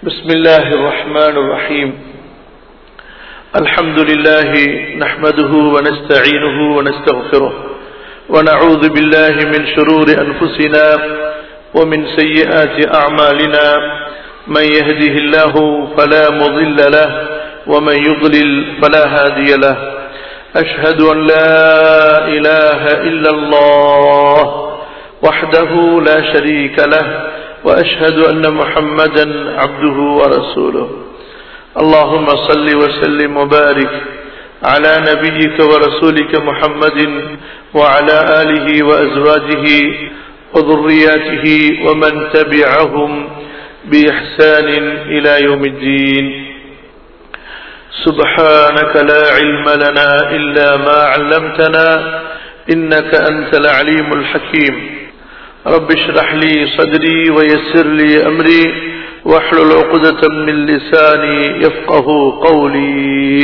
بسم الله الرحمن الرحيم الحمد لله نحمده ونستعينه ونستغفره ونعوذ بالله من شرور أنفسنا ومن سيئات أعمالنا من يهده الله فلا مضل له ومن يضلل فلا هادي له أشهد أن لا إله إلا الله وحده لا شريك له وأشهد أن محمدا عبده ورسوله اللهم صل وسلم وبارك على نبيك ورسولك محمد وعلى آله وأزواجه وذرياته ومن تبعهم بإحسان إلى يوم الدين سبحانك لا علم لنا إلا ما علمتنا إنك أنت العليم الحكيم رب اشرح لي صدري ويسر لي أمري واحلل عقدة من لساني يفقه قولي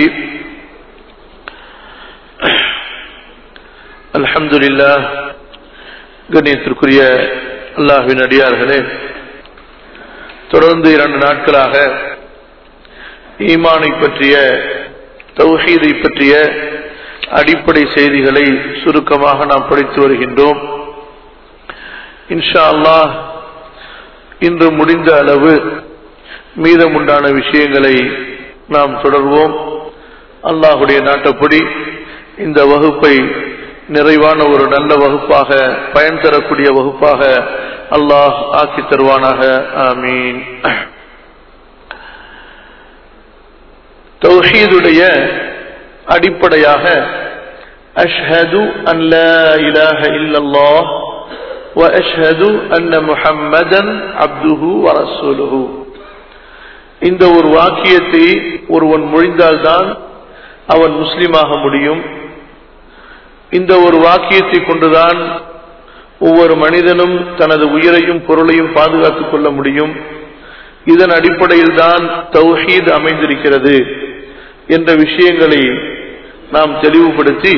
الحمد لله கண்ணியத்திற்குரிய அல்லாஹ்வின் அடியார்களே தொடர்ந்து இரண்டு நாட்களாக ஈமானை பற்றிய தௌஹீதை பற்றிய அடிப்படை செய்திகளை சுருக்கமாக நாம் படித்து வருகின்றோம் இன்ஷா அல்லாஹ் இன்று முடிந்த அளவு மீதமுண்டான விஷயங்களை நாம் தொடர்வோம் அல்லாஹுடைய நாட்டப்படி இந்த வகுப்பை நிறைவான ஒரு நல்ல வகுப்பாக பயன் தரக்கூடிய வகுப்பாக அல்லாஹ் ஆக்கி தருவானாக ஆமீன் தௌஹீதுடைய அடிப்படையாக அஷ்ஹது அன் லா இலாஹ இல்லல்லாஹ் وأشهد أن محمدا عبده ورسوله இந்த ஒரு வாக்கியத்தை ஒருவன் மொழிந்தால்தான் அவன் முஸ்லிமாக முடியும் இந்த ஒரு வாக்கியத்தை கொண்டுதான் ஒவ்வொரு மனிதனும் தனது உயிரையும் பொருளையும் பாதுகாத்துக் கொள்ள முடியும் இதன் அடிப்படையில் தான் தௌஹீத் அமைந்திருக்கிறது என்ற விஷயங்களை நாம் தெளிவுபடுத்தி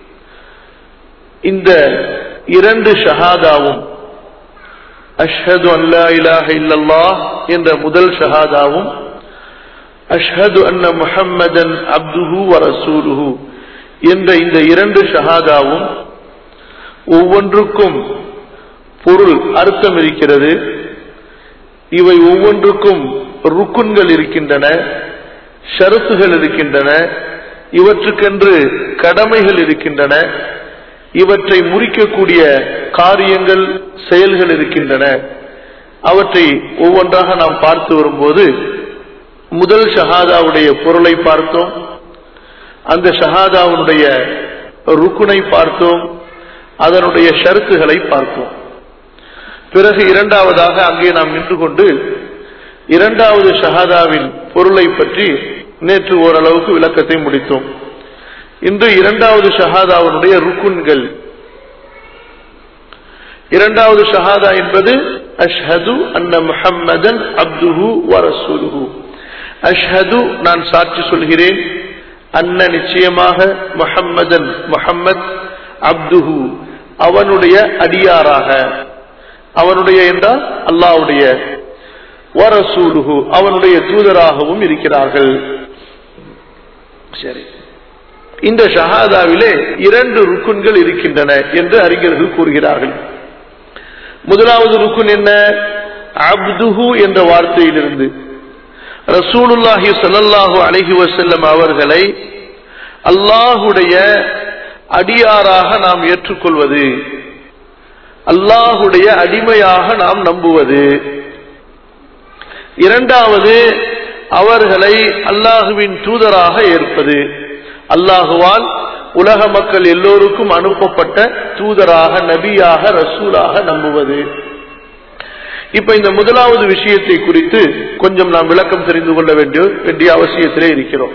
இந்த இரண்டு ஷஹாதாவும் அஷ்ஹது அல்லா இலாஹ இல்லல்லாஹ் என்ற முதல் ஷஹாதாவும் அஷ்ஹது அன்ன முஹம்மதன் அப்துஹு வரசூலுஹு என்ற இந்த இரண்டு ஷஹாதாவும் ஒவ்வொன்றுக்கும் பொருள் அர்த்தம் இருக்கிறது இவை ஒவ்வொன்றுக்கும் ருக்குன்கள் இருக்கின்றன ஷரத்துகள் இருக்கின்றன இவற்றுக்கென்று கடமைகள் இருக்கின்றன இவற்றை முறிக்கக்கூடிய காரியங்கள் செயல்கள் இருக்கின்றன அவற்றை ஒவ்வொன்றாக நாம் பார்த்து வரும்போது முதல் ஷஹாதாவுடைய பொருளை பார்த்தோம் அந்த ஷஹாதாவுடைய ருக்குனை பார்த்தோம் அதனுடைய ஷருத்துகளை பார்த்தோம் பிறகு இரண்டாவதாக அங்கே நாம் நின்று கொண்டு இரண்டாவது ஷஹாதாவின் பொருளை பற்றி நேற்று ஓரளவுக்கு விளக்கத்தை முடித்தோம் இன்று இரண்டாவது ஷஹாதாவுடைய ருக்குன்கள் இரண்டாவது ஷஹாதா என்பது அஷ்ஹது அன்ன முஹம்மதன் அப்துஹு வரசூலுஹு அஷ்ஹது நான் சாட்சி சொல்கிறேன் அன்ன நிச்சயமாக முஹம்மதன் முஹம்மத் அப்துஹு அவனுடைய அடியாராக அவனுடைய என்றால் அல்லாவுடைய வரசூலுஹு அவனுடைய தூதராகவும் இருக்கிறார்கள் சரி இந்த ஷஹாதாவிலே இரண்டு ருக்குன்கள் இருக்கின்றன என்று அறிஞர்கள் கூறுகிறார்கள் முதலாவது ருக்குன் என்ன அப்துஹு என்ற வார்த்தையிலிருந்து ரசூலுல்லாஹி சல்லாஹூ அலஹி வசல்லம் அவர்களை அல்லாஹுடைய அடியாராக நாம் ஏற்றுக்கொள்வது அல்லாஹுடைய அடிமையாக நாம் நம்புவது இரண்டாவது அவர்களை அல்லாஹுவின் தூதராக ஏற்பது அல்லாஹுவால் உலக மக்கள் எல்லோருக்கும் அனுப்பப்பட்ட தூதராக நபியாக ரசூலாக நம்புவது இப்ப இந்த முதலாவது விஷயத்தை குறித்து கொஞ்சம் நாம் விளக்கம் தெரிந்து கொள்ள வேண்டிய வேண்டிய அவசியத்திலே இருக்கிறோம்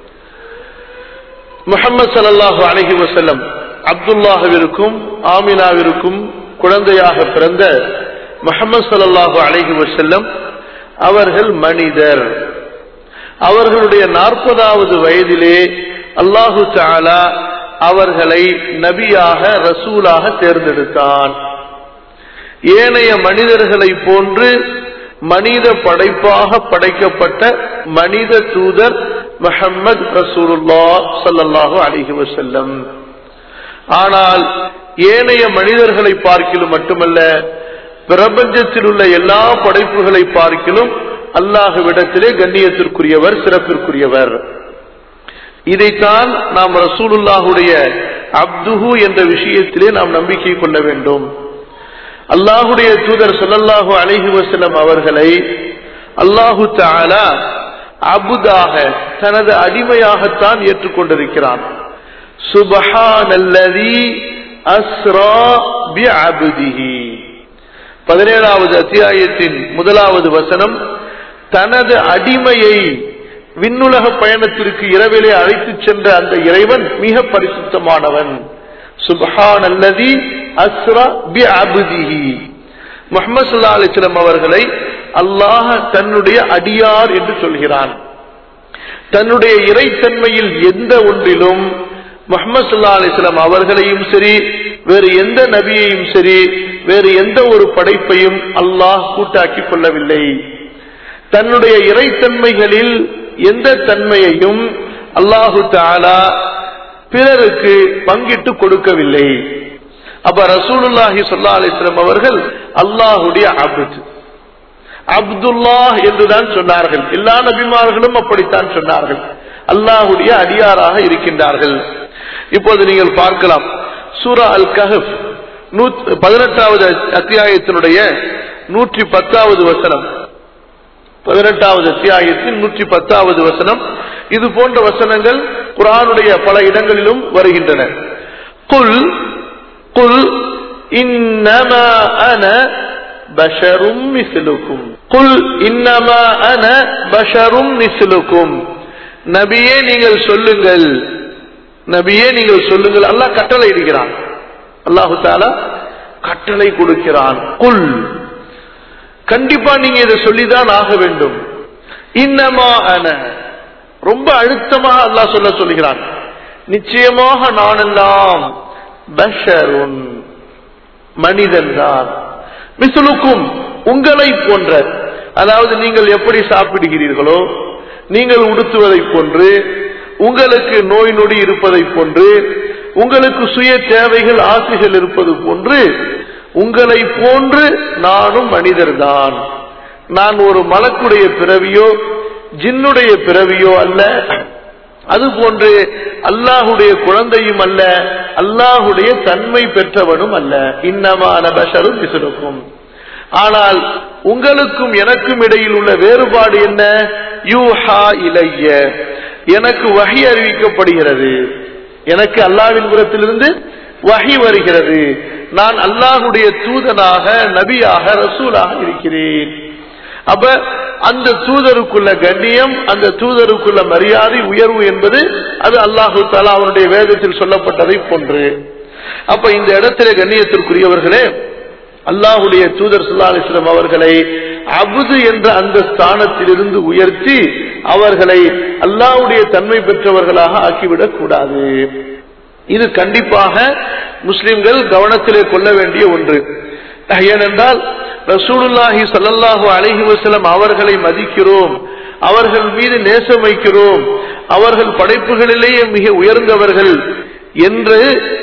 முகமது சல்லாஹு அலஹி வசல்லம் அப்துல்லாஹவிற்கும் ஆமினாவிற்கும் குழந்தையாக பிறந்த முகமது சல்லாஹு அலஹி வசல்லம் அவர்கள் மனிதர் அவர்களுடைய நாற்பதாவது வயதிலே அல்லாஹு தாலா அவர்களை நபியாக ரசூலாக தேர்ந்தெடுத்தான் ஏனைய மனிதர்களை போன்று மனித படைப்பாக படைக்கப்பட்ட மனித தூதர் முஹம்மது ரசூலுல்லா ஸல்லல்லாஹு அலைஹி வஸல்லம் ஆனால் ஏனைய மனிதர்களை பார்க்கிலும் மட்டுமல்ல பிரபஞ்சத்தில் உள்ள எல்லா படைப்புகளை பார்க்கிலும் அல்லாஹுவிடத்திலே கண்ணியத்திற்குரியவர் சிறப்பிற்குரியவர் இதைத்தான் நாம் ரசூலுல்லாஹுடைய அப்துஹு என்ற விஷயத்திலே நாம் நம்பிக்கை கொள்ள வேண்டும் அல்லாஹுடைய தூதர் ஸல்லல்லாஹு அலைஹி வஸல்லம் அவர்களை அல்லாஹு தஆலா அபுதாக தனது அடிமையாகத்தான் ஏற்றுக்கொண்டிருக்கிறான் சுபஹானல்லதி அஸ்ரா பிஅப்திஹி பதினேழாவது அத்தியாயத்தின் முதலாவது வசனம் தனது அடிமையை விண்ணுலக பயணத்திற்கு இரவிலே அழைத்துச் சென்ற அந்த இறைவன் மிக பரிசுத்தமானவன் சுபஹான் அல்லதி அஸ்ரா பி அபுதிஹி முகமது சல்லா அலிஸ்லம் அவர்களை அல்லாஹ் தன்னுடைய அடியார் என்று சொல்கிறான் தன்னுடைய இறைத்தன்மையில் எந்த ஒன்றிலும் முகமது சல்லா அலிஸ்லாம் அவர்களையும் சரி வேறு எந்த நபியையும் சரி வேறு எந்த ஒரு படைப்பையும் அல்லாஹ் கூட்டாக்கி கொள்ளவில்லை தன்னுடைய இறைத்தன்மைகளில் எந்த தன்மையையும் அல்லாஹு தாலா பிறருக்கு பங்கிட்டு கொடுக்கவில்லை அப்ப ரசூலுல்லாஹி சொல்லா அலிஸ்லாம் அவர்கள் அல்லாஹுடைய அபுத் அப்துல்லாஹ் என்றுதான் சொன்னார்கள் எல்லா நபிமார்களும் அப்படித்தான் சொன்னார்கள் அல்லாஹுடைய அடியாராக இருக்கின்றார்கள் இப்போது நீங்கள் பார்க்கலாம் சூரா அல் கஹப் பதினெட்டாவது அத்தியாயத்தினுடைய நூற்றி பத்தாவது வசனம் பதினெட்டாவது அத்தியாயத்தின் நூற்றி பத்தாவது வசனம் இது போன்ற வசனங்கள் குரானுடைய பல இடங்களிலும் வருகின்றன குல் குல் இன்னமா அன பஷரும் மிஸ்லுக்கும் குல் இன்னமா அன பஷரும் மிஸ்லுக்கும் நபியே நீங்கள் சொல்லுங்கள் நபியே நீங்கள் சொல்லுங்கள் அல்லாஹ் கட்டளை இடுகிறான் அல்லாஹு தாலா கட்டளை கொடுக்கிறான் குல் கண்டிப்பா நீங்க இதை சொல்லிதான் ஆக வேண்டும் இன்னமா அன ரொம்ப அழுத்தமாக அல்லாஹ் சொல்ல சொல்கிறான் நிச்சயமாக நானெல்லாம் பஷருன் மனிதன் தான் மிசுலுக்கும் உங்களை போன்ற அதாவது நீங்கள் எப்படி சாப்பிடுகிறீர்களோ நீங்கள் உடுத்துவதை போன்று உங்களுக்கு நோய் நொடி இருப்பதை போன்று உங்களுக்கு சுய தேவைகள் ஆசைகள் இருப்பது போன்று உங்களை போன்று நானும் மனிதர்தான் நான் ஒரு மலக்குடைய பிறவியோ ஜின்னுடைய பிறவியோ அல்ல அது போன்று அல்லாஹுடைய குழந்தையும் அல்ல அல்லாஹுடைய தன்மை பெற்றவனும் அல்ல இன்னமான பஷரும் விசுருக்கும் ஆனால் உங்களுக்கும் எனக்கும் இடையில் உள்ள வேறுபாடு என்ன யூஹா இலைய எனக்கு வகை அறிவிக்கப்படுகிறது எனக்கு அல்லாவின் புறத்திலிருந்து வகை வருகிறது நான் அல்லாஹுடைய தூதனாக நபியாக ரசூலாக இருக்கிறேன் அப்ப அந்த தூதருக்குள்ள கண்ணியம் அந்த தூதருக்குள்ள மரியாதை உயர்வு என்பது அது அல்லாஹு தாலா அவனுடைய வேதத்தில் சொல்லப்பட்டதை போன்று அப்ப இந்த இடத்திலே கண்ணியத்திற்குரியவர்களே அல்லாஹுடைய தூதர் சுல்லா அலிஸ்லாம் அவர்களை அபுது என்ற அந்த ஸ்தானத்திலிருந்து உயர்த்தி அவர்களை அல்லாஹுடைய தன்மை பெற்றவர்களாக ஆக்கிவிடக் கூடாது இது கண்டிப்பாக முஸ்லிம்கள் கவனத்திலே கொள்ள வேண்டிய ஒன்று ஏனென்றால் ரசூலுல்லாஹி சல்லல்லாஹு அலஹி வசலம் அவர்களை மதிக்கிறோம் அவர்கள் மீது நேசம் வைக்கிறோம் அவர்கள் படைப்புகளிலேயே மிக உயர்ந்தவர்கள் என்று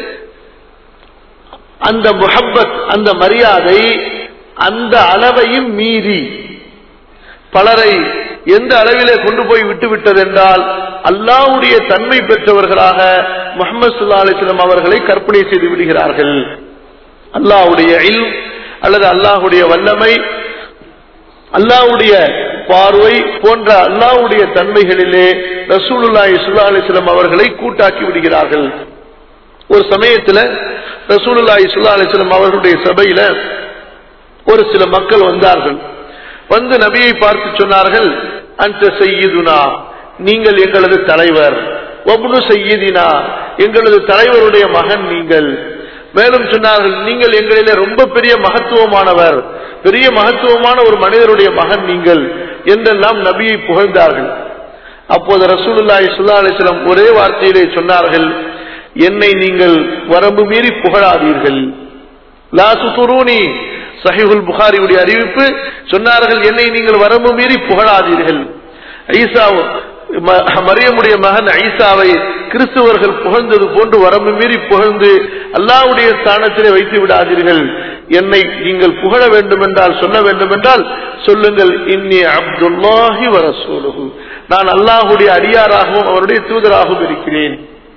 அந்த முஹப்பத் அந்த மரியாதை அந்த அளவையும் மீறி பலரை எந்த அளவிலே கொண்டு போய் விட்டு விட்டது என்றால் அல்லாவுடைய தன்மை பெற்றவர்களாக முகமது சுல்லா அலிஸ்லாம் அவர்களை கற்பனை செய்து விடுகிறார்கள் அல்லாவுடைய இல் அல்லது அல்லாஹுடைய வல்லமை அல்லாவுடைய பார்வை போன்ற அல்லாவுடைய தன்மைகளிலே ரசூலுல்லாஹி சுல்லா அலிஸ்லாம் அவர்களை கூட்டாக்கி விடுகிறார்கள் ஒரு சமயத்துல ரசூலுல்லாஹி சுல்லா அலிஸ்லாம் அவர்களுடைய சபையில ஒரு சில மக்கள் வந்தார்கள் வந்து நபியை பார்த்து சொன்னார்கள் அந்த செய்யுதுனா நீங்கள் எங்களது தலைவர் ஒப்னு செய்யுதினா எங்களது தலைவருடைய மகன் நீங்கள் மேலும் சொன்னார்கள் நீங்கள் எங்களிலே ரொம்ப பெரிய மகத்துவமானவர் பெரிய மகத்துவமான ஒரு மனிதருடைய மகன் நீங்கள் என்றெல்லாம் நபியை புகழ்ந்தார்கள் அப்போது ரசூலுல்லாஹி சுல்லா அலிஸ்லாம் ஒரே வார்த்தையிலே சொன்னார்கள் என்னை நீங்கள் வரம்பு மீறி புகழாதீர்கள் லா சுத்துரூனி சஹிஹுல் புகாரியுடைய அறிவிப்பு சொன்னார்கள் என்னை நீங்கள் வரம்பு மீறி புகழாதீர்கள் ஐசா ம- மரியமுடைய மகன் ஐசாவை கிறிஸ்துவர்கள் புகழ்ந்தது போன்று வரம்பு மீறி புகழ்ந்து அல்லாஹ்வுடைய ஸ்தானத்திலே வைத்து விடாதீர்கள் என்னை நீங்கள் புகழ வேண்டும் என்றால் சொல்ல வேண்டும் என்றால் சொல்லுங்கள் இன்னி அப்துல்லாஹி வரசூலுஹு நான் அல்லாஹ்வுடைய அடியாராகவும் அவருடைய தூதராகவும் இருக்கிறேன்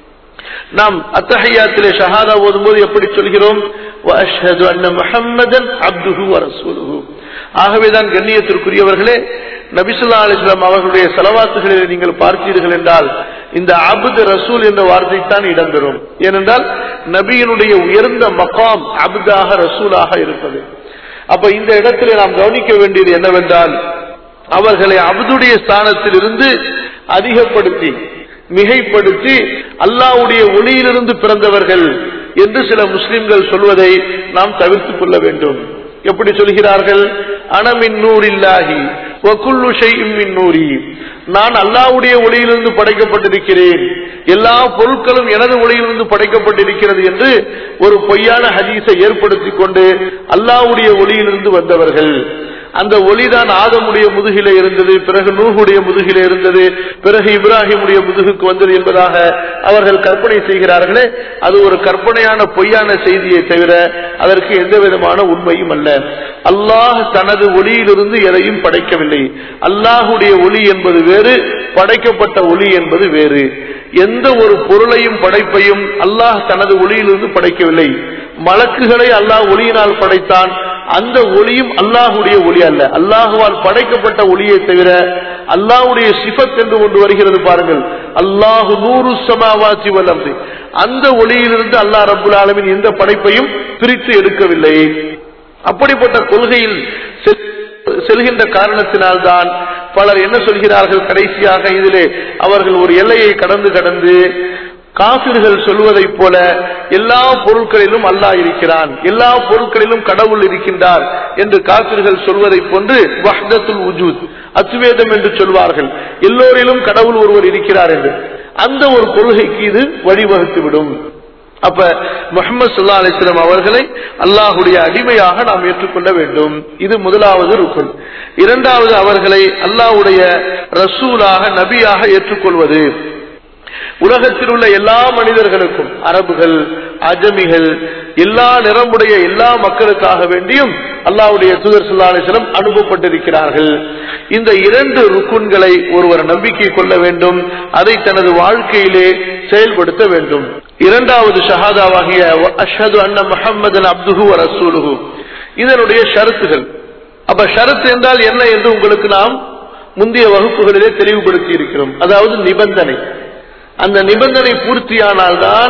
நாம் அத்தஹையாத்திலே ஷஹாதா ஓதும்போது எப்படி சொல்கிறோம் وَأَشْهَدُ أَنَّ مُحَمَّدًا عَبْدُهُ وَرَسُولُهُ ஆகவேதான் கண்ணியத்திற்குரியவர்களே நபிசுல்லா அலிஸ்லாம் அவர்களுடைய செலவாத்துகளில் நீங்கள் பார்த்தீர்கள் என்றால் இந்த அபுத் ரசூல் என்ற வார்த்தை தான் இடம்பெறும் ஏனென்றால் நபியினுடைய உயர்ந்த மகாம் அபுதாக ரசூலாக இருப்பது அப்ப இந்த இடத்திலே நாம் கவனிக்க வேண்டியது என்னவென்றால் அவர்களை அபுதுடைய ஸ்தானத்தில் இருந்து அதிகப்படுத்தி மிகைப்படுத்தி அல்லாஹ்வுடைய ஒளியிலிருந்து பிறந்தவர்கள் என்று சில முஸ்லிம்கள் சொல்வதை நாம் தவிர்த்துக் கொள்ள வேண்டும் எப்படி சொல்கிறார்கள் அனமின் நூறில்லாஹி வகுல்லு ஷைஇம் மின் நூரி நான் அல்லாஹ்வுடைய ஒளியிலிருந்து படைக்கப்பட்டிருக்கிறேன் எல்லா பொருட்களும் எனது ஒளியிலிருந்து படைக்கப்பட்டிருக்கிறது என்று ஒரு பொய்யான ஹதீஸை ஏற்படுத்திக் கொண்டு அல்லாஹ்வுடைய ஒளியிலிருந்து வந்தவர்கள் அந்த ஒளிதான் ஆதமுடைய முதுகில இருந்தது பிறகு நூகுடைய முதுகில இருந்தது பிறகு இப்ராஹிமுடைய முதுகுக்கு வந்தது என்பதாக அவர்கள் கற்பனை செய்கிறார்களே அது ஒரு கற்பனையான பொய்யான செய்தியை தவிர அதற்கு எந்த விதமான உண்மையும் அல்ல அல்லாஹ் தனது ஒளியிலிருந்து எதையும் படைக்கவில்லை அல்லாஹுடைய ஒளி என்பது வேறு படைக்கப்பட்ட ஒளி என்பது வேறு எந்த ஒரு பொருளையும் படைப்பையும் அல்லாஹ் தனது ஒளியிலிருந்து படைக்கவில்லை மலக்குகளை அல்லாஹ் ஒளியினால் படைத்தான் அந்த ஒளியும் அல்லாஹுடைய ஒளி அல்ல அல்லாஹுவால் படைக்கப்பட்ட ஒளியை தவிர அல்லாஹுடைய சிபத் என்று ஒன்று வருகிறது பாருங்கள் அல்லாஹு நூறு சமாவாசி வல்லம்து அந்த ஒளியிலிருந்து அல்லாஹ் ரபுல் ஆலமின் எந்த படைப்பையும் பிரித்து எடுக்கவில்லை அப்படிப்பட்ட கொள்கையில் செல்- செல்கின்ற காரணத்தினால்தான் பலர் என்ன சொல்கிறார்கள் கடைசியாக இதிலே அவர்கள் ஒரு எல்லையை கடந்து கடந்து காபிர்கள் சொல்வதைப் போல எல்லா பொருட்களிலும் அல்லாஹ் இருக்கிறான் எல்லா பொருட்களிலும் கடவுள் இருக்கின்றார் என்று காபிர்கள் சொல்வதைப் போன்று வஹ்தத்துல் உஜூத் அத்வேதம் என்று சொல்வார்கள் எல்லோரிலும் கடவுள் ஒருவர் இருக்கிறார் என்று அந்த ஒரு கொள்கைக்கு இது வழிவகுத்துவிடும் அப்ப முகமது சுல்லா அலிஸ்லாம் அவர்களை அல்லாஹுடைய அடிமையாக நாம் ஏற்றுக்கொள்ள வேண்டும் இது முதலாவது ருக்குன் இரண்டாவது அவர்களை அல்லாஹ்வுடைய ரசூலாக நபியாக ஏற்றுக்கொள்வது உலகத்தில் உள்ள எல்லா மனிதர்களுக்கும் அரபுகள் அஜமிகள் எல்லா நிறமுடைய எல்லா மக்களுக்காக வேண்டியும் அல்லாஹ்வுடைய தூதர் ஸல்லல்லாஹு அலைஹி வஸல்லம் அனுப்பப்பட்டிருக்கிறார்கள் இந்த இரண்டு ருக்குன்களை ஒருவர் நம்பிக்கை கொள்ள வேண்டும் அதை தனது வாழ்க்கையிலே செயல்படுத்த வேண்டும் இரண்டாவது ஷஹாதாவாகிய அஷ்ஹது அன்ன முஹம்மதன் அப்துஹு வ ரசூலுஹு இதனுடைய ஷரத்துகள் அப்ப ஷரத் என்றால் என்ன என்று உங்களுக்கு நாம் முந்தைய வகுப்புகளிலே தெளிவுபடுத்தி இருக்கிறோம் அதாவது நிபந்தனை அந்த நிபந்தனை பூர்த்தியானால்தான்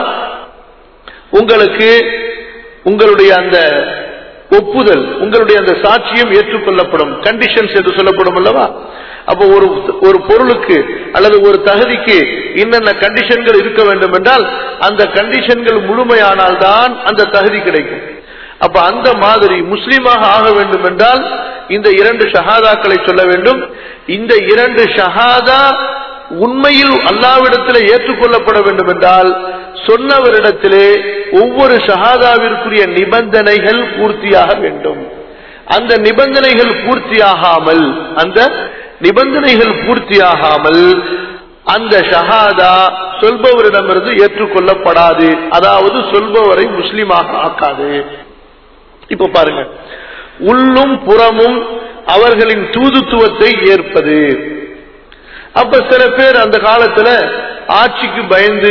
உங்களுக்கு உங்களுடைய அந்த ஒப்புதல் உங்களுடைய அந்த சாட்சியம் ஏற்றுக்கொள்ளப்படும் கண்டிஷன்ஸ் என்று சொல்லப்படும் அல்லவா அப்போ ஒரு ஒரு பொருளுக்கு அல்லது ஒரு தகுதிக்கு என்னென்ன கண்டிஷன்கள் இருக்க வேண்டும் என்றால் அந்த கண்டிஷன்கள் முழுமையானால் தான் அந்த தகுதி கிடைக்கும் அப்ப அந்த மாதிரி முஸ்லீமாக ஆக வேண்டும் என்றால் இந்த இரண்டு ஷஹாதாக்களை சொல்ல வேண்டும் இந்த இரண்டு ஷஹாதா உண்மையில் அல்லாவிடத்திலே ஏற்றுக்கொள்ளப்பட வேண்டும் என்றால் சொன்னவரிடத்திலே ஒவ்வொரு ஷஹாதாவிற்குரிய நிபந்தனைகள் பூர்த்தியாக வேண்டும் அந்த நிபந்தனைகள் பூர்த்தியாகாமல் அந்த நிபந்தனைகள் பூர்த்தியாகாமல் அந்த ஷஹாதா சொல்பவரிடமிருந்து ஏற்றுக்கொள்ளப்படாது அதாவது சொல்பவரை முஸ்லிமாக ஆக்காது இப்ப பாருங்க உள்ளும் புறமும் அவர்களின் தூதுத்துவத்தை ஏற்பது அப்ப சில பேர் அந்த காலத்துல ஆட்சிக்கு பயந்து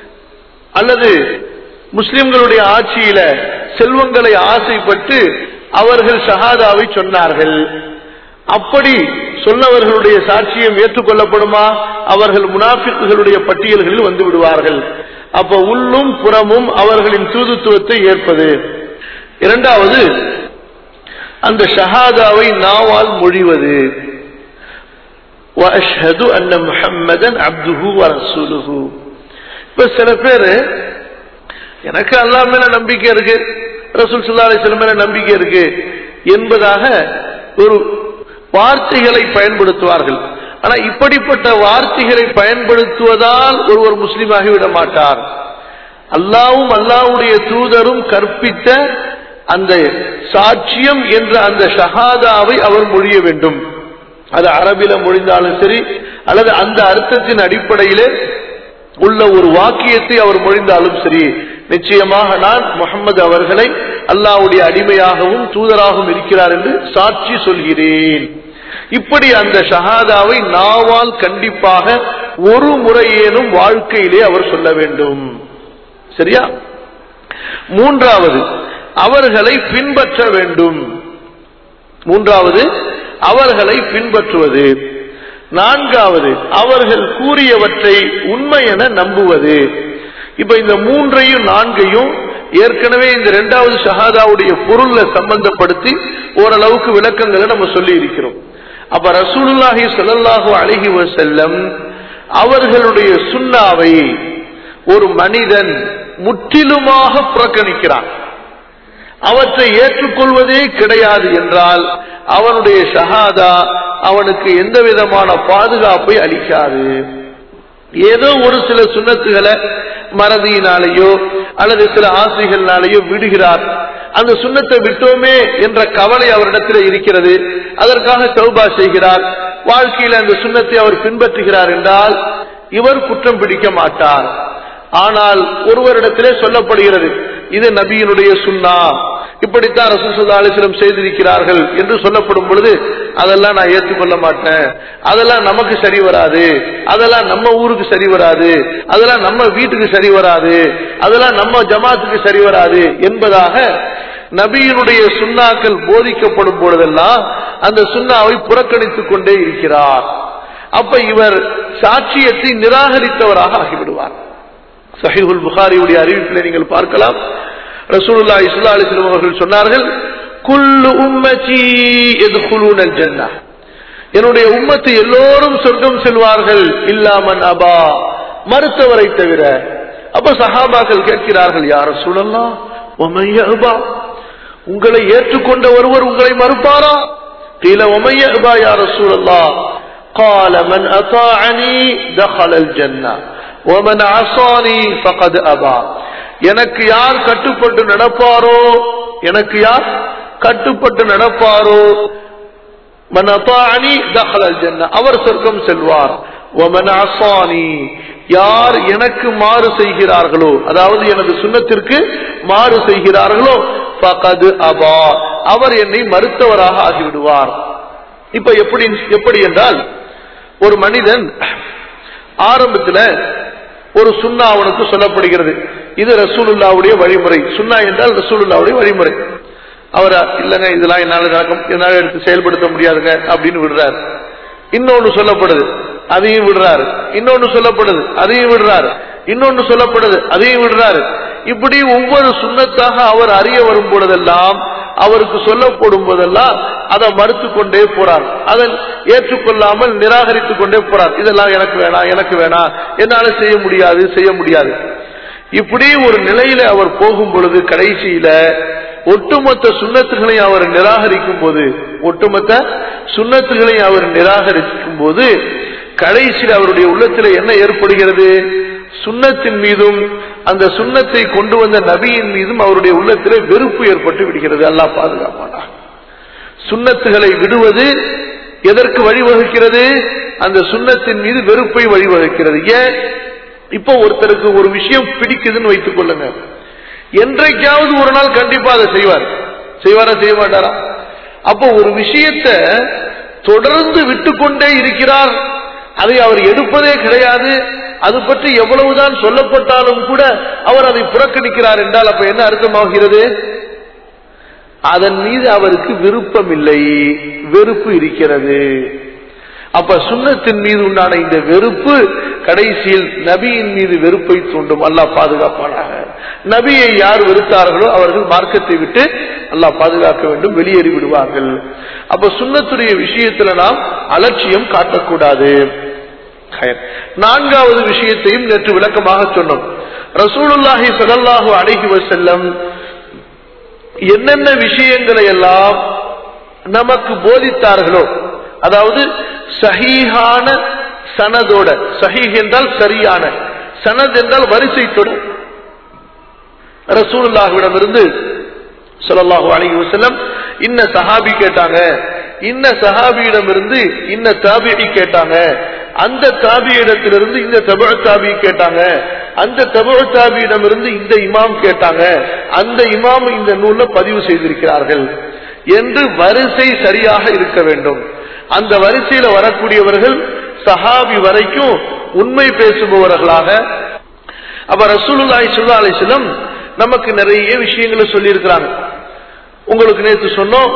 அல்லது முஸ்லிம்களுடைய ஆட்சியில செல்வங்களை ஆசைப்பட்டு அவர்கள் ஷஹாதாவை சொன்னார்கள் அப்படி சொன்னவர்களுடைய சாட்சியம் ஏற்றுக்கொள்ளப்படுமா அவர்கள் முனாஃபிக்குகளுடைய பட்டியல்களில் வந்து விடுவார்கள் அப்ப உள்ளும் புறமும் அவர்களின் தூதுத்துவத்தை ஏற்பது இரண்டாவது அந்த ஷஹாதாவை நாவால் மொழிவது وأشهد أن محمدا عبده ورسوله இப்ப சில பேரு எனக்கு அல்லா மேல நம்பிக்கை இருக்கு ரசூல் சுல்லா அலிஸ்லம் மேல நம்பிக்கை இருக்கு என்பதாக ஒரு வார்த்தைகளை பயன்படுத்துவார்கள் ஆனா இப்படிப்பட்ட வார்த்தைகளை பயன்படுத்துவதால் ஒருவர் முஸ்லீமாகி விட மாட்டார் அல்லாவும் அல்லாவுடைய தூதரும் கற்பித்த அந்த சாட்சியம் என்ற அந்த ஷஹாதாவை அவர் மொழிய வேண்டும் அது அரபில மொழிந்தாலும் சரி அல்லது அந்த அர்த்தத்தின் அடிப்படையிலே உள்ள ஒரு வாக்கியத்தை அவர் மொழிந்தாலும் சரி நிச்சயமாக நான் முகமது அவர்களை அல்லாவுடைய அடிமையாகவும் தூதராகவும் இருக்கிறார் என்று சாட்சி சொல்கிறேன் இப்படி அந்த ஷஹாதாவை நாவால் கண்டிப்பாக ஒரு முறையேனும் வாழ்க்கையிலே அவர் சொல்ல வேண்டும் சரியா மூன்றாவது அவர்களை பின்பற்ற வேண்டும் மூன்றாவது அவர்களை பின்பற்றுவது நான்காவது அவர்கள் கூறியவற்றை உண்மை என நம்புவது இப்ப இந்த மூன்றையும் நான்கையும் ஏற்கனவே இந்த இரண்டாவது ஷஹாதாவுடைய பொருள்ல சம்பந்தப்படுத்தி ஓரளவுக்கு விளக்கங்களை நம்ம சொல்லி இருக்கிறோம் அப்ப ரசூலுல்லாஹி ஸல்லல்லாஹு அலைஹி வஸல்லம் அவர்களுடைய சுண்ணாவை ஒரு மனிதன் முற்றிலுமாக புறக்கணிக்கிறான் அவற்றை ஏற்றுக்கொள்வதே கிடையாது என்றால் அவனுடைய ஷஹாதா அவனுக்கு எந்த விதமான பாதுகாப்பை அளிக்காது ஏதோ ஒரு சில சுண்ணத்துகளை மறதியினாலேயோ அல்லது சில ஆசைகள்னாலேயோ விடுகிறார் அந்த சுண்ணத்தை விட்டோமே என்ற கவலை அவரிடத்தில் இருக்கிறது அதற்காக தௌபா செய்கிறார் வாழ்க்கையில் அந்த சுண்ணத்தை அவர் பின்பற்றுகிறார் என்றால் இவர் குற்றம் பிடிக்க மாட்டார் ஆனால் ஒருவரிடத்திலே சொல்லப்படுகிறது இது நபியினுடைய சுண்ணா இப்படித்தான் ரசூசல்லா அலிஸ்லம் செய்திருக்கிறார்கள் என்று சொல்லப்படும் பொழுது அதெல்லாம் நான் ஏற்றுக்கொள்ள மாட்டேன் அதெல்லாம் நமக்கு சரி வராது அதெல்லாம் நம்ம ஊருக்கு சரி வராது அதெல்லாம் நம்ம வீட்டுக்கு சரி வராது அதெல்லாம் நம்ம ஜமாத்துக்கு சரி வராது என்பதாக நபியினுடைய சுண்ணாக்கள் போதிக்கப்படும் பொழுதெல்லாம் அந்த சுண்ணாவை புறக்கணித்துக் கொண்டே இருக்கிறார் அப்ப இவர் சாட்சியத்தை நிராகரித்தவராக ஆகிவிடுவார் சஹிஹுல் புகாரியுடைய அறிவிப்பில் நீங்கள் பார்க்கலாம் ரசூலுல்லா இஸ்லா அலிஸ்லம் அவர்கள் சொன்னார்கள் குல்லு உம்மச்சி எதுகுலூனல் ஜன்னா என்னுடைய உம்மத்து எல்லோரும் சொர்க்கம் செல்வார்கள் இல்லாமன் அபா மறுத்தவரை தவிர அப்ப சஹாபாக்கள் கேட்கிறார்கள் யார சூழல்லாம் ஒமைய அபா உங்களை ஏற்றுக்கொண்ட ஒருவர் உங்களை மறுப்பாரா கீழ ஒமைய அபா யார சூழல்லா قال من أطاعني دخل الجنة ومن عصاني فقد أبى எனக்கு யார் கட்டுப்பட்டு நடப்பாரோ எனக்கு யார் கட்டுப்பட்டு நடப்பாரோ மன் அத்தானி தஹல் ஜன்ன அவர் சொர்க்கம் செல்வார் ஒமன் அசானி யார் எனக்கு மாறு செய்கிறார்களோ அதாவது எனது சுண்ணத்திற்கு மாறு செய்கிறார்களோ பகது அபா அவர் என்னை மறுத்தவராக ஆகிவிடுவார் இப்ப எப்படி எப்படி என்றால் ஒரு மனிதன் ஆரம்பத்தில் ஒரு சுண்ணா அவனுக்கு சொல்லப்படுகிறது இது ரசூலுல்லாவுடைய வழிமுறை சுண்ணா என்றால் ரசூலுல்லாவுடைய வழிமுறை அவர் இல்லங்க இதெல்லாம் என்னால நடக்கும் என்னால எடுத்து செயல்படுத்த முடியாதுங்க அப்படின்னு விடுறாரு இன்னொன்னு சொல்லப்படுது அதையும் விடுறாரு இன்னொன்னு சொல்லப்படுது அதையும் விடுறாரு இன்னொன்னு சொல்லப்படுது அதையும் விடுறாரு இப்படி ஒவ்வொரு சுண்ணத்தாக அவர் அறிய வரும் பொழுதெல்லாம் அவருக்கு சொல்லப்படும் போதெல்லாம் அதை மறுத்து கொண்டே போறார் அதை ஏற்றுக்கொள்ளாமல் நிராகரித்துக் கொண்டே போறார் இதெல்லாம் எனக்கு வேணாம் எனக்கு வேணாம் என்னால செய்ய முடியாது செய்ய முடியாது இப்படி ஒரு நிலையில அவர் போகும் பொழுது கடைசியில ஒட்டுமொத்த சுண்ணத்துகளை அவர் நிராகரிக்கும் போது ஒட்டுமொத்த சுண்ணத்துகளை அவர் நிராகரிக்கும் போது கடைசியில் அவருடைய உள்ளத்தில் என்ன ஏற்படுகிறது சுண்ணத்தின் மீதும் அந்த சுண்ணத்தை கொண்டு வந்த நபியின் மீதும் அவருடைய உள்ளத்தில் வெறுப்பு ஏற்பட்டு விடுகிறது அல்லா பாதுகாப்பானா சுண்ணத்துகளை விடுவது எதற்கு வழிவகுக்கிறது அந்த சுண்ணத்தின் மீது வெறுப்பை வழிவகுக்கிறது ஏன் இப்போ ஒருத்தருக்கு ஒரு விஷயம் பிடிக்குதுன்னு வைத்துக் கொள்ளுங்க என்றைக்காவது ஒரு நாள் கண்டிப்பா அதை செய்வார் செய்வாரா செய்ய மாட்டாரா அப்போ ஒரு விஷயத்தை தொடர்ந்து விட்டுக்கொண்டே இருக்கிறார் அதை அவர் எடுப்பதே கிடையாது அது பற்றி எவ்வளவுதான் சொல்லப்பட்டாலும் கூட அவர் அதை புறக்கணிக்கிறார் என்றால் அப்ப என்ன அர்த்தமாகிறது அதன் மீது அவருக்கு விருப்பம் இல்லை வெறுப்பு இருக்கிறது அப்ப சுண்ணத்தின் மீது உண்டான இந்த வெறுப்பு கடைசியில் நபியின் மீது வெறுப்பை தூண்டும் அல்லாஹ் பாதுகாப்பானாக நபியை யார் வெறுத்தார்களோ அவர்கள் மார்க்கத்தை விட்டு அல்லாஹ் பாதுகாக்க வேண்டும் வெளியேறி விடுவார்கள் அப்ப சுண்ணத்துடைய விஷயத்துல நாம் அலட்சியம் காட்டக்கூடாது நான்காவது விஷயத்தையும் நேற்று விளக்கமாக சொன்னோம் ரசூலுல்லாஹி சல்லாஹூ அழகி செல்லம் என்னென்ன விஷயங்களை எல்லாம் நமக்கு போதித்தார்களோ அதாவது சஹீஹான சனதோட சஹீஹ் என்றால் சரியான சனத் என்றால் வரிசை தொடர் ரசூலுல்லாஹுவிடமிருந்து ஸல்லல்லாஹு அலைஹி வஸல்லம் இன்ன சஹாபி கேட்டாங்க இன்ன சஹாபியிடமிருந்து இன்ன தாபியி கேட்டாங்க அந்த தாபியிடத்திலிருந்து இந்த தபுழ தாபி கேட்டாங்க அந்த தபுழ தாபியிடமிருந்து இந்த இமாம் கேட்டாங்க அந்த இமாம் இந்த நூல்ல பதிவு செய்திருக்கிறார்கள் என்று வரிசை சரியாக இருக்க வேண்டும் அந்த வரிசையில வரக்கூடியவர்கள் சஹாபி வரைக்கும் உண்மை பேசுபவர்களாக அப்ப ரசூலுல்லாஹி ஸல்லல்லாஹு அலைஹி வஸல்லம் நமக்கு நிறைய விஷயங்களை சொல்லி இருக்கிறாங்க உங்களுக்கு நேற்று சொன்னோம்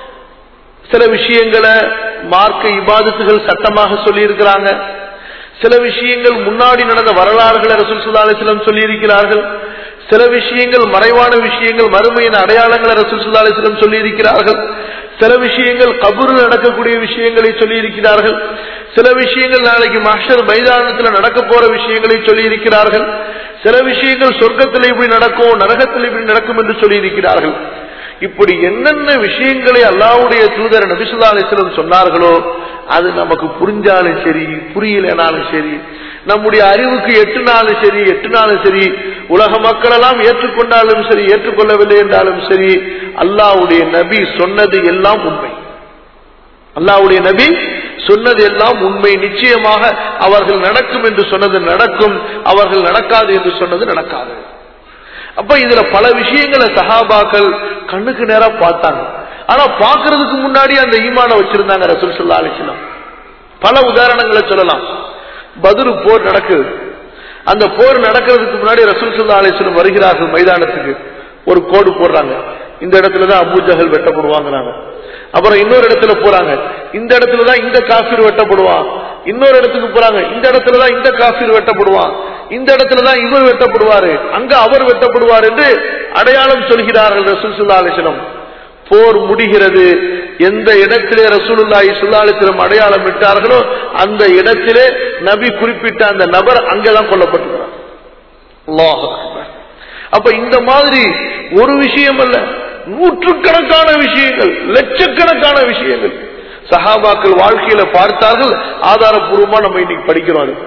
சில விஷயங்களை மார்க்க இபாதத்துகள் சட்டமாக சொல்லி இருக்கிறாங்க சில விஷயங்கள் முன்னாடி நடந்த வரலாறுகளை ரசூல் சுல்லா அலிஸ்லம் சொல்லி இருக்கிறார்கள் சில விஷயங்கள் மறைவான விஷயங்கள் மறுமையின் அடையாளங்களை ரசூல் சுல்லா அலிஸ்லம் சொல்லி இருக்கிறார்கள் சில விஷயங்கள் கபூரில் நடக்கக்கூடிய விஷயங்களை சொல்லி இருக்கிறார்கள் சில விஷயங்கள் நாளைக்கு மஹர் மைதானத்தில் நடக்க போற விஷயங்களை சொல்லி இருக்கிறார்கள் சில விஷயங்கள் சொர்க்கத்தில் இப்படி நடக்கும் நரகத்தில் இப்படி நடக்கும் என்று சொல்லி இருக்கிறார்கள் இப்படி என்னென்ன விஷயங்களை அல்லாவுடைய தூதர் நபிசுல்லா அலிஸ்லம் சொன்னார்களோ அது நமக்கு புரிஞ்சாலும் சரி புரியலனாலும் சரி நம்முடைய அறிவுக்கு எட்டு நாளும் சரி எட்டு நாளும் சரி உலக மக்கள் எல்லாம் ஏற்றுக்கொண்டாலும் சரி ஏற்றுக்கொள்ளவில்லை என்றாலும் சரி அல்லாவுடைய நபி சொன்னது எல்லாம் உண்மை அல்லாவுடைய நபி சொன்னது எல்லாம் உண்மை நிச்சயமாக அவர்கள் நடக்கும் என்று சொன்னது நடக்கும் அவர்கள் நடக்காது என்று சொன்னது நடக்காது அப்ப இதுல பல விஷயங்களை சஹாபாக்கள் கண்ணுக்கு நேரா பார்த்தாங்க ஆனா பாக்குறதுக்கு முன்னாடி அந்த ஈமான வச்சிருந்தாங்க ரசூல் சொல்லா அலிஸ்லாம் பல உதாரணங்களை சொல்லலாம் பதிரு போர் நடக்குது அந்த போர் நடக்கிறதுக்கு முன்னாடி ரசூல் சொல்லா அலிஸ்லம் வருகிறார்கள் மைதானத்துக்கு ஒரு கோடு போடுறாங்க இந்த இடத்துலதான் அபு ஜஹல் வெட்டப்படுவாங்கிறாங்க அப்புறம் இன்னொரு இடத்துல போறாங்க இந்த இடத்துலதான் இந்த காஃபிர் வெட்டப்படுவான் இன்னொரு இடத்துக்கு போறாங்க இந்த இடத்துலதான் இந்த காஃபிர் வெட்டப்படுவான் இந்த இடத்துலதான் இவர் வெட்டப்படுவாரு அங்க அவர் வெட்டப்படுவார் என்று அடையாளம் சொல்கிறார்கள் ரசூல் சுல்லா அலிஸ்லம் போர் முடிகிறது எந்த இடத்திலே ரசூலுல்லாஹி சுல்லாலித்திரம் அடையாளம் விட்டார்களோ அந்த இடத்திலே நபி குறிப்பிட்ட அந்த நபர் அங்கெல்லாம் கொல்லப்பட்டிருக்கிறார் அல்லாஹ் அக்பர். அப்ப இந்த மாதிரி ஒரு விஷயம் அல்ல நூற்றுக்கணக்கான விஷயங்கள் லட்சக்கணக்கான விஷயங்கள் சஹாபாக்கள் வாழ்க்கையில பார்த்தார்கள் ஆதாரபூர்வமா நம்ம இன்னைக்கு படிக்கிறோம் அது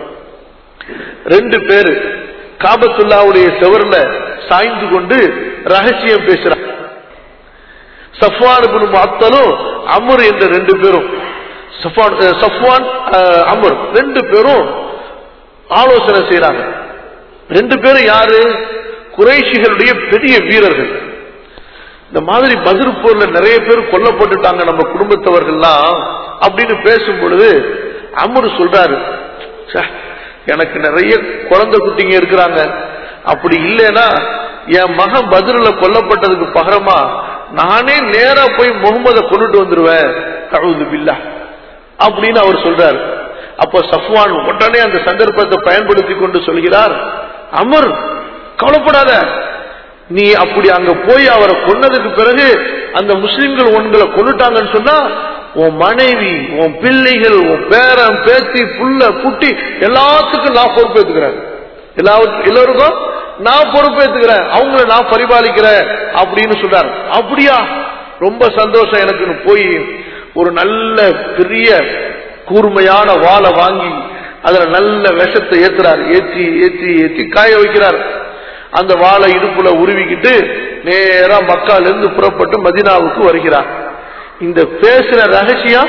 ரெண்டு பேரு காபத்துல்லாவுடைய செவர்ல சாய்ந்து கொண்டு ரகசியம் பேசுறாங்க சஃப்வான் இப்னு முஅத்தலும் அமர் என்ற ரெண்டு பேரும் சஃப்வான் அஹ், சஃப்வான் அஹ், அமர் ரெண்டு பேரும் ஆலோசனை செய்யறாங்க ரெண்டு பேரும் யாரு குறைஷிகளுடைய பெரிய வீரர்கள் இந்த மாதிரி பதில் போர்ல நிறைய பேர் கொல்லப்பட்டுட்டாங்க நம்ம குடும்பத்தவர்கள்லாம் அப்படின்னு பேசும் பொழுது அமர் சொல்றாரு "ச்சே, எனக்கு நிறைய குழந்தை குட்டிங்க இருக்கிறாங்க அப்படி இல்லைன்னா என் மகன் பதில கொல்லப்பட்டதுக்கு பகரமா நானே நேரா போய் முகமதை கொண்டுட்டு வந்துருவேன் தழுது பில்லா அப்படின்னு அவர் சொல்றாரு அப்ப சஃப்வான் உடனே அந்த சந்தர்ப்பத்தை பயன்படுத்தி கொண்டு சொல்கிறார் அமர் கவலைப்படாத நீ அப்படி அங்க போய் அவரை கொன்னதுக்கு பிறகு அந்த முஸ்லிம்கள் உங்களை கொண்டுட்டாங்கன்னு சொன்னா உன் மனைவி உன் பிள்ளைகள் உன் பேரன் பேத்தி புள்ள குட்டி எல்லாத்துக்கும் நான் பொறுப்பேற்றுக்கிறேன் எல்லாவற்று எல்லோருக்கும் நான் பொறுப்பேற்றுக்கிறேன் அவங்கள நான் பரிபாலிக்கிறேன் அப்படின்னு சொல்றாரு அப்படியா ரொம்ப சந்தோஷம் எனக்குன்னு போய் ஒரு நல்ல பெரிய கூர்மையான வாளை வாங்கி அதுல நல்ல விஷத்தை ஏத்துறாரு ஏற்றி ஏற்றி ஏற்றி காய வைக்கிறார் அந்த வாளை இடுப்புல உருவிக்கிட்டு நேரா மக்கால இருந்து புறப்பட்டு மதினாவுக்கு வருகிறார் இந்த பேசுற ரகசியம்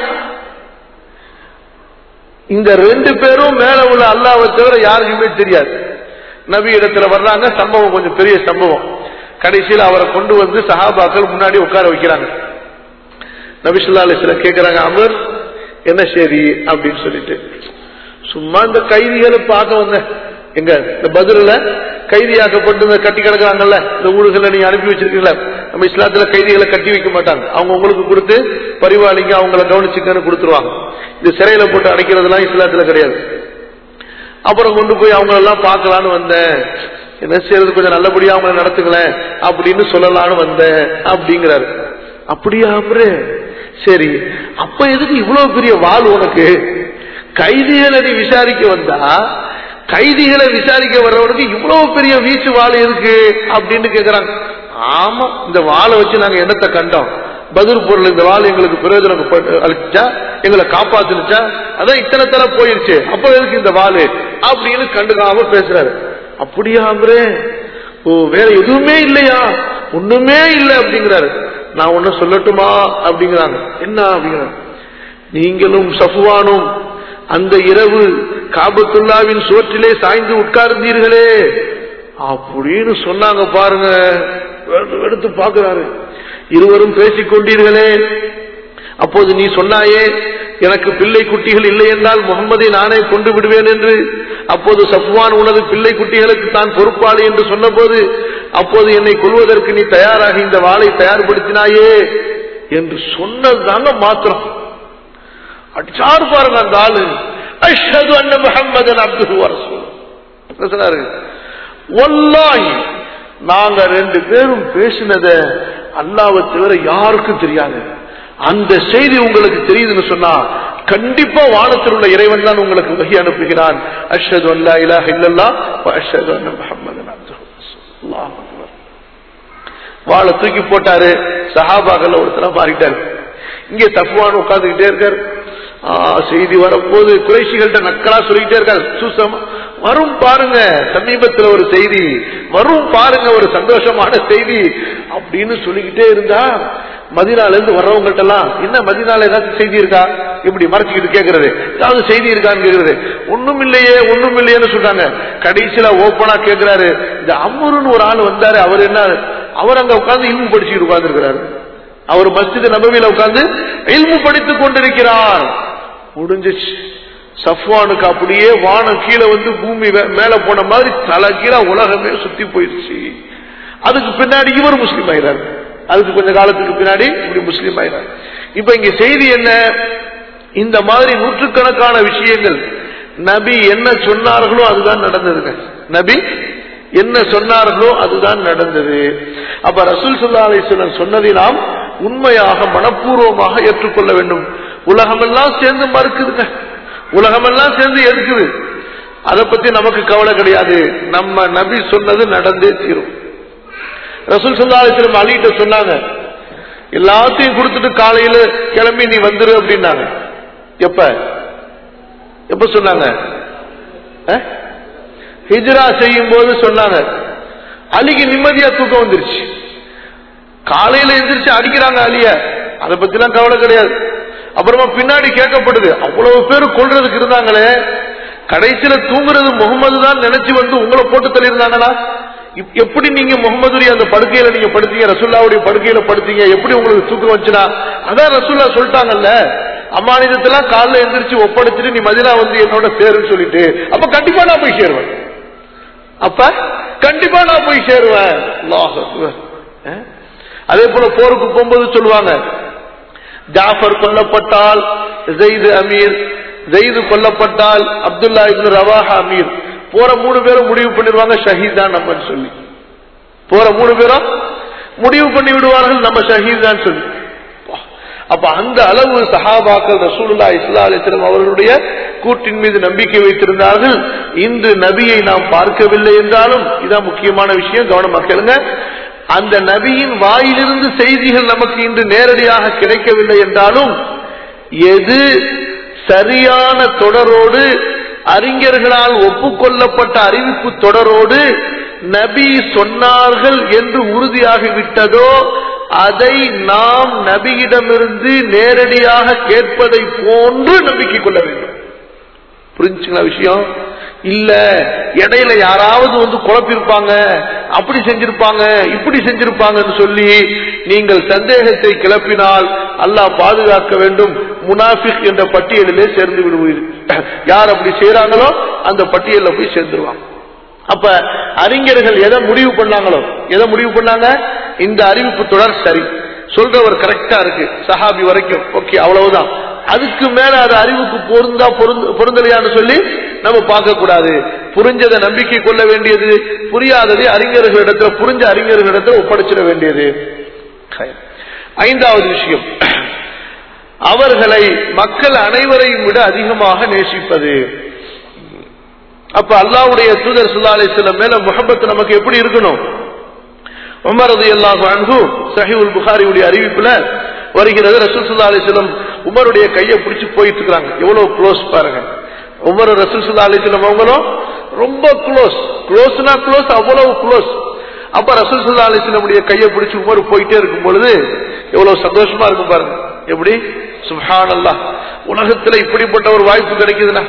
இந்த ரெண்டு பேரும் மேல உள்ள அல்லாவை தவிர யாருக்குமே தெரியாது நபி இடத்துல வர்றாங்க சம்பவம் கொஞ்சம் பெரிய சம்பவம் கடைசியில் அவரை கொண்டு வந்து சஹாபாக்கள் முன்னாடி உட்கார வைக்கிறாங்க நபிசுல்லா அலிஸ்லாம் கேக்குறாங்க அமர் என்ன சரி அப்படின்னு சொல்லிட்டு சும்மா இந்த கைதிகளை பார்க்க வந்தேன் எங்க இந்த பதில கைதியாக்கப்பட்டு இந்த கட்டி கிடக்குறாங்கல்ல இந்த ஊடுகளை நீங்க அனுப்பி வச்சிருக்கீங்களா நம்ம இஸ்லாத்துல கைதிகளை கட்டி வைக்க மாட்டாங்க அவங்க உங்களுக்கு கொடுத்து பரிவாளிங்க அவங்கள கவனிச்சுக்கன்னு கொடுத்துருவாங்க இந்த சிறையில போட்டு அடைக்கிறதுலாம் இஸ்லாத்துல கிடையாது அப்புறம் கொண்டு போய் அவங்க எல்லாம் பார்க்கலான்னு வந்தேன் என்ன செய்யறது கொஞ்சம் நல்லபடியா அவங்கள நடத்துங்களேன் அப்படின்னு சொல்லலான்னு வந்தேன் அப்படிங்கிறாரு அப்படியா அப்புறம் சரி அப்ப எதுக்கு இவ்வளவு பெரிய வாழ் உனக்கு கைதிகளை நீ விசாரிக்க வந்தா கைதிகளை விசாரிக்க வர்றவனுக்கு இவ்வளவு பெரிய வீச்சு வாழ் இருக்கு அப்படின்னு கேக்குறாங்க ஆமா இந்த வாளை வச்சு நாங்க என்னத்தை கண்டோம் பதில் பொருள் இந்த வாழ் எங்களுக்கு பிரயோஜனம் ப- அளிச்சா எங்களை காப்பாத்துனுச்சா அதான் இத்தனை தர போயிருச்சு அப்ப எதுக்கு இந்த வாளு அப்படின்னு கண்டுக்காம பேசுறாரு அப்படியா அம்பரே ஓ வேற எதுவுமே இல்லையா ஒண்ணுமே இல்லை அப்படிங்கிறாரு நான் ஒண்ணு சொல்லட்டுமா அப்படிங்கிறாங்க என்ன அப்படிங்கிறாங்க நீங்களும் சஃப்வானும் அந்த இரவு காபத்துல்லாவின் சோற்றிலே சாய்ந்து உட்கார்ந்தீர்களே அப்படின்னு சொன்னாங்க பாருங்க எடுத்து- எடுத்து பார்க்கிறாரு இருவரும் பேசிக் கொண்டீர்களே அப்போது நீ சொன்னாயே எனக்கு பிள்ளை குட்டிகள் இல்லை என்றால் முகம்மதை நானே கொண்டு விடுவேன் என்று அப்போது சஃப்வான் உனது பிள்ளை குட்டிகளுக்கு தான் பொறுப்பாளி என்று சொன்னபோது அப்போது என்னை கொல்வதற்கு நீ தயாராக இந்த வாளை தயார்படுத்தினாயே என்று சொன்னதுதாங்க மாத்திரம் அடிச்சாரு பாருங்க அந்த ஆளு அஷ்ஹது அன்ன முஹம்மதன் அப்துஹு வ ரசூலுஹு. என்ன சொன்னாரு வல்லாஹி நாங்க ரெண்டு பேரும் பேசினத அல்லாவை தவிர யாருக்கும் தெரியாது அந்த செய்தி உங்களுக்கு தெரியுதுன்னு சொன்னா கண்டிப்பா வானத்தில் உள்ள இறைவன் தான் உங்களுக்கு வகி அனுப்புகிறான் அஷ்ஹது அல்லா இலாஹ இல்லல்லாஹ் வ அஷ்ஹது அன்ன முஹம்மதன் அப்துஹு வ ரசூலுஹு. அல்லாஹ் அக்பர். வாழை தூக்கி போட்டாரு சஹாபாக்கள் ஒருத்தர மாறிட்டாரு இங்க தப்புவான் உட்கார்ந்துகிட்டே இருக்காரு ஆ, செய்தி வரப்போது குறைசிகள்கிட்ட நக்கலா சொல்லிக்கிட்டே இருக்காரு சுசமா வரும் பாருங்க சமீபத்துல ஒரு செய்தி வரும் பாருங்க ஒரு சந்தோஷமான செய்தி அப்படின்னு சொல்லிக்கிட்டே இருந்தா மதினால இருந்து வர்றவங்கள்ட்ட எல்லாம் என்ன மதினால ஏதாச்சும் செய்தி இருக்கா இப்படி மறைச்சிக்கிட்டு கேக்குறது ஏதாவது செய்தி இருக்கான்னு கேக்குறது ஒண்ணும் இல்லையே ஒண்ணும் இல்லையேன்னு சொல்றாங்க கடைசியில ஓப்பனா கேக்குறாரு இந்த அம்முருன்னு ஒரு ஆள் வந்தாரு அவர் என்ன அவர் அங்க உட்கார்ந்து இல்மு படிச்சுட்டு உட்கார்ந்து இருக்கிறாரு அவர் மஸ்ஜித் நபவியில உட்கார்ந்து இல்மு படித்துக் கொண்டிருக்கிறார் முடிஞ்சிச்சு சஃப்வானுக்கு அப்படியே வானம் கீழே வந்து பூமி வே- மேல போன மாதிரி தலை கீழே உலகமே சுத்தி போயிடுச்சு அதுக்கு பின்னாடி இவர் முஸ்லீம் ஆயிறாரு அதுக்கு கொஞ்ச காலத்துக்கு பின்னாடி இப்படி முஸ்லீம் ஆயிறாரு இப்ப இங்க செய்தி என்ன இந்த மாதிரி நூற்றுக்கணக்கான விஷயங்கள் நபி என்ன சொன்னார்களோ அதுதான் நடந்ததுங்க நபி என்ன சொன்னார்களோ அதுதான் நடந்தது அப்ப ரசூல் சுல்லா அலிஸ்வலன் சொன்னதை நாம் உண்மையாக மனப்பூர்வமாக ஏற்றுக்கொள்ள வேண்டும் உலகமெல்லாம் சேர்ந்து மறுக்குதுங்க உலகமெல்லாம் சேர்ந்து எதுக்குது அதை பத்தி நமக்கு கவலை கிடையாது நம்ம நபி சொன்னது நடந்தே தீரும் ரசூல் சுல்லா அலிஸ்லம் அலிகிட்ட சொன்னாங்க எல்லாத்தையும் கொடுத்துட்டு காலையில கிளம்பி நீ வந்துரு அப்படின்னாங்க எப்ப எப்ப சொன்னாங்க அஹ்? ஹிஜ்ரா செய்யும் போது சொன்னாங்க அலிக்கு நிம்மதியா தூக்கம் வந்துருச்சு காலையில எந்திரிச்சு அடிக்கிறாங்க அலிய அதை பத்திலாம் கவலை கிடையாது அப்புறமா பின்னாடி கேட்கப்படுது அவ்வளவு பேர் கொள்றதுக்கு இருந்தாங்களே கடைசியில தூங்குறது முகமது தான் நினைச்சு வந்து உங்களை போட்டு தள்ளியிருந்தாங்களா இப்- எப்படி நீங்க முகமதுடைய அந்த படுக்கையில நீங்க படுத்தீங்க ரசுல்லாவுடைய படுக்கையில படுத்தீங்க எப்படி உங்களுக்கு தூக்கம் வந்துச்சுனா அதான் ரசுல்லா சொல்லிட்டாங்கல்ல அம்மானிதத்தெல்லாம் காலைல எந்திரிச்சு ஒப்படைச்சிட்டு நீ மதினா வந்து என்னோட சேருன்னு சொல்லிட்டு அப்ப கண்டிப்பா நான் போய் சேருவேன் அப்ப கண்டிப்பா நான் போய் சேருவேன் அல்லாஹ் அக்பர். அஹ்? அதே போல போருக்கு போகும்போது சொல்லுவாங்க ஜாஃபர் கொல்லப்பட்டால் ஜெயிது அமீர் ஜெயிது கொல்லப்பட்டால் அப்துல்லா இப்னு ரவாஹா அமீர் போற மூணு பேரும் முடிவு பண்ணிடுவாங்க ஷஹீத் தான் நம்ம சொல்லி போற மூணு பேரும் முடிவு பண்ணி விடுவார்கள் நம்ம ஷஹீத் தான் சொல்லி அப்ப அந்த அளவு சஹாபாக்கள் ரசூலுல்லா இஸ்லா அலிஸ்லாம் அவர்களுடைய கூட்டின் மீது நம்பிக்கை வைத்திருந்தார்கள் இன்று நபியை நாம் பார்க்கவில்லை என்றாலும் இதான் முக்கியமான விஷயம் கவனமா கேளுங்க அந்த நபியின் வாயிலிருந்து செய்திகள் நமக்கு இன்று நேரடியாக கிடைக்கவில்லை என்றாலும் எது சரியான தொடரோடு அறிஞர்களால் ஒப்புக்கொள்ளப்பட்ட அறிவிப்பு தொடரோடு நபி சொன்னார்கள் என்று உறுதியாகிவிட்டதோ அதை நாம் நபியிடமிருந்து நேரடியாக கேட்பதை போன்று நம்பிக்கை கொள்ள வேண்டும் புரிஞ்சுங்களா விஷயம் இல்ல இடையில யாராவது வந்து குழப்பிருப்பாங்க அப்படி செஞ்சிருப்பாங்க இப்படி செஞ்சிருப்பாங்கன்னு சொல்லி நீங்கள் சந்தேகத்தை கிளப்பினால் அல்லாஹ் பாதுகாக்க வேண்டும் முனாஃபிக் என்ற பட்டியலிலே சேர்ந்து விடுவீர்கள் யார் அப்படி செய்யறாங்களோ அந்த பட்டியலில் போய் சேர்ந்துருவாங்க அப்ப அறிஞர்கள் எதை முடிவு பண்ணாங்களோ எதை முடிவு பண்ணாங்க இந்த அறிவிப்பு தொடர் சரி சொல்றவர் கரெக்டா இருக்கு சஹாபி வரைக்கும் ஓகே அவ்வளவுதான் அதுக்கு மேல அது அறிவுக்கு பொருந்தா பொருந்த- பொருந்தலையான்னு சொல்லி நம்ம பார்க்க கூடாது புரிஞ்சதை நம்பிக்கை கொள்ள வேண்டியது புரியாததை அறிஞர்களிடத்துல புரிஞ்ச அறிஞர்களிடத்துல ஒப்படைச்சிட வேண்டியது ஐந்தாவது விஷயம் அவர்களை மக்கள் அனைவரையும் விட அதிகமாக நேசிப்பது அப்ப அல்லாவுடைய தூதர் சுல்லா அலிஸ்லம் மேல முகப்பத் நமக்கு எப்படி இருக்கணும் உமர் ரதி அல்லாஹு அன்ஹு சஹிவுல் புகாரியுடைய அறிவிப்புல வருகிறது ரசூல் சுல்லா அலிஸ்லம் உமருடைய கையை பிடிச்சு போயிட்டு இருக்காங்க எவ்வளவு க்ளோஸ் பாருங்க உமர் ரசூல் சுல்லா அலிஸ்லம் அவங்களும் ரொம்ப க்ளோஸ் க்ளோஸ்னா க்ளோஸ் அவ்வளவு க்ளோஸ் அப்ப ரசூல் சல்லா அலிஸ்லமுடைய கையை பிடிச்சு உமர் போயிட்டே இருக்கும் பொழுது எவ்வளவு சந்தோஷமா இருக்கும் பாருங்க எப்படி சுஹான் அல்லாஹ் உலகத்துல இப்படிப்பட்ட ஒரு வாய்ப்பு கிடைக்குதுன்னா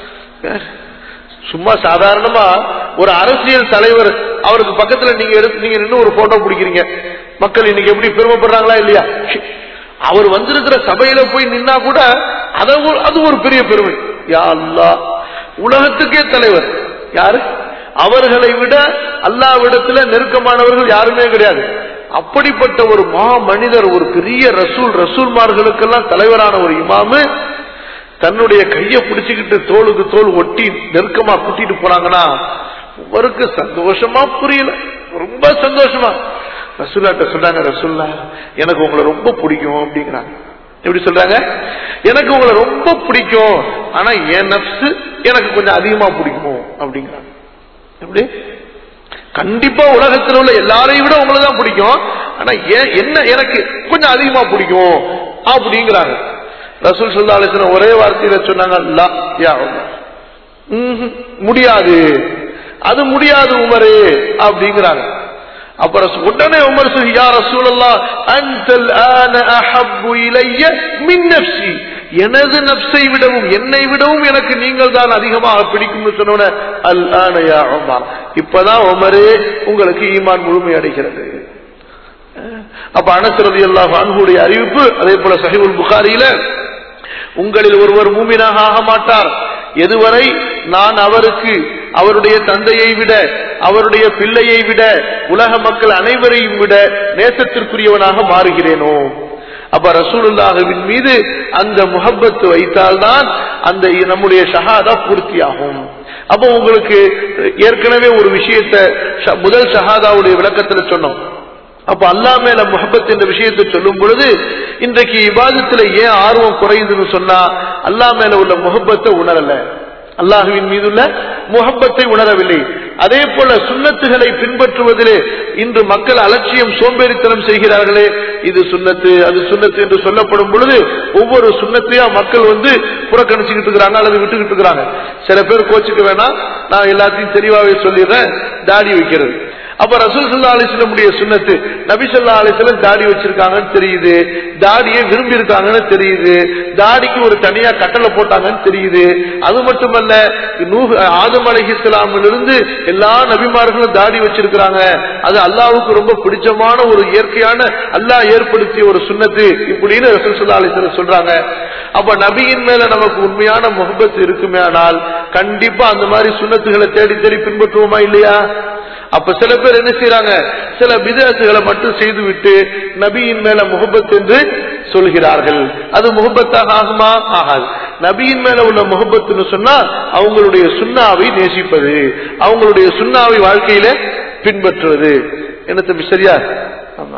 சும்மா சாதாரணமா ஒரு அரசியல் தலைவர் அவருக்கு பக்கத்துல நீங்க எடுத்து நீங்க நின்று ஒரு போட்டோ பிடிக்கிறீங்க மக்கள் இன்னைக்கு எப்படி பெருமைப்படுறாங்களா இல்லையா அவர் வந்திருக்கிற சபையில போய் நின்னா கூட அத ஒரு- அது ஒரு பெரிய பெருமை யா அல்லாஹ் உலகத்துக்கே தலைவர் யாரு அவர்களை விட அல்லாவிடத்துல நெருக்கமானவர்கள் யாருமே கிடையாது அப்படிப்பட்ட ஒரு மா மனிதர் ஒரு பெரிய ரசூல் ரசூல்மார்களுக்கெல்லாம் தலைவரான ஒரு இமாமு தன்னுடைய கையை பிடிச்சுக்கிட்டு தோளுக்கு தோல் ஒட்டி நெருக்கமா கூட்டிட்டு போனாங்கன்னா உமருக்கு சந்தோஷமா புரியல ரொம்ப சந்தோஷமா ரசூல்லாட்ட சொல்றாங்க ரசூல்லா எனக்கு உங்களை ரொம்ப பிடிக்கும் அப்படிங்கிறாங்க எப்படி சொல்றாங்க எனக்கு உங்களை ரொம்ப பிடிக்கும் ஆனா என் நப்சு எனக்கு கொஞ்சம் அதிகமா பிடிக்கும் அப்படிங்கிறாங்க எப்படி கண்டிப்பா உலகத்தில் உள்ள எல்லாரையும் விட உங்களை தான் பிடிக்கும் ஆனா ஏன் என்ன எனக்கு கொஞ்சம் அதிகமா பிடிக்கும் அப்படிங்கிறாங்க ரசூல் சல்லா அலிஸ்லாம் ஒரே வார்த்தையில சொன்னாங்க "லா யா உமர்." ம்ஹும். முடியாது அது முடியாது உமரே அப்படிங்கிறாங்க அப்ப ரசூ- உடனே உமர் சொல்லி யா ரசூலல்லா அன்தல் ஆன அஹப்பு இலைய மின் நப்சி எனது நப்சை விடவும் என்னை விடவும் எனக்கு நீங்கள் தான் அதிகமாக பிடிக்கும்னு சொன்ன அல் ஆன யா உமர் இப்பதான் உமரே உங்களுக்கு ஈமான் முழுமை அடைகிறது அப்ப அனசரதி அல்லாஹ் அன்புடைய அறிவிப்பு அதே போல சஹிபுல் புகாரியில உங்களில் ஒருவர் மூமினாக ஆக மாட்டார் எதுவரை நான் அவருக்கு அவருடைய தந்தையை விட அவருடைய பிள்ளையை விட உலக மக்கள் அனைவரையும் விட நேசத்திற்குரியவனாக மாறுகிறேனோ அப்ப ரசூலுல்லாஹுவின் மீது அந்த முகப்பத்து வைத்தால்தான் அந்த நம்முடைய ஷஹாதா பூர்த்தியாகும் அப்போ உங்களுக்கு ஏற்கனவே ஒரு விஷயத்தை ஷ- முதல் ஷஹாதாவுடைய விளக்கத்துல சொன்னோம் அப்ப அல்லாஹ் மேல முகப்பத் என்ற விஷயத்தை சொல்லும் பொழுது இன்றைக்கு இபாதத்துல ஏன் ஆர்வம் குறையுதுன்னு சொன்னா அல்லாஹ் மேல உள்ள முகப்பத்தை உணரல அல்லாஹுவின் மீதுள்ள முகப்பத்தை உணரவில்லை அதே போல சுன்னத்துகளை பின்பற்றுவதிலே இன்று மக்கள் அலட்சியம் சோம்பேறித்தனம் செய்கிறார்களே இது சுன்னத்து அது சுன்னத்து என்று சொல்லப்படும் பொழுது ஒவ்வொரு சுண்ணத்தையா மக்கள் வந்து புறக்கணிச்சுக்கிட்டு இருக்கிறாங்க அல்லது விட்டுக்கிட்டு இருக்கிறாங்க சில பேர் கோச்சுக்க வேணாம் நான் எல்லாத்தையும் தெளிவாவே சொல்லிடுறேன் தாடி வைக்கிறது அப்ப ரசூல் சல்லா அலிஸ்லமுடைய சுண்ணத்து நபி சொல்லா அலிஸ்லம் தாடி வச்சிருக்காங்கன்னு தெரியுது தாடியை விரும்பி இருக்காங்கன்னு தெரியுது தாடிக்கு ஒரு தனியா கட்டளை போட்டாங்கன்னு தெரியுது அது மட்டுமல்ல நூஹ் ஆதம் அலிஹிஸ்லாமிலிருந்து எல்லா நபிமார்களும் தாடி வச்சிருக்கிறாங்க அது அல்லாவுக்கு ரொம்ப பிடிச்சமான ஒரு இயற்கையான அல்லாஹ் ஏற்படுத்திய ஒரு சுண்ணத்து இப்படின்னு ரசூல் சல்லா அலிஸ்லம் சொல்றாங்க அப்ப நபியின் மேல நமக்கு உண்மையான முகபத்து இருக்குமே ஆனால் கண்டிப்பா அந்த மாதிரி சுண்ணத்துகளை தேடி தேடி பின்பற்றுவோமா இல்லையா அப்ப சில பேர் என்ன செய்யறாங்க சில விதத்துகளை மட்டும் செய்துவிட்டு நபியின் மேல முகப்பத் என்று சொல்கிறார்கள் அது முகப்பத்தாக ஆகுமா ஆகாது நபியின் மேல உள்ள முகப்பத்துன்னு சொன்னா அவங்களுடைய சுண்ணாவை நேசிப்பது அவங்களுடைய சுண்ணாவை வாழ்க்கையில பின்பற்றுவது என்ன தம்பி சரியா ஆமா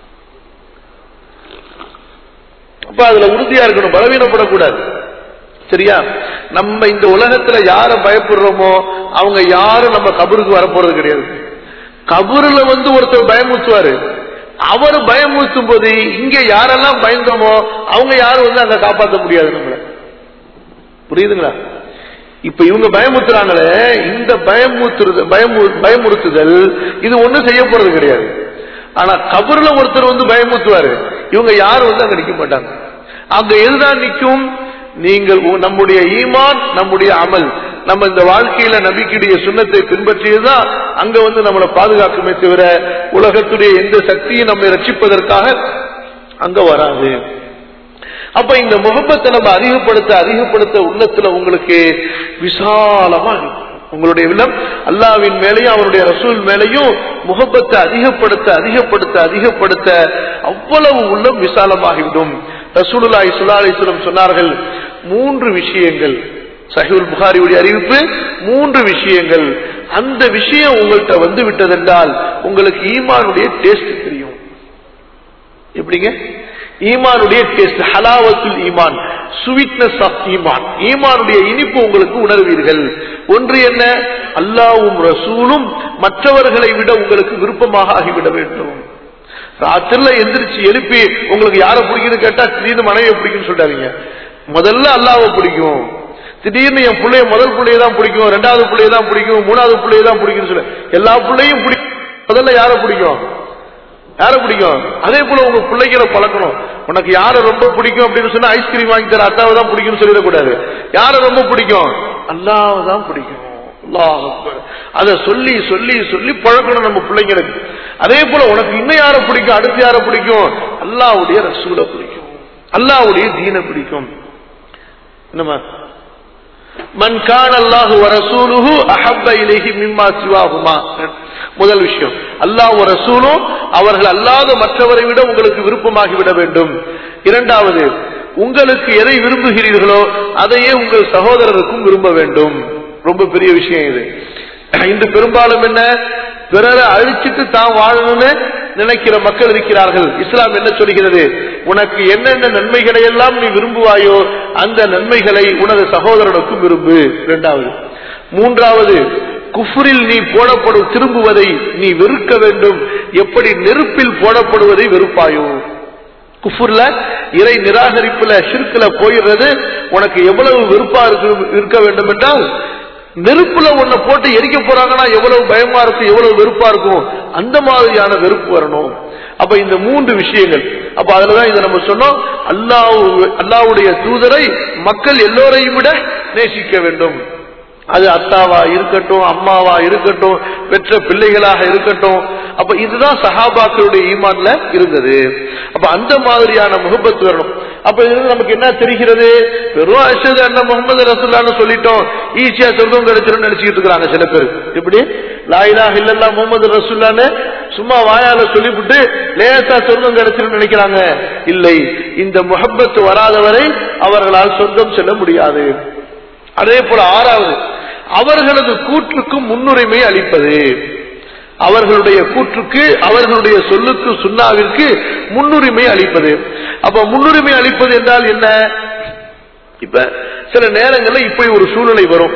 அப்ப அதுல உறுதியா இருக்கணும் பலவீனப்படக்கூடாது சரியா நம்ம இந்த உலகத்துல யார பயப்படுறோமோ அவங்க யாரும் நம்ம கபருக்கு வரப்போறது கிடையாது கபருல வந்து ஒருத்தர் பயமுறுத்துவாரு அவர் பயமுறுத்தும் போது இங்க யாரெல்லாம் பயந்தோமோ அவங்க யாரும் வந்து அங்க காப்பாற்ற முடியாது நம்மள புரியுதுங்களா இப்ப இவங்க பயமுறுத்துறாங்களே இந்த பயமுறுத்துறது பயமு- பயமுறுத்துதல் இது ஒண்ணும் செய்ய போறது கிடையாது ஆனா கபர்ல ஒருத்தர் வந்து பயமுறுத்துவாரு இவங்க யாரும் வந்து அங்க நிக்க மாட்டாங்க அங்க எதுதான் நிக்கும் நீங்கள் உ- நம்முடைய ஈமான் நம்முடைய அமல் நம்ம இந்த வாழ்க்கையில நபிக்குடைய சுண்ணத்தை பின்பற்றியதுதான் அங்க வந்து நம்மளை பாதுகாக்குமே தவிர உலகத்துடைய எந்த சக்தியும் நம்மை ரட்சிப்பதற்காக அங்க வராது அப்ப இந்த முகப்பத்தை நம்ம அதிகப்படுத்த அதிகப்படுத்த உள்ளத்துல உங்களுக்கு விசாலமா இருக்கும். உங்களுடைய உள்ளம் அல்லாவின் மேலையும் அவருடைய ரசூல் மேலையும் முகப்பத்தை அதிகப்படுத்த அதிகப்படுத்த அதிகப்படுத்த அவ்வளவு உள்ளம் விசாலமாகிவிடும் ரசூலுல்லாஹி ஸல்லல்லாஹு அலைஹி வஸல்லம் சொன்னார்கள் மூன்று விஷயங்கள் சஹீல் புகாரியுடைய அறிவிப்பு மூன்று விஷயங்கள் அந்த விஷயம் உங்கள்கிட்ட வந்து விட்டதென்றால் உங்களுக்கு ஈமானுடைய டேஸ்ட் தெரியும் எப்படிங்க ஈமானுடைய டேஸ்ட் ஹலாவத்துல் ஈமான் ஸ்வீட்னஸ் ஆஃப் ஈமான் ஈமானுடைய இனிப்பு உங்களுக்கு உணர்வீர்கள் ஒன்று என்ன அல்லாவும் ரசூலும் மற்றவர்களை விட உங்களுக்கு விருப்பமாக ஆகிவிட வேண்டும் ராத்திரில எந்திரிச்சு எழுப்பி உங்களுக்கு யாரை பிடிக்குன்னு கேட்டா திடீர்னு மனைவியை பிடிக்குன்னு சொல்றாதீங்க முதல்ல அல்லாவை பிடிக்கும் திடீர்னு என் பிள்ளைய முதல் பிள்ளைய தான் பிடிக்கும் ரெண்டாவது பிள்ளைய தான் பிடிக்கும் மூணாவது பிள்ளைய தான் பிடிக்கும்னு சொல்ல எல்லா பிள்ளையும் பிடிக்கும் முதல்ல யாரை பிடிக்கும் யாரை பிடிக்கும் அதே போல உங்க பிள்ளைகளை பழக்கணும் உனக்கு யாரை ரொம்ப பிடிக்கும் அப்படின்னு சொன்னா ஐஸ்கிரீம் வாங்கி தர அத்தாவை தான் பிடிக்கும்னு சொல்லிடக்கூடாது யாரை ரொம்ப பிடிக்கும் அல்லாவை தான் பிடிக்கும் அல்லாஹ் அக்பர். அதை சொல்லி சொல்லி சொல்லி பழக்கணும் நம்ம பிள்ளைங்களுக்கு அதே போல உனக்கு இன்னும் யாரை பிடிக்கும் அடுத்து யாரை பிடிக்கும் அல்லாவுடைய ரசூலை பிடிக்கும் அல்லாவுடைய தீனை பிடிக்கும் நம்ம மன் கான் அல்லாஹு வரசூலுஹு அஹப்ப இலைஹி மிம்மா சிவாகுமா முதல் விஷயம் அல்லாஹ் ரசூலும் அவர்கள் அல்லாத மற்றவரை விட உங்களுக்கு விருப்பமாகி விட வேண்டும் இரண்டாவது உங்களுக்கு எதை விரும்புகிறீர்களோ அதையே உங்கள் சகோதரருக்கும் விரும்ப வேண்டும் ரொம்ப பெரிய விஷயம் இது இன்று பெரும்பாலும் என்ன பிறரை அழிச்சிட்டு தான் வாழணும்னு நினைக்கிற மக்கள் இருக்கிறார்கள் இஸ்லாம் என்ன சொல்கிறது உனக்கு என்னென்ன நன்மைகளை எல்லாம் நீ விரும்புவாயோ அந்த நன்மைகளை உனது சகோதரனுக்கும் விரும்பு இரண்டாவது மூன்றாவது குஃபுரில் நீ போடப்படும் திரும்புவதை நீ வெறுக்க வேண்டும் எப்படி நெருப்பில் போடப்படுவதை வெறுப்பாயோ குஃபுர்ல இறை நிராகரிப்புல ஷிர்குல போயிடுறது உனக்கு எவ்வளவு வெறுப்பா இருக்கு இருக்க வேண்டும் என்றால் நெருப்புல உன்னை போட்டு எரிக்க போறாங்கன்னா எவ்வளவு பயமா இருக்கும் எவ்வளவு வெறுப்பா இருக்கும் அந்த மாதிரியான வெறுப்பு வரணும் அப்ப இந்த மூன்று விஷயங்கள் அப்ப அதுலதான் இதை நம்ம சொன்னோம் அல்லாஹ் அல்லாவுடைய தூதரை மக்கள் எல்லோரையும் விட நேசிக்க வேண்டும் அது அத்தாவா இருக்கட்டும் அம்மாவா இருக்கட்டும் பெற்ற பிள்ளைகளாக இருக்கட்டும் அப்ப இதுதான் சஹாபாக்களுடைய ஈமான்ல இருந்தது அப்ப அந்த மாதிரியான முகப்பத்து வரணும் அப்ப இதுல நமக்கு என்ன தெரிகிறது வெறும் அஷது அண்ணன் முகமது ரசுல்லான்னு சொல்லிட்டோம் ஈஸியா சொர்க்கம் கிடைச்சிரும் நினைச்சுக்கிட்டு இருக்கிறாங்க சில பேர் இப்படி லாயிலா இல்லல்லா முகமது ரசுல்லான்னு சும்மா வாயால சொல்லிவிட்டு லேசா சொர்க்கம் கிடைச்சிரும் நினைக்கிறாங்க இல்லை இந்த முகப்பத்து வராதவரை அவர்களால் சொர்க்கம் செல்ல முடியாது அதே போல ஆறாவது அவர்களது கூற்றுக்கு முன்னுரிமை அளிப்பது அவர்களுடைய கூற்றுக்கு அவர்களுடைய சொல்லுக்கு சுண்ணாவிற்கு முன்னுரிமை அளிப்பது அப்ப முன்னுரிமை அளிப்பது என்றால் என்ன இப்ப சில நேரங்களில் இப்படி ஒரு சூழ்நிலை வரும்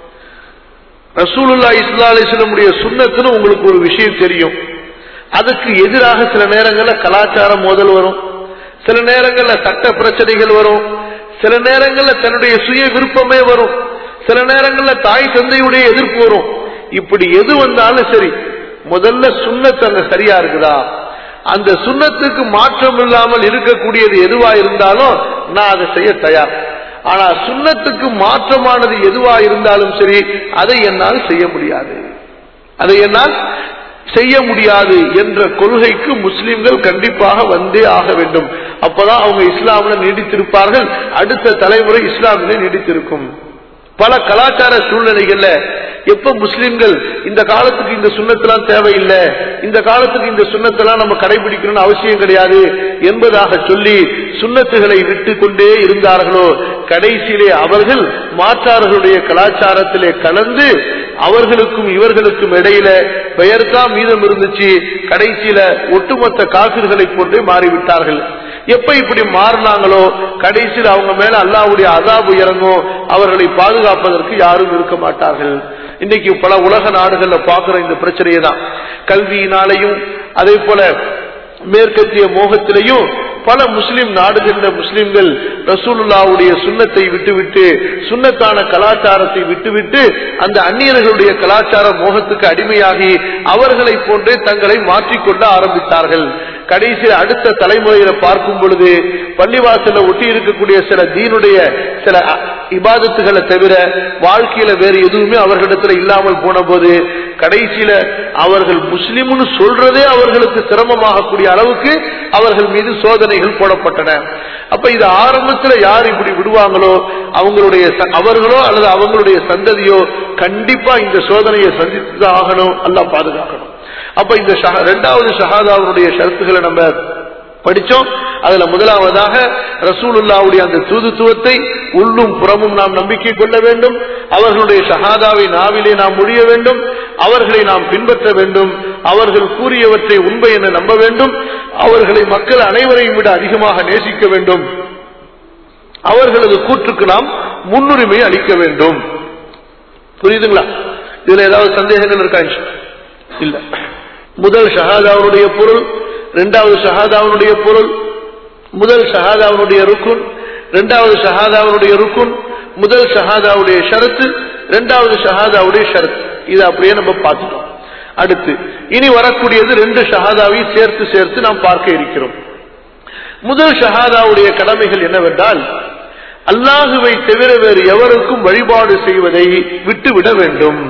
ரசூலுல்லா இஸ்லா அலிஸ்லமுடைய சுண்ணத்துன்னு உங்களுக்கு ஒரு விஷயம் தெரியும் அதுக்கு எதிராக சில நேரங்களில் கலாச்சார மோதல் வரும் சில நேரங்களில் சட்ட பிரச்சனைகள் வரும் சில நேரங்களில் தன்னுடைய சுய விருப்பமே வரும் சில நேரங்களில் தாய் தந்தையுடைய எதிர்ப்பு வரும் இப்படி எது வந்தாலும் சரி முதல்ல சுண்ணத்து அங்க சரியா இருக்குதா அந்த சுண்ணத்துக்கு மாற்றம் இல்லாமல் இருக்கக்கூடியது எதுவா இருந்தாலும் நான் அதை செய்ய தயார் ஆனா சுண்ணத்துக்கு மாற்றமானது எதுவா இருந்தாலும் சரி அதை என்னால் செய்ய முடியாது அதை என்னால் செய்ய முடியாது என்ற கொள்கைக்கு முஸ்லிம்கள் கண்டிப்பாக வந்தே ஆக வேண்டும் அப்பதான் அவங்க இஸ்லாமில நீடித்திருப்பார்கள் அடுத்த தலைமுறை இஸ்லாமிலே நீடித்திருக்கும் பல கலாச்சார சூழ்நிலைகள்ல எப்ப முஸ்லிம்கள் இந்த காலத்துக்கு இந்த சுண்ணத்தெல்லாம் தேவையில்லை இந்த காலத்துக்கு இந்த சுண்ணத்தெல்லாம் நம்ம கடைபிடிக்கணும்னு அவசியம் கிடையாது என்பதாக சொல்லி சுண்ணத்துகளை விட்டு கொண்டே இருந்தார்களோ கடைசியிலே அவர்கள் மாற்றார்களுடைய கலாச்சாரத்திலே கலந்து அவர்களுக்கும் இவர்களுக்கும் இடையில பெயர்தான் மீதம் இருந்துச்சு கடைசியில ஒட்டுமொத்த காசிர்களை போன்றே மாறிவிட்டார்கள் எப்ப இப்படி மாறினாங்களோ கடைசியில் அவங்க மேல அல்லாவுடைய அதாபு இறங்கும் அவர்களை பாதுகாப்பதற்கு யாரும் இருக்க மாட்டார்கள் இன்னைக்கு பல உலக நாடுகள்ல பாக்குற இந்த பிரச்சனையை தான் கல்வியினாலையும் அதே போல மேற்கத்திய மோகத்திலையும் பல முஸ்லிம் நாடுகளில் முஸ்லிம்கள் ரசூலுல்லாவுடைய சுண்ணத்தை விட்டுவிட்டு சுண்ணத்தான கலாச்சாரத்தை விட்டுவிட்டு அந்த அந்நியர்களுடைய கலாச்சார மோகத்துக்கு அடிமையாகி அவர்களை போன்றே தங்களை மாற்றிக்கொள்ள ஆரம்பித்தார்கள் கடைசியில் அடுத்த தலைமுறையில பார்க்கும் பொழுது பள்ளிவாசல ஒட்டி இருக்கக்கூடிய சில தீனுடைய சில இபாதத்துகளை தவிர வாழ்க்கையில வேறு எதுவுமே அவர்களிடத்துல இல்லாமல் போன போது கடைசியில அவர்கள் முஸ்லிம்னு சொல்றதே அவர்களுக்கு சிரமமாகக்கூடிய அளவுக்கு அவர்கள் மீது சோதனைகள் போடப்பட்டன அப்ப இது ஆரம்பத்துல யார் இப்படி விடுவாங்களோ அவங்களுடைய அவர்களோ அல்லது அவங்களுடைய சந்ததியோ கண்டிப்பா இந்த சோதனையை சந்தித்துதான் ஆகணும் அல்ல பாதுகாக்கணும் அப்ப இந்த இரண்டாவது ஷஹாதாவுடைய ஷரத்துகளை நம்ம படிச்சோம் அதுல முதலாவதாக ரசூலுல்லாவுடைய அந்த தூதுத்துவத்தை உள்ளும் புறமும் நாம் நம்பிக்கை கொள்ள வேண்டும் அவர்களுடைய ஷஹாதாவை நாவிலே நாம் முடிய வேண்டும் அவர்களை நாம் பின்பற்ற வேண்டும் அவர்கள் கூறியவற்றை உண்மை என நம்ப வேண்டும் அவர்களை மக்கள் அனைவரையும் விட அதிகமாக நேசிக்க வேண்டும் அவர்களது கூற்றுக்கு நாம் முன்னுரிமை அளிக்க வேண்டும் புரியுதுங்களா இதுல ஏதாவது சந்தேகங்கள் இருக்கா இல்ல முதல் ஷஹாதாவுடைய பொருள் இரண்டாவது ஷஹாதாவுடைய பொருள் முதல் ஷஹாதாவுடைய ருக்குன் இரண்டாவது ஷஹாதாவுடைய ருக்குன் முதல் ஷஹாதாவுடைய ஷரத்து இரண்டாவது ஷஹாதாவுடைய ஷரத்து இது அப்படியே நம்ம பார்த்துட்டோம் அடுத்து இனி வரக்கூடியது ரெண்டு ஷஹாதாவை சேர்த்து சேர்த்து நாம் பார்க்க இருக்கிறோம் முதல் ஷஹாதாவுடைய கடமைகள் என்னவென்றால் அல்லாஹுவை தவிர வேறு எவருக்கும் வழிபாடு செய்வதை விட்டுவிட வேண்டும்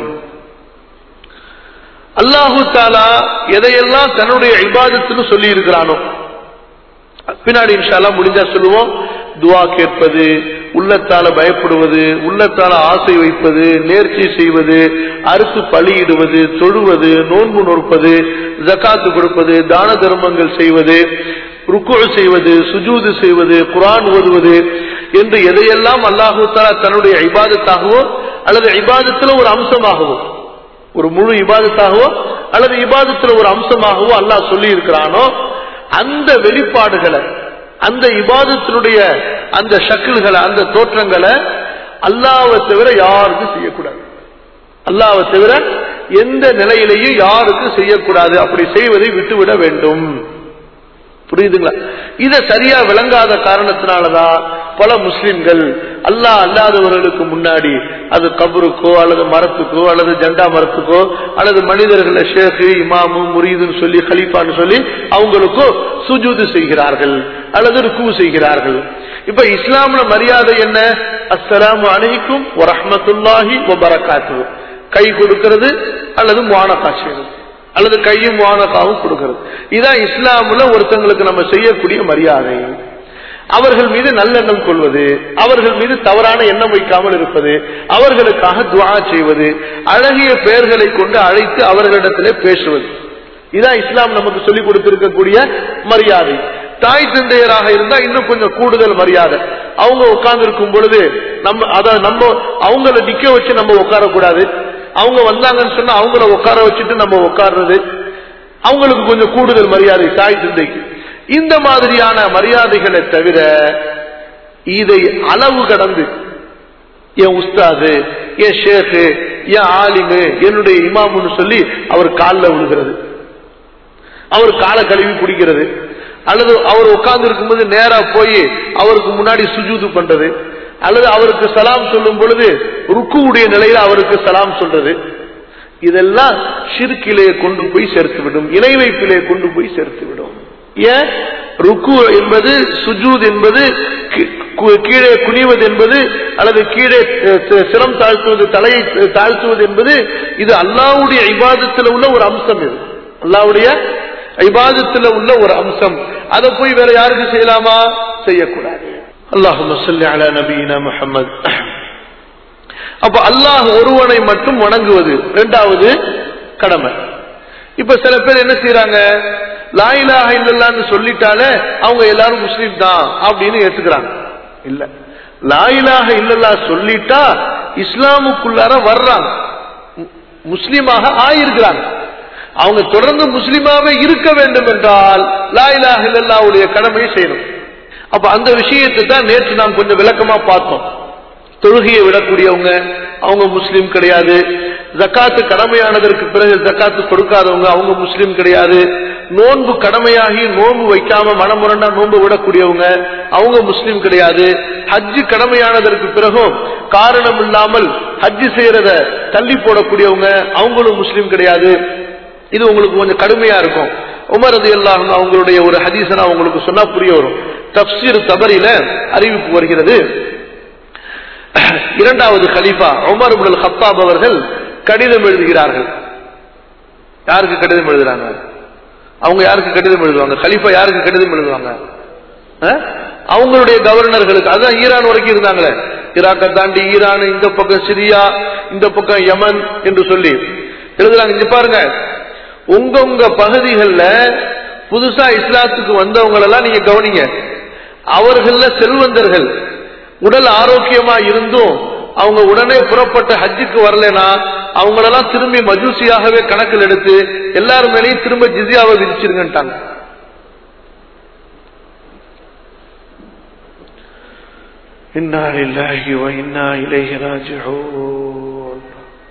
அல்லாஹு தாலா எதையெல்லாம் தன்னுடைய இபாதத்துன்னு சொல்லி இருக்கிறானோ பின்னாடி இன்ஷால்லா முடிஞ்சா சொல்லுவோம் துவா கேட்பது உள்ளத்தால பயப்படுவது உள்ளத்தால ஆசை வைப்பது நேர்ச்சி செய்வது அறுத்து பலியிடுவது தொழுவது நோன்பு நோற்பது ஜக்காத்து கொடுப்பது தான தர்மங்கள் செய்வது ருக்கு செய்வது சுஜூது செய்வது குரான் ஓதுவது என்று எதையெல்லாம் அல்லாஹு தாலா தன்னுடைய இபாதத்தாகவோ அல்லது இபாதத்துல ஒரு அம்சமாகவோ ஒரு முழு இபாதத்தாகவோ அல்லது இபாதத்துல ஒரு அம்சமாகவோ அல்லாஹ் சொல்லி இருக்கிறானோ அந்த வெளிப்பாடுகளை அந்த இபாதத்தினுடைய அந்த ஷக்கிள்களை அந்த தோற்றங்களை அல்லாவை தவிர யாருக்கும் செய்யக்கூடாது அல்லாவை தவிர எந்த நிலையிலையும் யாருக்கும் செய்யக்கூடாது அப்படி செய்வதை விட்டுவிட வேண்டும் புரியுதுங்களா இத சரியா விளங்காத காரணத்தினாலதான் பல முஸ்லிம்கள் அல்லாஹ் அல்லாதவர்களுக்கு முன்னாடி அது கபருக்கோ அல்லது மரத்துக்கோ அல்லது ஜண்டா மரத்துக்கோ அல்லது மனிதர்களை ஷேக்கு இமாமு முரீதுன்னு சொல்லி ஹலீஃபான்னு சொல்லி அவங்களுக்கோ சுஜூது செய்கிறார்கள் அல்லது ருக்கு செய்கிறார்கள் இப்ப இஸ்லாம்ல மரியாதை என்ன அஸ்ஸலாமு அலைக்கும் வரஹ்மத்துல்லாஹி வபரகாத்து கை கொடுக்கிறது அல்லது முவானகா செய்வது அல்லது கையும் முவானகாவும் கொடுக்கிறது இதான் இஸ்லாம்ல ஒருத்தங்களுக்கு நம்ம செய்யக்கூடிய மரியாதை அவர்கள் மீது நல்லெண்ணம் கொள்வது அவர்கள் மீது தவறான எண்ணம் வைக்காமல் இருப்பது அவர்களுக்காக துவா செய்வது அழகிய பெயர்களை கொண்டு அழைத்து அவர்களிடத்திலே பேசுவது இதான் இஸ்லாம் நமக்கு சொல்லிக் கொடுத்திருக்கக்கூடிய மரியாதை தாய் தந்தையராக இருந்தா இன்னும் கொஞ்சம் கூடுதல் மரியாதை அவங்க உட்கார்ந்து இருக்கும் பொழுது நம்ம அத நம்ம அவங்கள நிக்க வச்சு நம்ம உட்காரக்கூடாது அவங்க வந்தாங்கன்னு சொன்னா அவங்கள உட்கார வச்சுட்டு நம்ம உட்கார்றது அவங்களுக்கு கொஞ்சம் கூடுதல் மரியாதை தாய் தந்தைக்கு இந்த மாதிரியான மரியாதைகளை தவிர இதை அளவு கடந்து என் உஸ்தாது என் ஷேக்கு என் ஆலிமு என்னுடைய இமாமுன்னு சொல்லி அவர் காலில் விழுகிறது அவர் காலை கழுவி குடிக்கிறது அல்லது அவர் உட்கார்ந்து இருக்கும்போது நேரா போய் அவருக்கு முன்னாடி சுஜூது பண்றது அல்லது அவருக்கு சலாம் சொல்லும் பொழுது ருக்குவுடைய நிலையில அவருக்கு சலாம் சொல்றது இதெல்லாம் ஷிர்கிலே கொண்டு போய் சேர்த்து விடும் இணை வைப்பிலே கொண்டு போய் சேர்த்து விடும் ஏன் ருக்கு என்பது சுஜூத் என்பது கீழே குனிவது என்பது அல்லது கீழே சிரம் தாழ்த்துவது தலையை தாழ்த்துவது என்பது இது அல்லாவுடைய ஐபாதத்தில் உள்ள ஒரு அம்சம் இது அல்லாவுடைய ஐபாதத்தில் உள்ள ஒரு அம்சம் அதை போய் வேற யாருக்கு செய்யலாமா செய்யக்கூடாது அல்லாஹு சொல்லி அலா நபீனா முஹம்மது அப்ப அல்லாஹ் ஒருவனை மட்டும் வணங்குவது இரண்டாவது கடமை இப்ப சில பேர் என்ன செய்யறாங்க லாயிலாக இல்லல்லான்னு சொல்லிட்டாலே அவங்க எல்லாரும் முஸ்லீம் தான் அப்படின்னு ஏத்துக்கிறாங்க இல்ல லாயிலாக இல்லல்லா சொல்லிட்டா இஸ்லாமுக்குள்ளார வர்றாங்க முஸ்லீமாக ஆயிருக்கிறாங்க அவங்க தொடர்ந்து முஸ்லீமாவே இருக்க வேண்டும் என்றால் லாயிலாக இல்லல்லாவுடைய கடமையை செய்யணும் அப்ப அந்த விஷயத்தை தான் நேற்று நாம் கொஞ்சம் விளக்கமா பார்த்தோம் தொழுகையை விடக்கூடியவங்க அவங்க முஸ்லீம் கிடையாது ஜக்காத்து கடமையானதற்கு பிறகு ஜக்காத்து கொடுக்காதவங்க அவங்க முஸ்லீம் கிடையாது நோன்பு கடமையாகி நோன்பு வைக்காம மனமுரண்டா நோன்பு விடக்கூடியவங்க அவங்க முஸ்லீம் கிடையாது ஹஜ்ஜு கடமையானதற்கு பிறகும் காரணம் இல்லாமல் ஹஜ்ஜு செய்யறத தள்ளி போடக்கூடியவங்க அவங்களும் முஸ்லீம் கிடையாது இது உங்களுக்கு கொஞ்சம் கடுமையா இருக்கும் உமர் அது எல்லாம் அவங்களுடைய ஒரு ஹதீசனா உங்களுக்கு சொன்னா புரிய வரும் தப்சீர் தபரில அறிவிப்பு வருகிறது இரண்டாவது கலீஃபா உமர் உடல் ஹத்தாப் அவர்கள் கடிதம் எழுதுகிறார்கள் யாருக்கு கடிதம் எழுதுறாங்க அவங்க யாருக்கு கடிதம் எழுதுவாங்க கலீஃபா யாருக்கு கடிதம் எழுதுவாங்க அவங்களுடைய கவர்னர்களுக்கு அதுதான் ஈரான் வரைக்கும் இருந்தாங்களே ஈராக்கை தாண்டி ஈரான் இந்த பக்கம் சிரியா இந்த பக்கம் யமன் என்று சொல்லி எழுதுறாங்க இங்க பாருங்க உங்க உங்க பகுதிகளில் புதுசா இஸ்லாத்துக்கு வந்தவங்களெல்லாம் நீங்க கவனிங்க அவர்கள செல்வந்தர்கள் உடல் ஆரோக்கியமா இருந்தும் அவங்க உடனே புறப்பட்ட ஹஜ்ஜுக்கு வரலனா அவங்களெல்லாம் திரும்பி மஜூசியாகவே கணக்கில் எடுத்து எல்லாரும் மேலேயும் திரும்ப ஜிசியாவை விதிச்சிருங்கட்டாங்க இன்னா லில்லாஹி வ இன்னா இலைஹி ராஜிஊன்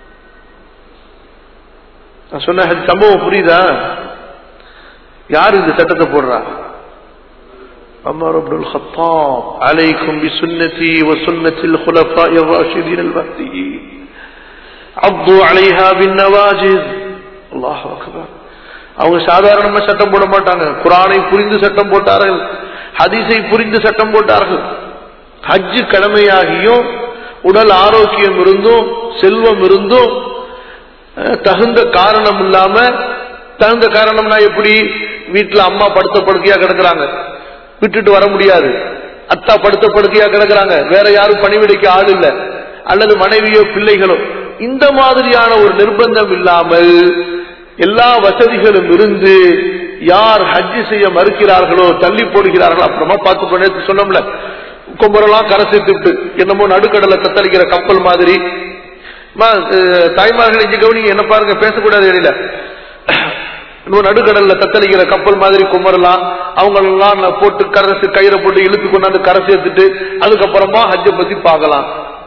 நான் சொன்ன சம்பவம் புரியுதா யார் இந்த சட்டத்தை போடுறா عمر بن الخطاب عليكم بسنتي وسنة الخلفاء الراشدين المهديين عضوا عليها بالنواجذ الله أكبر அவங்க சாதாரணமா சட்டம் போட மாட்டாங்க குரானை புரிந்து சட்டம் போட்டார்கள் ஹதீஸை புரிந்து சட்டம் போட்டார்கள் ஹஜ்ஜு கடமையாகியும் உடல் ஆரோக்கியம் இருந்தும் செல்வம் இருந்தும் அஹ், தகுந்த காரணம் இல்லாம தகுந்த காரணம்னா எப்படி வீட்டுல அம்மா படுத்த படுக்கையா கிடக்குறாங்க விட்டுட்டு வர முடியாது அத்தா படுத்த படுக்கையா கிடக்குறாங்க வேற யாரும் பணிவிடைக்கு ஆள் இல்ல அல்லது மனைவியோ பிள்ளைகளோ இந்த மாதிரியான ஒரு நிர்பந்தம் இல்லாமல் எல்லா வசதிகளும் இருந்து யார் ஹஜ்ஜி செய்ய மறுக்கிறார்களோ தள்ளி போடுகிறார்களோ அப்புறமா பார்த்து பண்ணி சொன்னோம்ல கும்பரெல்லாம் கரை சேர்த்து விட்டு என்னமோ நடுக்கடலை தத்தளிக்கிற கப்பல் மாதிரி அம்மா, அஹ், தாய்மார்கள் இங்க கவனிங்க என்ன பாருங்க பேசக்கூடாது இடையில இன்னும் நடுக்கடல்ல தத்தளிக்கிற கப்பல் மாதிரி குமரலாம் அவங்களெல்லாம் நான் போட்டு கரை சே- கயிறை போட்டு இழுத்து கொண்டாந்து கரை சேர்த்துட்டு அதுக்கப்புறமா ஹஜ்ஜை பத்தி பார்க்கலாம்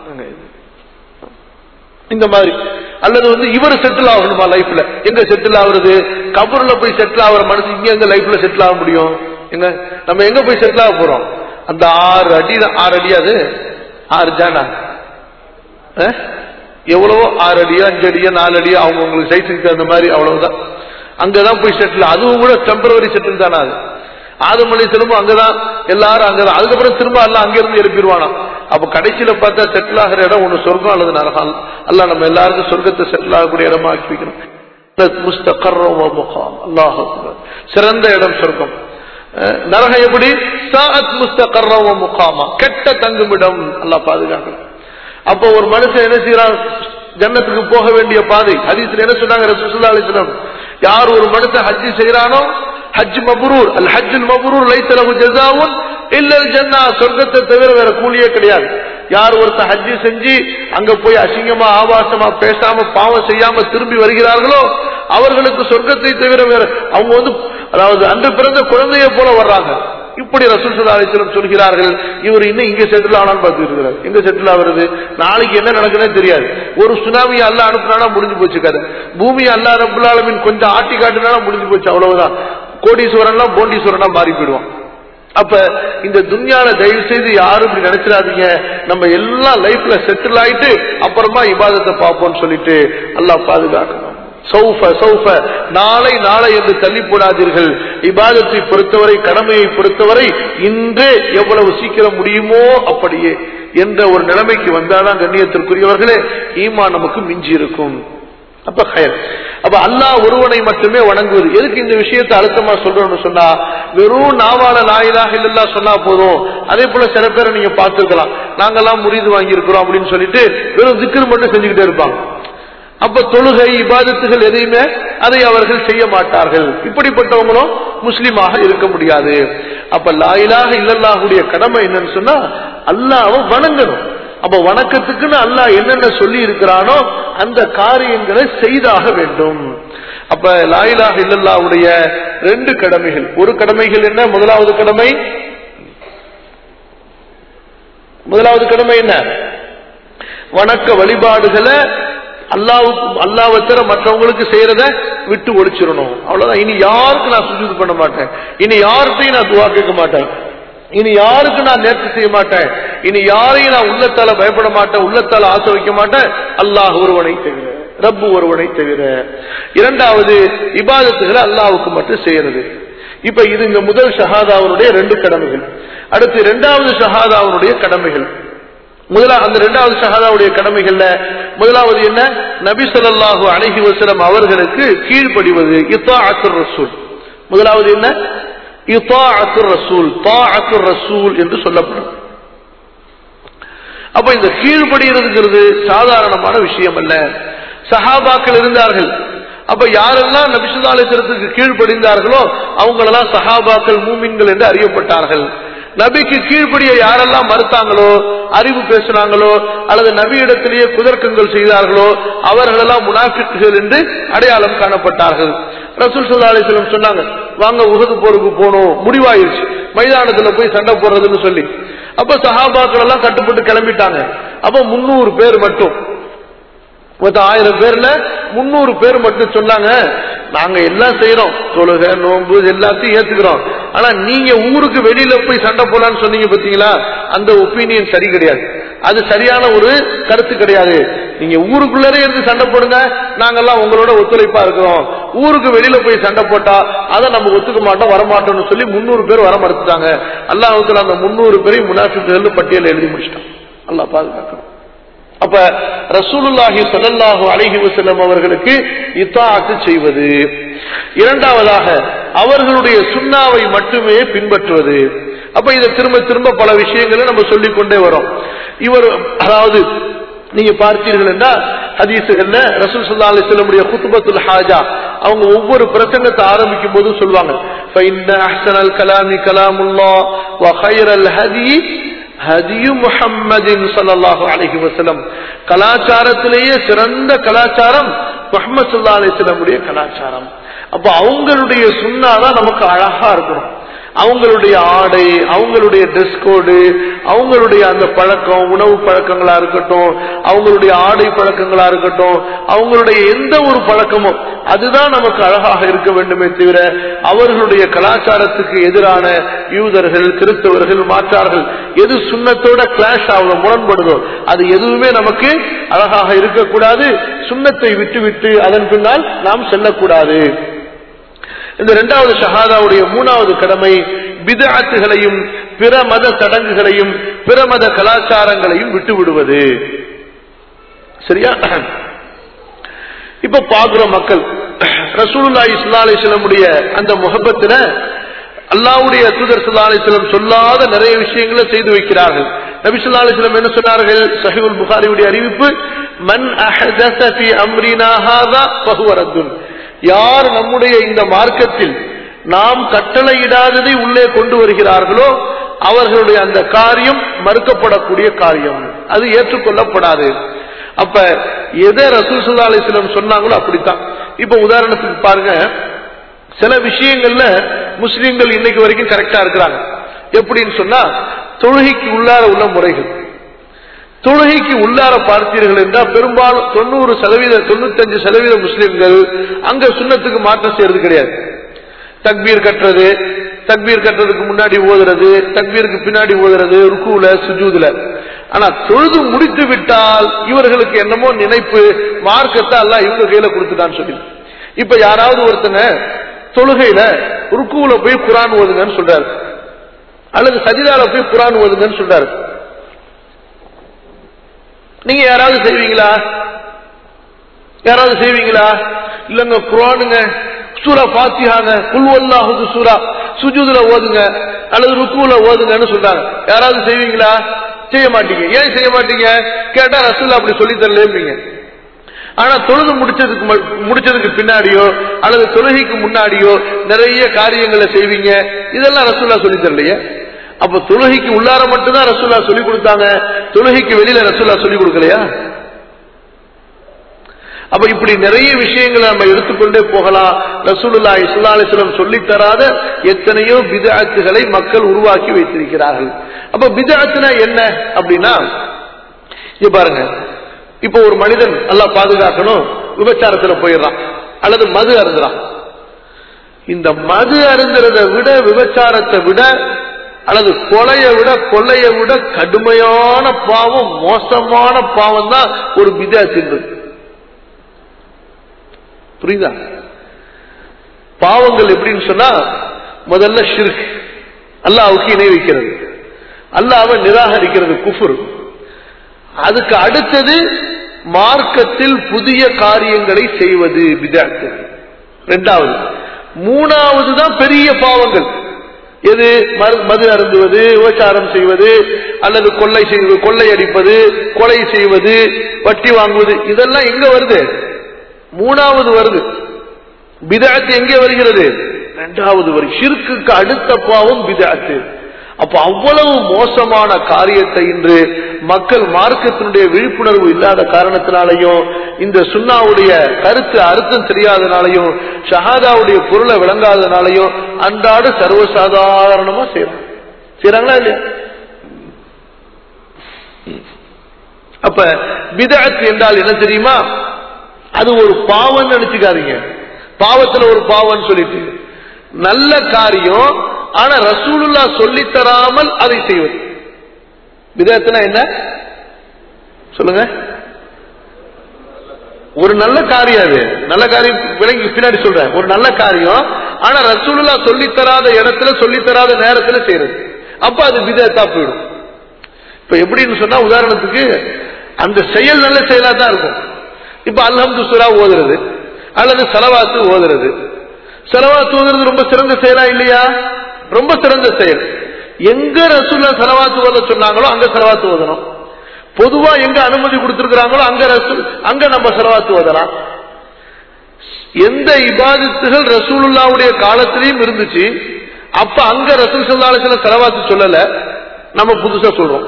இந்த மாதிரி அல்லது வந்து இவர் செட்டில் ஆகணுமா லைஃப்ல எங்க செட்டில் ஆகுறது கபூர்ல போய் செட்டில் ஆகுற மனசு இங்க எங்க லைஃப்ல செட்டில் ஆக முடியும் எங்க நம்ம எங்க போய் செட்டில் ஆக போறோம் அந்த ஆறு அடி தான் ஆறு அடி அது ஆறு ஜானா அஹ்? எவ்வளவோ ஆறு அடியோ அஞ்சு அடியோ நாலு அடியோ அவங்க உங்களுக்கு சைஸுக்கு தகுந்த மாதிரி அவ்வளவுதான் அங்கதான் போய் செட்டில் அதுவும் கூட டெம்பரவரி செட்டில் தானே அது ஆதமலை திரும்ப அங்கதான் எல்லாரும் அங்கதான் அதுக்கப்புறம் திரும்ப எல்லாம் அங்கிருந்து எழுப்பிடுவானாம் அப்ப கடைசியில பார்த்தா செட்டில் ஆகிற இடம் ஒண்ணு சொர்க்கம் அல்லது நரகம் அல்ல நம்ம எல்லாருக்கும் சொர்க்கத்தை செட்டில் ஆகக்கூடிய இடமா ஆக்கி வைக்கணும் முஸ்தகர்ரம் வ முகாம். அல்லாஹ் அக்பர். சிறந்த இடம் சொர்க்கம் அஹ், நரகம் எப்படி சாஅத் முஸ்தகர்ரம் வ முகாமா கெட்ட தங்குமிடம் அல்லாஹ் பாதுகாக்கணும் அப்போ ஒரு மனுஷன் என்ன செய்யறான் ஜன்னத்துக்கு போக வேண்டிய பாதை ஹதீஸ்ல என்ன சொன்னாங்க ரசூலுல்லாஹி அலைஹி வஸல்லம் யார் ஒரு மனுஷன் ஹஜ் செய்யறானோ ஹஜ் மப்ரூர் அல் ஹஜ் மப்ரூர் லைஸ லஹு ஜஸாவுன் இல்ல அல் ஜன்னா சொர்க்கத்தை தவிர வேற கூலியே கிடையாது யார் ஒருத்தர் ஹஜ் செஞ்சு அங்க போய் அசிங்கமா ஆபாசமா பேசாம பாவம் செய்யாம திரும்பி வருகிறார்களோ அவர்களுக்கு சொர்க்கத்தை தவிர வேற அவங்க வந்து அதாவது அன்று பிறந்த குழந்தையை போல வர்றாங்க இப்படி ரசூல் சல்லா அலிஸ்லம் சொல்கிறார்கள் இவர் இன்னும் இங்க செட்டில் ஆனான்னு பார்த்துட்டு இருக்கிறார் எங்க செட்டில் ஆகுறது நாளைக்கு என்ன நடக்குதுன்னே தெரியாது ஒரு சுனாமி அல்ல அனுப்புனா முடிஞ்சு போச்சு கதை பூமி அல்லா ரபுல் ஆலமீன் கொஞ்சம் ஆட்டி காட்டுனா முடிஞ்சு போச்சு அவ்வளவுதான் கோடீஸ்வரன்னா போண்டீஸ்வரனா மாறி போயிடுவான் அப்ப இந்த துன்யால தயவு செய்து யாரும் இப்படி நினைச்சிடாதீங்க நம்ம எல்லாம் லைஃப்ல செட்டில் ஆயிட்டு அப்புறமா இபாதத்தை பார்ப்போம்னு சொல்லிட்டு அல்லாஹ் பாதுகாக்கணும் சௌஃப சௌஃப நாளை நாளை என்று தள்ளி போடாதீர்கள் இபாதத்தை பொறுத்தவரை கடமையை பொறுத்தவரை இன்றே எவ்வளவு சீக்கிரம் முடியுமோ அப்படியே என்ற ஒரு நிலைமைக்கு வந்தாதான் கண்ணியத்திற்குரியவர்களே ஈமான் நமக்கு மிஞ்சி இருக்கும் அப்ப ஹயர் அப்ப அல்லாஹ் ஒருவனை மட்டுமே வணங்குவது எதுக்கு இந்த விஷயத்தை அழுத்தமா சொல்றோம்னு சொன்னா வெறும் நாவால லாயிலாக இல்லல்லா சொன்னா போதும் அதே போல சில பேரை நீங்க பார்த்திருக்கலாம் நாங்கெல்லாம் முறிது வாங்கி இருக்கிறோம் அப்படின்னு சொல்லிட்டு வெறும் திக்ரு மட்டும் செஞ்சுக்கிட்டே இருப்பாங்க அப்ப தொழுகை இபாதத்துகள் எதையுமே அதை அவர்கள் செய்ய மாட்டார்கள் இப்படிப்பட்டவங்களும் முஸ்லீமாக இருக்க முடியாது அப்ப லாயிலாக இல்லல்லாஹுடைய கடமை என்னன்னு சொன்னா அல்லாஹ்வை வணங்கணும் அப்ப வணக்கத்துக்குன்னு அல்லாஹ் என்னென்ன சொல்லி இருக்கிறானோ அந்த காரியங்களை செய்தாக வேண்டும் அப்ப லாயிலாக இல்லல்லாவுடைய ரெண்டு கடமைகள் ஒரு கடமைகள் என்ன முதலாவது கடமை முதலாவது கடமை என்ன வணக்க வழிபாடுகளை அல்லாவுக்கு அல்லாவை தவிர மற்றவங்களுக்கு செய்யறத விட்டு ஒழிச்சிடணும் அவ்வளவுதான் இனி யாருக்கு நான் சுஜூது பண்ண மாட்டேன் இனி யார்கிட்டையும் நான் துவா கேட்க மாட்டேன் இனி யாருக்கு நான் நேர்ச்சி செய்ய மாட்டேன் இனி யாரையும் நான் உள்ளத்தால பயப்பட மாட்டேன் உள்ளத்தால ஆசை வைக்க மாட்டேன் அல்லாஹ் ஒருவனை தவிர ரப்பு ஒருவனை தவிர இரண்டாவது இபாதத்துகளை அல்லாவுக்கு மட்டும் செய்யறது இப்ப இது இந்த முதல் ஷஹாதாவுடைய ரெண்டு கடமைகள் அடுத்து இரண்டாவது ஷஹாதாவுடைய கடமைகள் முதலா அந்த இரண்டாவது ஷஹாதாவுடைய கடமைகள்ல முதலாவது என்ன நபி ஸல்லல்லாஹு அலைஹி வஸல்லம் அவர்களுக்கு கீழ்ப்படிவது இத்தாஅத்துர் ரசூல் முதலாவது என்ன இத்தாஅத்துர் ரசூல் தாஅத்துர் ரசூல் என்று சொல்லப்படும் அப்ப இந்த கீழ்ப்படிகிறதுங்கிறது சாதாரணமான விஷயம் அல்ல சஹாபாக்கள் இருந்தார்கள் அப்ப யாரெல்லாம் நபிசுதாலத்திற்கு கீழ்ப்படிந்தார்களோ அவங்களெல்லாம் சஹாபாக்கள் மூமின்கள் என்று அறியப்பட்டார்கள் நபிக்கு கீழ்ப்படிய யாரெல்லாம் மறுத்தாங்களோ அறிவு பேசினாங்களோ அல்லது நபியிடத்திலேயே குதர்க்கங்கள் செய்தார்களோ அவர்களெல்லாம் முனாஃபிக்குகள் என்று அடையாளம் காணப்பட்டார்கள் ரசூல் சல்லா அலிஸ்லம் சொன்னாங்க வாங்க உகது போருக்கு போகணும் முடிவாயிருச்சு மைதானத்துல போய் சண்டை போடுறதுன்னு சொல்லி அப்ப சஹாபாக்கள் எல்லாம் கட்டுப்பட்டு கிளம்பிட்டாங்க அப்ப முன்னூறு பேர் மட்டும் மொத்தம் ஆயிரம் பேர்ல முன்னூறு பேர் மட்டும் சொன்னாங்க நாங்க எல்லாம் செய்யறோம் தொழுகை நோன்பு எல்லாத்தையும் ஏத்துக்கிறோம் ஆனா நீங்க ஊருக்கு வெளியில போய் சண்டை போலான்னு சொன்னீங்க பாத்தீங்களா அந்த ஒப்பீனியன் சரி கிடையாது அது சரியான ஒரு கருத்து கிடையாது நீங்க ஊருக்குள்ளரே இருந்து சண்டை போடுங்க நாங்கெல்லாம் உங்களோட ஒத்துழைப்பா இருக்கிறோம் ஊருக்கு வெளியில போய் சண்டை போட்டா அதை நம்ம ஒத்துக்க மாட்டோம் வரமாட்டோம்னு சொல்லி முன்னூறு பேர் வர மறுத்துட்டாங்க அல்லாஹத்துல அந்த முன்னூறு பேரையும் முனாஃபிக்குகள் பட்டியல் எழுதி முடிச்சிட்டோம் அல்லாஹ் பாதுகாக்கணும் அப்ப ரசூலுல்லாஹி ஸல்லல்லாஹு அலைஹி வஸல்லம் அவர்களுக்கு இத்தாஅத்து செய்வது இரண்டாவதாக அவர்களுடைய சுண்ணாவை மட்டுமே பின்பற்றுவது அப்ப இதை திரும்ப திரும்ப பல விஷயங்களை நம்ம சொல்லிக் கொண்டே வரோம் இவர் அதாவது நீங்க பார்த்தீர்கள் என்றால் ஹதீசுகள்ல ரசூல் சல்லா அலிஸ்லமுடைய குத்துபத்துல் ஹாஜா அவங்க ஒவ்வொரு பிரசங்கத்தை ஆரம்பிக்கும் போது சொல்லுவாங்க فَإِنَّ أَحْسَنَ الْكَلَامِ كَلَامُ اللَّهِ وَخَيْرَ الْهَدِيِ ஹதியு முஹம்மதின் ஸல்லல்லாஹு அலைஹி வஸல்லம் கலாச்சாரத்திலேயே சிறந்த கலாச்சாரம் முஹம்மது ஸல்லல்லாஹு அலைஹி வஸல்லமுடைய கலாச்சாரம் அப்ப அவங்களுடைய சுண்ணாதான் நமக்கு அழகா இருக்கணும் அவங்களுடைய ஆடை அவங்களுடைய ட்ரெஸ் கோடு அவங்களுடைய அந்த பழக்கம் உணவு பழக்கங்களா இருக்கட்டும் அவங்களுடைய ஆடை பழக்கங்களா இருக்கட்டும் அவங்களுடைய எந்த ஒரு பழக்கமும் அதுதான் நமக்கு அழகாக இருக்க வேண்டுமே தவிர அவர்களுடைய கலாச்சாரத்துக்கு எதிரான யூதர்கள் கிறிஸ்தவர்கள் மாற்றார்கள் எது சுண்ணத்தோட கிளாஷ் ஆகுதோ முரண்படுதோ அது எதுவுமே நமக்கு அழகாக இருக்கக்கூடாது சுண்ணத்தை விட்டுவிட்டு அதன் பின்னால் நாம் செல்லக்கூடாது இந்த இரண்டாவது ஷஹாதாவுடைய மூணாவது கடமை பிதாத்துகளையும் பிற மத சடங்குகளையும் பிற மத கலாச்சாரங்களையும் விட்டு விடுவது சரியா இப்ப பாக்குற மக்கள் ரசூலுல்லா இஸ்லா அலிஸ்லமுடைய அந்த முகப்பத்துல அல்லாவுடைய தூதர் சுல்லா அலிஸ்லம் சொல்லாத நிறைய விஷயங்களை செய்து வைக்கிறார்கள் நபி சொல்லா அலிஸ்லம் என்ன சொன்னார்கள் சஹிபுல் புகாரியுடைய அறிவிப்பு மன் அஹதஸ ஃபி அம்ரினா ஹாதா ஃபஹுவ ரத்துன் யார் நம்முடைய இந்த மார்க்கத்தில் நாம் கட்டளையிடாததை உள்ளே கொண்டு வருகிறார்களோ அவர்களுடைய அந்த காரியம் மறுக்கப்படக்கூடிய காரியம் அது ஏற்றுக்கொள்ளப்படாது அப்ப எதை ரசூல் சுல்லா அலிஸ்லம் சொன்னாங்களோ அப்படித்தான் இப்ப உதாரணத்துக்கு பாருங்க சில விஷயங்கள்ல முஸ்லீம்கள் இன்னைக்கு வரைக்கும் கரெக்டா இருக்கிறாங்க எப்படின்னு சொன்னா தொழுகைக்கு உள்ளார உள்ள முறைகள் தொழுகைக்கு உள்ளார பார்த்தீர்கள் என்றால் பெரும்பாலும் தொண்ணூறு சதவீத தொண்ணூத்தஞ்சு சதவீத முஸ்லிம்கள் அங்க சுண்ணத்துக்கு மாற்றம் செய்யறது கிடையாது தக்பீர் கட்டுறது தக்பீர் கட்டுறதுக்கு முன்னாடி ஓதுறது தக்பீருக்கு பின்னாடி ஓதுறது ருக்குல சுஜூதுல ஆனா தொழுது முடித்து விட்டால் இவர்களுக்கு என்னமோ நினைப்பு மார்க்கத்தை எல்லாம் இவங்க கையில கொடுத்துட்டான்னு சொல்லி இப்ப யாராவது ஒருத்தனை தொழுகையில ருக்குல போய் குரான் ஓதுங்கன்னு சொல்றாரு அல்லது சஜிதால போய் குரான் ஓதுங்கன்னு சொல்றாரு நீங்க யாராவது செய்வீங்களா யாராவது செய்வீங்களா இல்லங்க குரானுங்க சூரா பாத்தியாங்க குல்வல்லாஹுது சூரா சுஜூதுல ஓதுங்க அல்லது ருக்குல ஓதுங்கன்னு சொல்றாங்க யாராவது செய்வீங்களா செய்ய மாட்டீங்க ஏன் செய்ய மாட்டீங்க கேட்டா ரசூல் அப்படி சொல்லி தரலேம்பீங்க ஆனா தொழுது முடிச்சதுக்கு முடிச்சதுக்கு பின்னாடியோ அல்லது தொழுகைக்கு முன்னாடியோ நிறைய காரியங்களை செய்வீங்க இதெல்லாம் ரசூல்லா சொல்லி தரலையே அப்ப தொழுகைக்கு உள்ளார மட்டும்தான் ரசூல்லா சொல்லி கொடுத்தாங்க தொழுகைக்கு வெளியில ரசூல்லா சொல்லி கொடுக்கலையா அப்ப இப்படி நிறைய விஷயங்களை நம்ம எடுத்துக்கொண்டே போகலாம் ரசூலுல்லா இஸ்லா அலிஸ்லம் சொல்லி தராத எத்தனையோ பிதாத்துகளை மக்கள் உருவாக்கி வைத்திருக்கிறார்கள் அப்ப பிதாத்துனா என்ன அப்படின்னா இங்க பாருங்க இப்ப ஒரு மனிதன் நல்லா பாதுகாக்கணும் விபச்சாரத்துல போயிடுறான் அல்லது மது அருந்துறான் இந்த மது அருந்துறத விட விபச்சாரத்தை விட அல்லது கொலையை விட கொள்ளையை விட கடுமையான பாவம் மோசமான பாவம் தான் ஒரு பிதா தின்றது புரியுதா பாவங்கள் எப்படின்னு சொன்னா முதல்ல ஷிர்க் அல்லாவுக்கு இணை வைக்கிறது அல்லாவை நிராகரிக்கிறது குஃபுர் அதுக்கு அடுத்தது மார்க்கத்தில் புதிய காரியங்களை செய்வது பிதாத்து ரெண்டாவது மூணாவது தான் பெரிய பாவங்கள் எது மது அருந்துவது விபச்சாரம் செய்வது அல்லது கொள்ளை செய்வது கொள்ளை அடிப்பது கொலை செய்வது வட்டி வாங்குவது இதெல்லாம் எங்க வருது மூணாவது வருது பிதாத்து எங்கே வருகிறது இரண்டாவது வரும் ஷிர்க்குக்கு அடுத்த பாவம் பிதாத்து அப்ப அவ்வளவு மோசமான காரியத்தை இன்று மக்கள் மார்க்கத்தினுடைய விழிப்புணர்வு இல்லாத காரணத்தினாலையும் இந்த சுண்ணாவுடைய கருத்து அர்த்தம் தெரியாதனாலையும் ஷஹாதாவுடைய பொருளை விளங்காதனாலையும் அன்றாடு சர்வசாதாரணமா செய்யறாங்க செய்யறாங்களா இல்லையா அப்ப பிதாத் என்றால் என்ன தெரியுமா அது ஒரு பாவம் நினைச்சுக்காதீங்க பாவத்துல ஒரு பாவம்னு சொல்லிட்டு நல்ல காரியம் ஆனா ரசூலுல்லா சொல்லித் தராமல் அதை செய்வது விதத்துல என்ன சொல்லுங்க ஒரு நல்ல காரியம் அது நல்ல காரியம் விளங்கி பின்னாடி சொல்றேன் ஒரு நல்ல காரியம் ஆனா ரசூலுல்லா சொல்லித் தராத இடத்துல சொல்லித் தராத நேரத்துல செய்யறது அப்ப அது விதத்தா போயிடும் இப்ப எப்படின்னு சொன்னா உதாரணத்துக்கு அந்த செயல் நல்ல செயலா தான் இருக்கும் இப்ப அல்ஹம்து சுரா ஓதுறது அல்லது செலவாத்து ஓதுறது செலவாத்து ஓதுறது ரொம்ப சிறந்த செயலா இல்லையா ரொம்ப சிறந்த செயல் எங்க ரசூல்லா செலவாத்து ஓத சொன்னாங்களோ அங்க செலவாத்து ஓதணும் பொதுவா எங்க அனுமதி கொடுத்திருக்கிறாங்களோ அங்க ரசூல் அங்க நம்ம செலவாத்து ஓதலாம் எந்த இபாதத்துகள் ரசூலுல்லாவுடைய காலத்திலையும் இருந்துச்சு அப்ப அங்க ரசூல் சல்லாஹ் செலவாத்து சொல்லல நம்ம புதுசா சொல்றோம்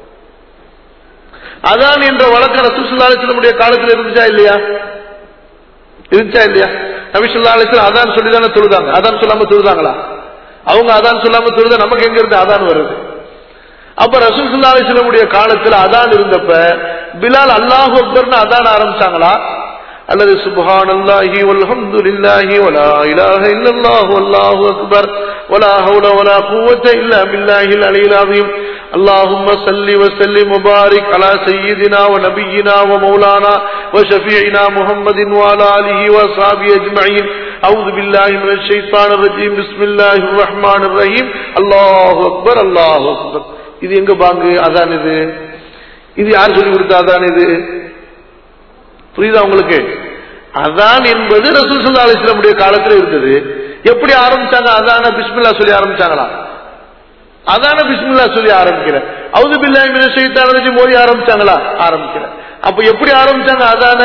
அதான் என்ற வழக்கம் ரசூல் சல்லாஹ் காலத்தில் இருந்துச்சா இல்லையா இருந்துச்சா இல்லையா நபிசுல்லா அலிஸ்லாம் அதான் சொல்லி தானே தொழுதாங்க அதான் சொல்லாம தொழுதாங்களா அவங்க அதான் சொல்லாம தொழுதா நமக்கு எங்க இருந்து அதான் வருது அப்ப ரசூல் சுல்லா அலிஸ்லமுடைய காலத்துல அதான் இருந்தப்ப பிலால் அல்லாஹு அக்பர்னு அதான் ஆரம்பிச்சாங்களா அல்லது சுபஹான் அல்லாஹி வல்ஹம்துலில்லாஹி வலா இலாஹ இல்லல்லாஹு வல்லாஹு அக்பர் ولا حول ولا قوة إلا بالله العلي العظيم اللهم صل وسلم وبارك على سيدنا ونبينا ومولانا وشفيعنا محمد وعلى آله وصحبه أجمعين أعوذ بالله من الشيطان الرجيم بسم الله الرحمن الرحيم الله أكبر الله أكبر இது எங்க பாங்கு அதான் இது இது யார் சொல்லி கொடுத்த அதான் இது புரியுதா உங்களுக்கு அதான் என்பது ரசூல் சல்லா அலிஸ்லமுடைய காலத்தில் இருந்தது எப்படி ஆரம்பிச்சாங்க அதான பிஸ்மில்லா சொல்லி ஆரம்பிச்சாங்களா அதான பிஸ்மில்லா சொல்லி ஆரம்பிக்கிற அவுது பில்லா மின செய்தானது மோதி ஆரம்பிச்சாங்களா ஆரம்பிக்கிற அப்ப எப்படி ஆரம்பிச்சாங்க அதான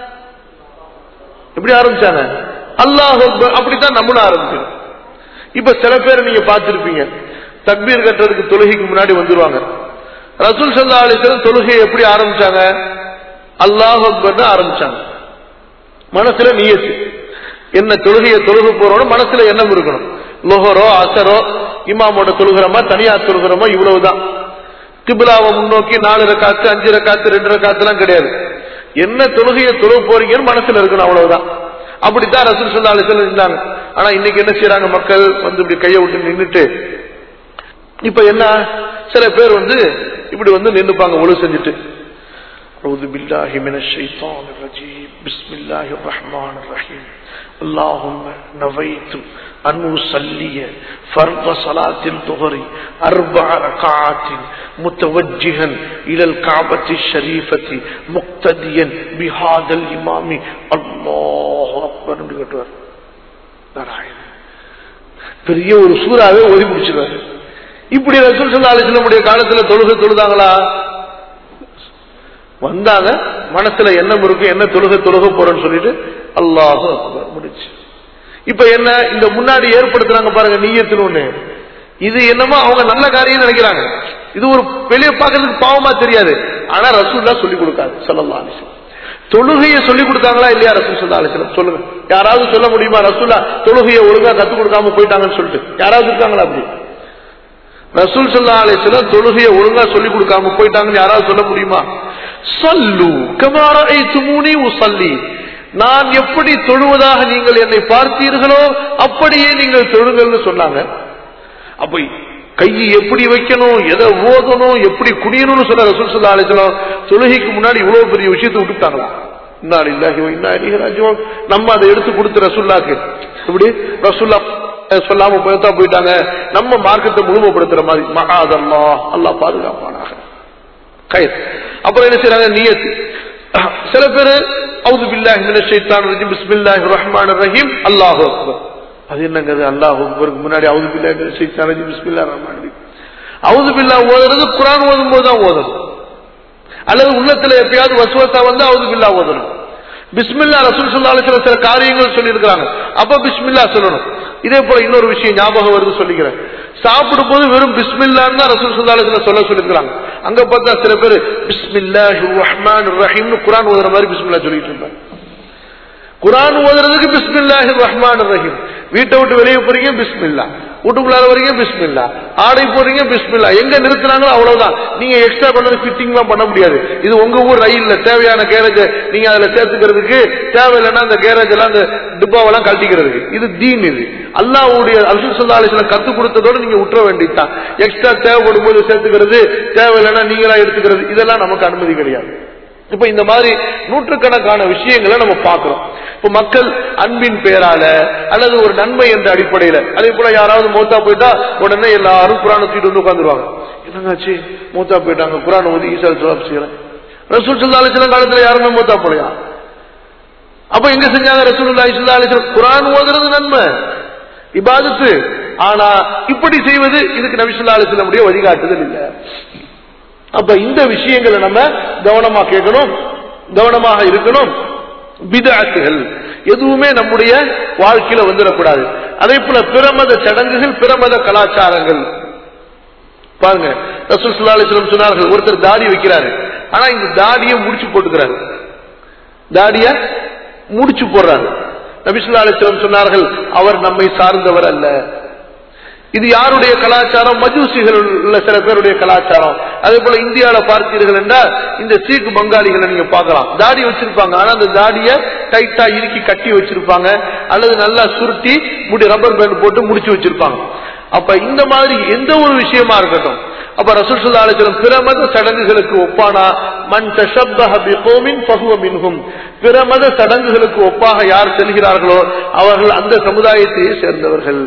எப்படி ஆரம்பிச்சாங்க அல்லாஹ் அப்படித்தான் நம்மளும் ஆரம்பிக்கிறோம் இப்ப சில பேர் நீங்க பார்த்திருப்பீங்க தக்பீர் கட்டுறதுக்கு தொழுகைக்கு முன்னாடி வந்துருவாங்க ரசூல் சல்லா அலிஸ்லாம் தொழுகையை எப்படி ஆரம்பிச்சாங்க அல்லாஹ் அக்பர்னு ஆரம்பிச்சாங்க மனசுல நீயத்து என்ன தொழுகையை தொழுக போறோம் மனசுல எண்ணம் இருக்கணும் லோஹரோ அசரோ இமாமோட தொழுகிறோமா தனியா தொழுகிறோமா இவ்வளவுதான் திபுலாவை முன்னோக்கி நாலு ரக்காத்து அஞ்சு ரக்காத்து ரெண்டு ரக்காத்து எல்லாம் கிடையாது என்ன தொழுகையை தொழுக போறீங்கன்னு மனசுல இருக்கணும் அவ்வளவுதான் அப்படித்தான் ரசூல் சொல்லா அலிசல் இருந்தாங்க ஆனா இன்னைக்கு என்ன செய்யறாங்க மக்கள் வந்து இப்படி கையை விட்டு நின்றுட்டு இப்ப என்ன சில பேர் வந்து இப்படி வந்து நின்னுப்பாங்க ஒழு செஞ்சுட்டு أعوذ بالله من الشيطان الرجيم بسم الله الرحمن الرحيم اللهم نويت أن أصلي فرض صلاة الظهر أربع ركعات متوجها إلى الكعبة الشريفة مقتديا بهذا الإمام الله أكبر பெரிய ஒரு சூறாவே ஒதி முடிச்சிருவாரு இப்படி ரசூல் சல்லா அலிஸ்லமுடைய காலத்துல தொழுகை தொழுதாங்களா வந்தாங்க மனசுல எண்ணம் இருக்கு என்ன தொழுக தொழுக போறேன்னு சொல்லிட்டு அல்லாஹ் முடிச்சு இப்ப என்ன இந்த முன்னாடி ஏற்படுத்துறாங்க பாருங்க நீயத்துன்னு ஒண்ணு இது என்னமோ அவங்க நல்ல காரியம் நினைக்கிறாங்க இது ஒரு வெளியே பார்க்கறதுக்கு பாவமா தெரியாது ஆனா ரசூல்லா சொல்லி கொடுக்காது சொல்லலாம் தொழுகையை சொல்லி கொடுத்தாங்களா இல்லையா ரசூல் சொல்லா அலிஸ்லாம் சொல்லுங்க யாராவது சொல்ல முடியுமா ரசூல்லா தொழுகையை ஒழுங்கா கத்துக் கொடுக்காம போயிட்டாங்கன்னு சொல்லிட்டு யாராவது இருக்காங்களா அப்படி ரசூல் சொல்லா அலிஸ்லாம் தொழுகையை ஒழுங்கா சொல்லி கொடுக்காம போயிட்டாங்கன்னு யாராவது சொல்ல முடியுமா சொல்லு கமாரை துமுனி உசல்லி நான் எப்படி தொழுவதாக நீங்கள் என்னை பார்த்தீர்களோ அப்படியே நீங்கள் தொழுங்கள்னு சொன்னாங்க அப்ப கையை எப்படி வைக்கணும் எதை ஓதணும் எப்படி குடியணும்னு சொன்ன ரசூல் சொல்லா அலிஸ்லாம் தொழுகைக்கு முன்னாடி இவ்வளவு பெரிய விஷயத்தை விட்டுட்டாங்களா நம்ம அதை எடுத்து கொடுத்த ரசுல்லாக்கு இப்படி ரசுல்லா சொல்லாம போய்தான் போயிட்டாங்க நம்ம மார்க்கத்தை முழுமைப்படுத்துற மாதிரி மகாதல்லா அல்லா பாதுகாப்பானாக கயிறு அப்புறம் என்ன செய்யறாங்க நீயத்து சில பேரு அவுது பில்லாஹி மினஷ் ஷைத்தானிர் ரஜீம் பிஸ்மில்லாஹிர் ரஹ்மானிர் ரஹீம் அல்லாஹு அக்பர் அது என்னங்க அது அல்லாஹு அக்பருக்கு முன்னாடி அவுது பில்லாஹி மினஷ் ஷைத்தானிர் ரஜீம் பிஸ்மில்லாஹிர் ரஹ்மானிர் ரஹீம் அவுது பில்லாஹ் ஓதுறது குர்ஆன் ஓதும்போது தான் ஓதணும் அல்லது உள்ளத்துல எப்பயாவது வசுவசா வந்து அவுது பில்லாஹ் ஓதணும் பிஸ்மில்லா ரசூல் ஸல்லல்லாஹு அலைஹி வஸல்லம் சில காரியங்கள் சொல்லி இருக்காங்க அப்ப பிஸ்மில்லா சொல்லணும் இதே போல இன்னொரு விஷயம் ஞாபகம் வருது சொல்லிக்கிறேன் சாப்பிடும் போது வெறும் பிஸ்மில்லான்னு தான் ரசூல் ஸல்லல்லாஹு அலைஹி வஸல்லம் சொல்ல சொல்லிருக்காங்க அங்க பார்த்தா சில பேர் பிஸ்மில்லாஹிர் ரஹ்மானிர் ரஹீம்னு குர்ஆன் ஓதுற மாதிரி பிஸ்மில்லா சொல்லிட்டு இருந்தாங்க குரான் ஓதுறதுக்கு பிஸ்மில்லாஹி ரஹ்மான் ரஹீம் வீட்டை விட்டு வெளியே போறீங்க பிஸ்மில்லா வீட்டுக்குள்ளார வரீங்க பிஸ்மில்லா ஆடை போறீங்க பிஸ்மில்லா எங்க நிறுத்துறாங்களோ அவ்வளவுதான் நீங்க எக்ஸ்ட்ரா கொண்டு வந்து ஃபிட்டிங் எல்லாம் பண்ண முடியாது இது உங்க ஊர் ரயில்ல தேவையான கேரேஜ் நீங்க அதுல சேர்த்துக்கிறதுக்கு தேவையில்லைன்னா அந்த கேரேஜ் எல்லாம் அந்த டிப்பாவெல்லாம் கழட்டிக்கிறதுக்கு இது தீன் இது அல்லாவுடைய அல்சு சொல்லா அலிஸ்லாம் கத்து கொடுத்ததோட நீங்க விட்டுற வேண்டியதுதான் எக்ஸ்ட்ரா தேவைப்படும் போது சேர்த்துக்கிறது தேவையில்லைன்னா நீங்களா எடுத்துக்கிறது இதெல்லாம் நமக்கு அனுமதி கிடையாது இப்ப இந்த மாதிரி நூற்றுக்கணக்கான விஷயங்களை நம்ம பார்க்கிறோம் இப்ப மக்கள் அன்பின் பேரால அல்லது ஒரு நன்மை என்ற அடிப்படையில அதே போல யாராவது மூத்தா போயிட்டா உடனே எல்லாரும் குரானை தூக்கிட்டு வந்து உட்காந்துருவாங்க என்னங்காச்சு மூத்தா போயிட்டாங்க குரானை வந்து ஈசா ஜவாப் செய்யறேன் ரசூல் சுல்லா அலிஸ்லாம் காலத்துல யாருமே மூத்தா போலையா அப்ப எங்க செஞ்சாங்க ரசூலுல்லா இஸ்லா அலிஸ்லாம் குரான் ஓதுறது நன்மை இபாதத்து ஆனா இப்படி செய்வது இதுக்கு நபிசுல்லா அலிஸ்லமுடைய வழிகாட்டுதல் இல்லை அப்ப இந்த விஷயங்களை நம்ம கவனமா கேட்கணும் கவனமாக இருக்கணும் பிதாத்துகள் எதுவுமே நம்முடைய வாழ்க்கையில வந்துடக்கூடாது அதே போல பிரமத சடங்குகள் பிரமத கலாச்சாரங்கள் பாருங்க ரசூல் சுல்லா அலிஸ்லம் சொன்னார்கள் ஒருத்தர் தாடி வைக்கிறாரு ஆனா இந்த தாடியை முடிச்சு போட்டுக்கிறாரு தாடிய முடிச்சு போடுறாரு நபிசுல்லா அலிஸ்லம் சொன்னார்கள் அவர் நம்மை சார்ந்தவர் அல்ல இது யாருடைய கலாச்சாரம் மஜூசிகள் உள்ள சில பேருடைய கலாச்சாரம் அதே போல இந்தியாவில பார்த்தீர்கள் என்றால் இந்த சீக்கு பங்காளிகளை நீங்க பார்க்கலாம் தாடி வச்சிருப்பாங்க ஆனா அந்த தாடிய டைட்டா இறுக்கி கட்டி வச்சிருப்பாங்க அல்லது நல்லா சுருட்டி முடி ரப்பர் பேண்ட் போட்டு முடிச்சு வச்சிருப்பாங்க அப்ப இந்த மாதிரி எந்த ஒரு விஷயமா இருக்கட்டும் அப்ப ரசூல் சுல்லா அலிஸ்லம் பிற மத சடங்குகளுக்கு ஒப்பானா மண் தஷப்பின் பகுவ மின்கும் பிற மத சடங்குகளுக்கு ஒப்பாக யார் செல்கிறார்களோ அவர்கள் அந்த சமுதாயத்தையே சேர்ந்தவர்கள்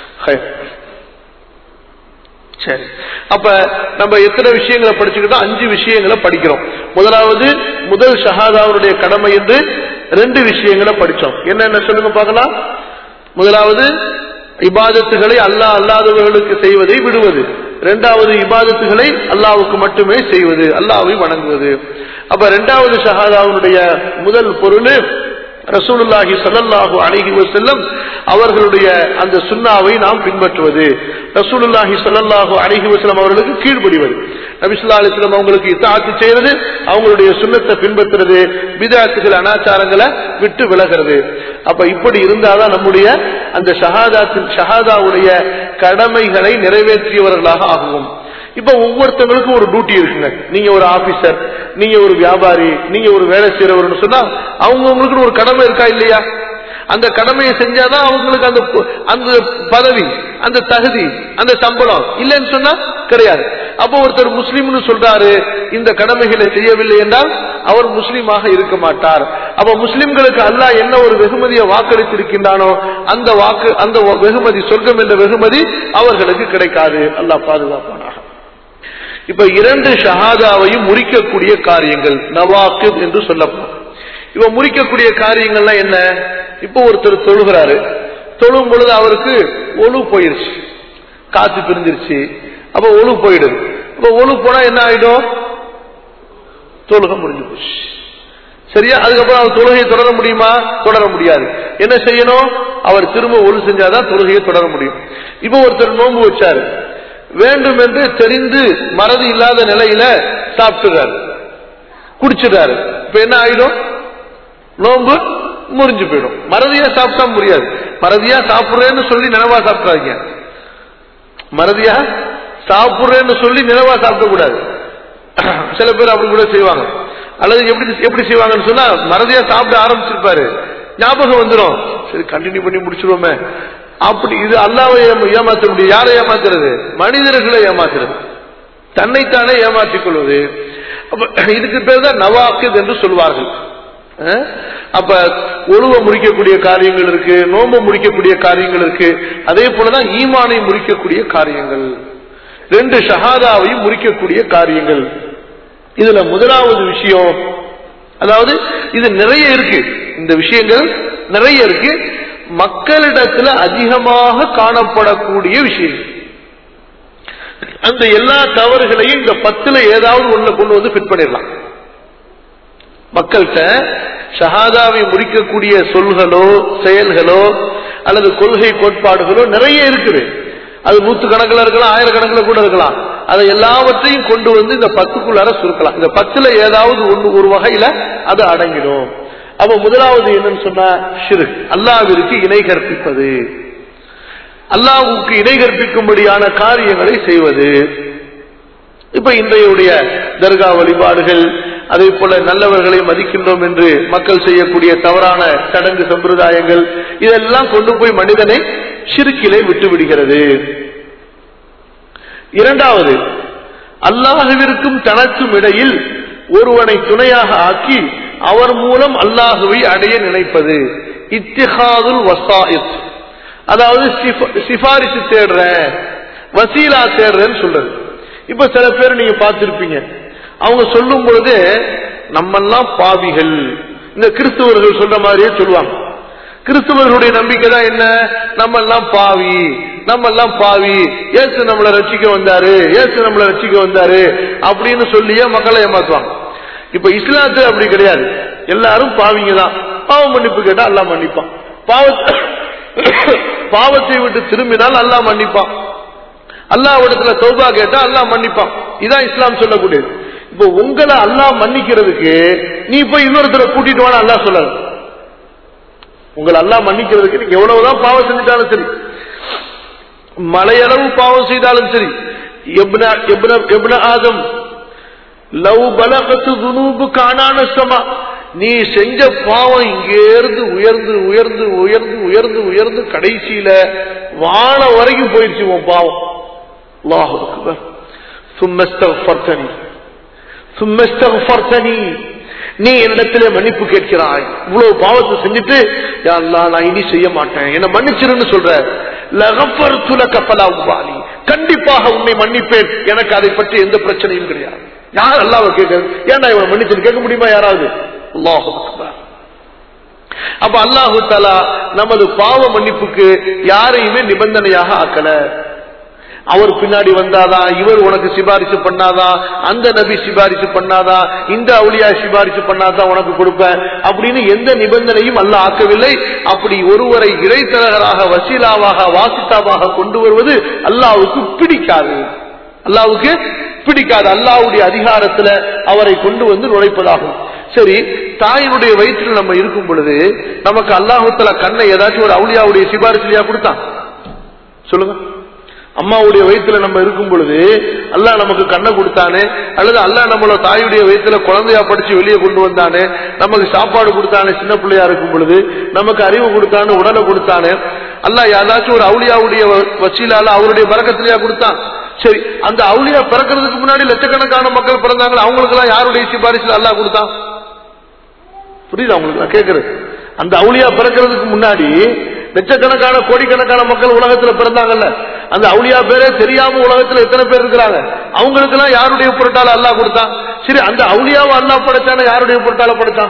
சரி அப்ப நம்ம எத்தனை விஷயங்களை படிச்சுக்கிட்டோம் அஞ்சு விஷயங்களை படிக்கிறோம் முதலாவது முதல் ஷஹாதாவுடைய கடமை என்று ரெண்டு விஷயங்களை படிச்சோம் என்னென்ன சொல்லுங்க பார்க்கலாம் முதலாவது இபாதத்துகளை அல்லாஹ் அல்லாதவர்களுக்கு செய்வதை விடுவது இரண்டாவது இபாதத்துகளை அல்லாவுக்கு மட்டுமே செய்வது அல்லாவை வணங்குவது அப்ப இரண்டாவது ஷஹாதாவுடைய முதல் பொருள் ரசூலுல்லாஹி சல்லல்லாஹு அலைஹி வஸல்லம் அவர்களுடைய அந்த சுன்னாவை நாம் பின்பற்றுவது ரசூலுல்லாஹி சல்லல்லாஹு அலைஹி வஸல்லம் அவர்களுக்கு கீழ்ப்படிவது நபி ஸல்லல்லாஹு அலைஹி வஸல்லம் அவங்களுக்கு இத்தாத்து செய்யறது அவங்களுடைய சுன்னத்தை பின்பற்றுறது பிதாத்துகள் அனாச்சாரங்களை விட்டு விலகிறது அப்ப இப்படி இருந்தாதான் நம்முடைய அந்த ஷஹாதாத்தின் ஷஹாதாவுடைய கடமைகளை நிறைவேற்றியவர்களாக ஆகுவோம் இப்ப ஒவ்வொருத்தவங்களுக்கும் ஒரு டியூட்டி இருக்குங்க நீங்க ஒரு ஆபீசர் நீங்க ஒரு வியாபாரி நீங்க ஒரு வேலை செய்யறவர்னு சொன்னா அவங்கவுங்களுக்கு ஒரு கடமை இருக்கா இல்லையா அந்த கடமையை செஞ்சாதான் அவங்களுக்கு அந்த அந்த பதவி அந்த தகுதி அந்த சம்பளம் இல்லைன்னு சொன்னா கிடையாது அப்போ ஒருத்தர் முஸ்லீம்னு சொல்றாரு இந்த கடமைகளை செய்யவில்லை என்றால் அவர் முஸ்லீமாக இருக்க மாட்டார் அப்ப முஸ்லிம்களுக்கு அல்லாஹ் என்ன ஒரு வெகுமதியை வாக்களித்திருக்கின்றானோ அந்த வாக்கு அந்த வெகுமதி சொர்க்கம் என்ற வெகுமதி அவர்களுக்கு கிடைக்காது அல்லாஹ் பாதுகாப்பானாக இப்ப இரண்டு ஷஹாதாவையும் முறிக்கக்கூடிய காரியங்கள் நவாக்கு என்று சொல்லப்படும் இப்ப முறிக்கக்கூடிய காரியங்கள்லாம் என்ன இப்ப ஒருத்தர் தொழுகிறாரு தொழும் பொழுது அவருக்கு ஒழு போயிருச்சு காத்து பிரிஞ்சிருச்சு அப்ப ஒழு போயிடுது அப்ப ஒழு போனா என்ன ஆயிடும் தொழுக முடிஞ்சு போச்சு சரியா அதுக்கப்புறம் அவர் தொழுகையை தொடர முடியுமா தொடர முடியாது என்ன செய்யணும் அவர் திரும்ப ஒழு செஞ்சாதான் தொழுகையை தொடர முடியும் இப்ப ஒருத்தர் நோன்பு வச்சாரு வேண்டும் என்று தெரிந்து மறதி இல்லாத நிலையில சாப்பிட்டுறாரு குடிச்சிடுறாரு இப்ப என்ன ஆயிடும் நோன்பு முறிஞ்சு போயிடும் மறதியா சாப்பிட்டா முடியாது மறதியா சாப்பிடுறேன்னு சொல்லி நினைவா சாப்பிடாதீங்க மறதியா சாப்பிடுறேன்னு சொல்லி நினைவா சாப்பிட கூடாது சில பேர் அப்படி கூட செய்வாங்க அல்லது எப்படி எப்படி செய்வாங்கன்னு சொன்னா மறதியா சாப்பிட ஆரம்பிச்சிருப்பாரு ஞாபகம் வந்துடும் சரி கண்டினியூ பண்ணி முடிச்சிருவோமே அப்படி இது அல்லாவை ஏமாற்ற முடியும் யாரை ஏமாத்துறது மனிதர்களை ஏமாத்துறது தன்னைத்தானே ஏமாற்றிக் கொள்வது இதுக்கு பேர் தான் நவாக்கித் என்று சொல்வார்கள் அப்ப ஒழுவ முடிக்கக்கூடிய காரியங்கள் இருக்கு நோம்ப முடிக்கக்கூடிய காரியங்கள் இருக்கு அதே போலதான் ஈமானை முடிக்கக்கூடிய காரியங்கள் ரெண்டு ஷஹாதாவையும் முறிக்கக்கூடிய காரியங்கள் இதுல முதலாவது விஷயம் அதாவது இது நிறைய இருக்கு இந்த விஷயங்கள் நிறைய இருக்கு மக்களிடத்துல அதிகமாக காணப்படக்கூடிய விஷயம் அந்த எல்லா தவறுகளையும் இந்த பத்துல ஏதாவது ஒண்ணு கொண்டு வந்து ஃபிட் பண்ணிடலாம் மக்கள்கிட்ட ஷஹாதாவை முறிக்கக்கூடிய சொல்களோ செயல்களோ அல்லது கொள்கை கோட்பாடுகளோ நிறைய இருக்குது அது நூத்து கணக்கில் இருக்கலாம் ஆயிரக்கணக்கில் கூட இருக்கலாம் அதை எல்லாவற்றையும் கொண்டு வந்து இந்த பத்துக்குள்ளார சுருக்கலாம் இந்த பத்துல ஏதாவது ஒன்று ஒரு வகையில அது அடங்கிடும் அப்ப முதலாவது என்னன்னு சொன்னா ஷிர்க் அல்லாவிற்கு இணை கற்பிப்பது அல்லாவுக்கு இணை கற்பிக்கும்படியான காரியங்களை செய்வது இப்ப இன்றையுடைய தர்கா வழிபாடுகள் அதே போல நல்லவர்களை மதிக்கின்றோம் என்று மக்கள் செய்யக்கூடிய தவறான சடங்கு சம்பிரதாயங்கள் இதெல்லாம் கொண்டு போய் மனிதனை சிறுக்கிலே விட்டு விடுகிறது இரண்டாவது அல்லாஹுவிற்கும் தனக்கும் இடையில் ஒருவனை துணையாக ஆக்கி அவர் மூலம் அல்லாஹுவை அடைய நினைப்பது இத்திஹாதுல் வசாயித் அதாவது சிஃப- சிபாரிசு தேடுறேன் வசீலா தேடுறேன்னு சொல்றது இப்ப சில பேர் நீங்க பார்த்திருப்பீங்க அவங்க சொல்லும் பொழுது நம்மெல்லாம் பாவிகள் இந்த கிறிஸ்துவர்கள் சொல்ற மாதிரியே சொல்லுவாங்க கிறிஸ்துவர்களுடைய நம்பிக்கை தான் என்ன நம்ம எல்லாம் பாவி நம்ம எல்லாம் பாவி ஏசு நம்மளை ரட்சிக்க வந்தாரு ஏசு நம்மளை ரட்சிக்க வந்தாரு அப்படின்னு சொல்லியே மக்களை ஏமாத்துவாங்க இப்ப இஸ்லாத்து அப்படி கிடையாது எல்லாரும் பாவிங்க தான் பாவம் மன்னிப்பு கேட்டா அல்லாஹ் மன்னிப்பான் பாவத்தை பாவத்தை விட்டு திரும்பினால் அல்லாஹ் மன்னிப்பான் அல்லாஹ்விடத்துல தௌபா கேட்டா அல்லாஹ் மன்னிப்பான் இதான் இஸ்லாம் சொல்லக்கூடியது இப்போ உங்களை அல்லாஹ் மன்னிக்கிறதுக்கு நீ போய் இன்னொருத்தரை கூட்டிட்டு வான்னு அல்லாஹ் சொல்லல உங்களை அல்லாஹ் மன்னிக்கிறதுக்கு நீங்க எவ்வளவுதான் பாவம் செஞ்சிட்டாலும் சரி மலையளவு பாவம் செய்தாலும் சரி எப்ன எப்ன எப்ன ஆதம் லவ் பலகத்து துனூபு காணான சமா நீ செஞ்ச பாவம் இங்கேருந்து உயர்ந்து உயர்ந்து உயர்ந்து உயர்ந்து உயர்ந்து கடைசியில வானம் வரைக்கும் போயிடுச்சு உன் பாவம் அல்லாஹ் அக்பர் ثم استغفرتني ثم استغفرتني நீ என்னிடத்திலே மன்னிப்பு கேட்கிறாய் இவ்வளவு பாவத்தை செஞ்சுட்டு யா அல்லாஹ் நான் இனி செய்ய மாட்டேன் என்ன மன்னிச்சிருன்னு சொல்ற லகஃபர்து லக ஃபலா உபாலி கண்டிப்பாக உன்னை மன்னிப்பேன் எனக்கு அதை பற்றி எந்த பிரச்சனையும் கிடையாது யார் அல்லாஹ்வை கேட்கறது ஏன்டா இவனை மன்னிச்சு கேட்க முடியுமா யாராவது அல்லாஹ் அக்பர் அப்ப அல்லாஹு தலா நமது பாவ மன்னிப்புக்கு யாரையுமே நிபந்தனையாக ஆக்கல அவர் பின்னாடி வந்தாதா இவர் உனக்கு சிபாரிசு பண்ணாதா அந்த நபி சிபாரிசு பண்ணாதா இந்த அவுளியா சிபாரிசு பண்ணாதான் உனக்கு கொடுப்பேன் அப்படின்னு எந்த நிபந்தனையும் அல்ல ஆக்கவில்லை அப்படி ஒருவரை இறைத்தரகராக வசீலாவாக வாசித்தாவாக கொண்டு வருவது அல்லாவுக்கு பிடிக்காது அல்லாவுக்கு பிடிக்காது அல்லாவுடைய அதிகாரத்துல அவரை கொண்டு வந்து நுழைப்பதாகும் சரி தாயினுடைய வயிற்றில் நம்ம இருக்கும் பொழுது நமக்கு அல்லாஹுத்தல கண்ணை ஏதாச்சும் ஒரு அவுளியாவுடைய சிபாரிசுலையா கொடுத்தான் சொல்லுங்க அம்மாவுடைய வயிற்றுல நம்ம இருக்கும் பொழுது அல்லாஹ் நமக்கு கண்ணை கொடுத்தானே அல்லது அல்லாஹ் நம்மள தாயுடைய வயிற்றுல குழந்தையா படிச்சு வெளியே கொண்டு வந்தானே நமக்கு சாப்பாடு கொடுத்தானே சின்ன பிள்ளையா இருக்கும் பொழுது நமக்கு அறிவு கொடுத்தானே உடலை கொடுத்தானே அல்லாஹ் யாராச்சும் ஒரு அவுளியாவுடைய வ- வசீலால அவருடைய பறக்கத்திலேயா கொடுத்தான் சரி அந்த அவுளியா பிறக்கிறதுக்கு முன்னாடி லட்சக்கணக்கான மக்கள் பிறந்தாங்க அவங்களுக்கு எல்லாம் யாருடைய சிபாரிசுல அல்லாஹ் கொடுத்தான் புரியுதா உங்களுக்கு நான் கேட்கறது அந்த அவுளியா பிறக்கிறதுக்கு முன்னாடி லட்சக்கணக்கான கோடிக்கணக்கான மக்கள் உலகத்துல பிறந்தாங்கல்ல அந்த அவுளியா பேரே தெரியாம உலகத்துல எத்தனை பேர் இருக்கிறாங்க அவங்களுக்கு எல்லாம் யாருடைய பொருட்டால அல்லாஹ் கொடுத்தான் சரி அந்த அவுளியாவை அல்லாஹ் படைச்சான யாருடைய பொருட்டால படைச்சான்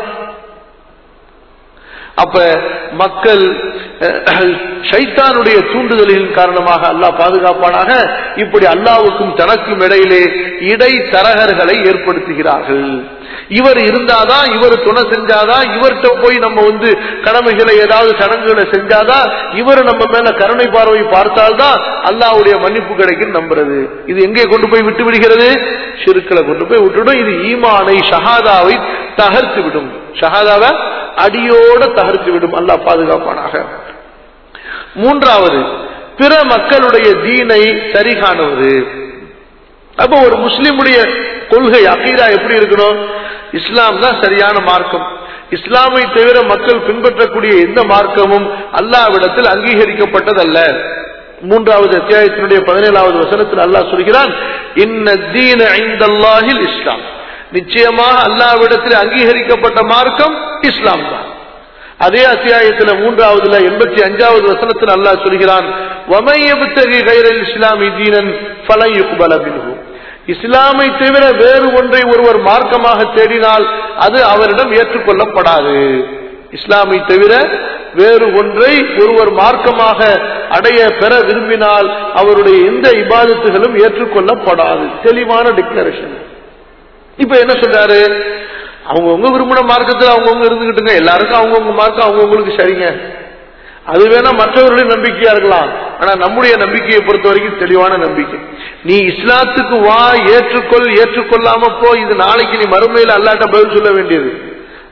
அப்ப மக்கள் அஹ், ஷைத்தானுடைய தூண்டுதலின் காரணமாக அல்லாஹ் பாதுகாப்பானாக இப்படி அல்லாவுக்கும் தனக்கும் இடையிலே இடை தரகர்களை ஏற்படுத்துகிறார்கள் இவர் இருந்தாதான் இவர் துணை செஞ்சாதான் இவர்கிட்ட போய் நம்ம வந்து கடமைகளை ஏதாவது சடங்குகளை செஞ்சாதான் இவர் நம்ம மேல கருணை பார்வை பார்த்தால்தான் அல்லாஹ்வுடைய மன்னிப்பு கிடைக்கும் நம்புறது இது எங்கே கொண்டு போய் விட்டு விடுகிறது ஷிருக்களை கொண்டு போய் விட்டுவிடும் இது ஈமானை ஷஹாதாவை தகர்த்து விடும் ஷஹாதாவை அடியோட தகர்த்து விடும் அல்லாஹ் பாதுகாப்பானாக மூன்றாவது பிற மக்களுடைய தீனை சரி காணுவது அப்ப ஒரு முஸ்லிமுடைய கொள்கை அகீதா எப்படி இருக்கணும் இஸ்லாம் தான் சரியான மார்க்கம் இஸ்லாமை தவிர மக்கள் பின்பற்றக்கூடிய எந்த மார்க்கமும் அல்லாவிடத்தில் அங்கீகரிக்கப்பட்டதல்ல மூன்றாவது அத்தியாயத்தினுடைய பதினேழாவது வசனத்தில் அல்லாஹ் சொல்கிறான் இன்ன தீன ஐந்தல்லாஹில் இஸ்லாம் நிச்சயமாக அல்லாவிடத்தில் அங்கீகரிக்கப்பட்ட மார்க்கம் இஸ்லாம் தான் அதே அத்தியாயத்துல மூன்றாவதுல எண்பத்தி அஞ்சாவது வசனத்தில் அல்லாஹ் சொல்கிறான் வமையபுத்தகி கைரல் இஸ்லாமி தீனன் ஃபலையுக்பல மின்ஹு இஸ்லாமை தவிர வேறு ஒன்றை ஒருவர் மார்க்கமாக தேடினால் அது அவரிடம் ஏற்றுக்கொள்ளப்படாது இஸ்லாமை தவிர வேறு ஒன்றை ஒருவர் மார்க்கமாக அடைய பெற விரும்பினால் அவருடைய எந்த இபாதத்துகளும் ஏற்றுக்கொள்ளப்படாது தெளிவான டிக்ளரேஷன் இப்ப என்ன சொல்றாரு அவங்கவுங்க விரும்பின மார்க்கத்தில் அவங்கவுங்க இருந்துகிட்டுங்க எல்லாருக்கும் அவங்கவுங்க மார்க்கம் அவங்கவுங்களுக்கு சரிங்க அது வேணா மற்றவர்களுடைய நம்பிக்கையா இருக்கலாம் ஆனா நம்முடைய நம்பிக்கையை பொறுத்த வரைக்கும் தெளிவான நம்பிக்கை நீ இஸ்லாத்துக்கு வா ஏற்றுக்கொள் ஏற்றுக்கொள்ளாம போ இது நாளைக்கு நீ மறுமையில அல்லாட்ட பதில் சொல்ல வேண்டியது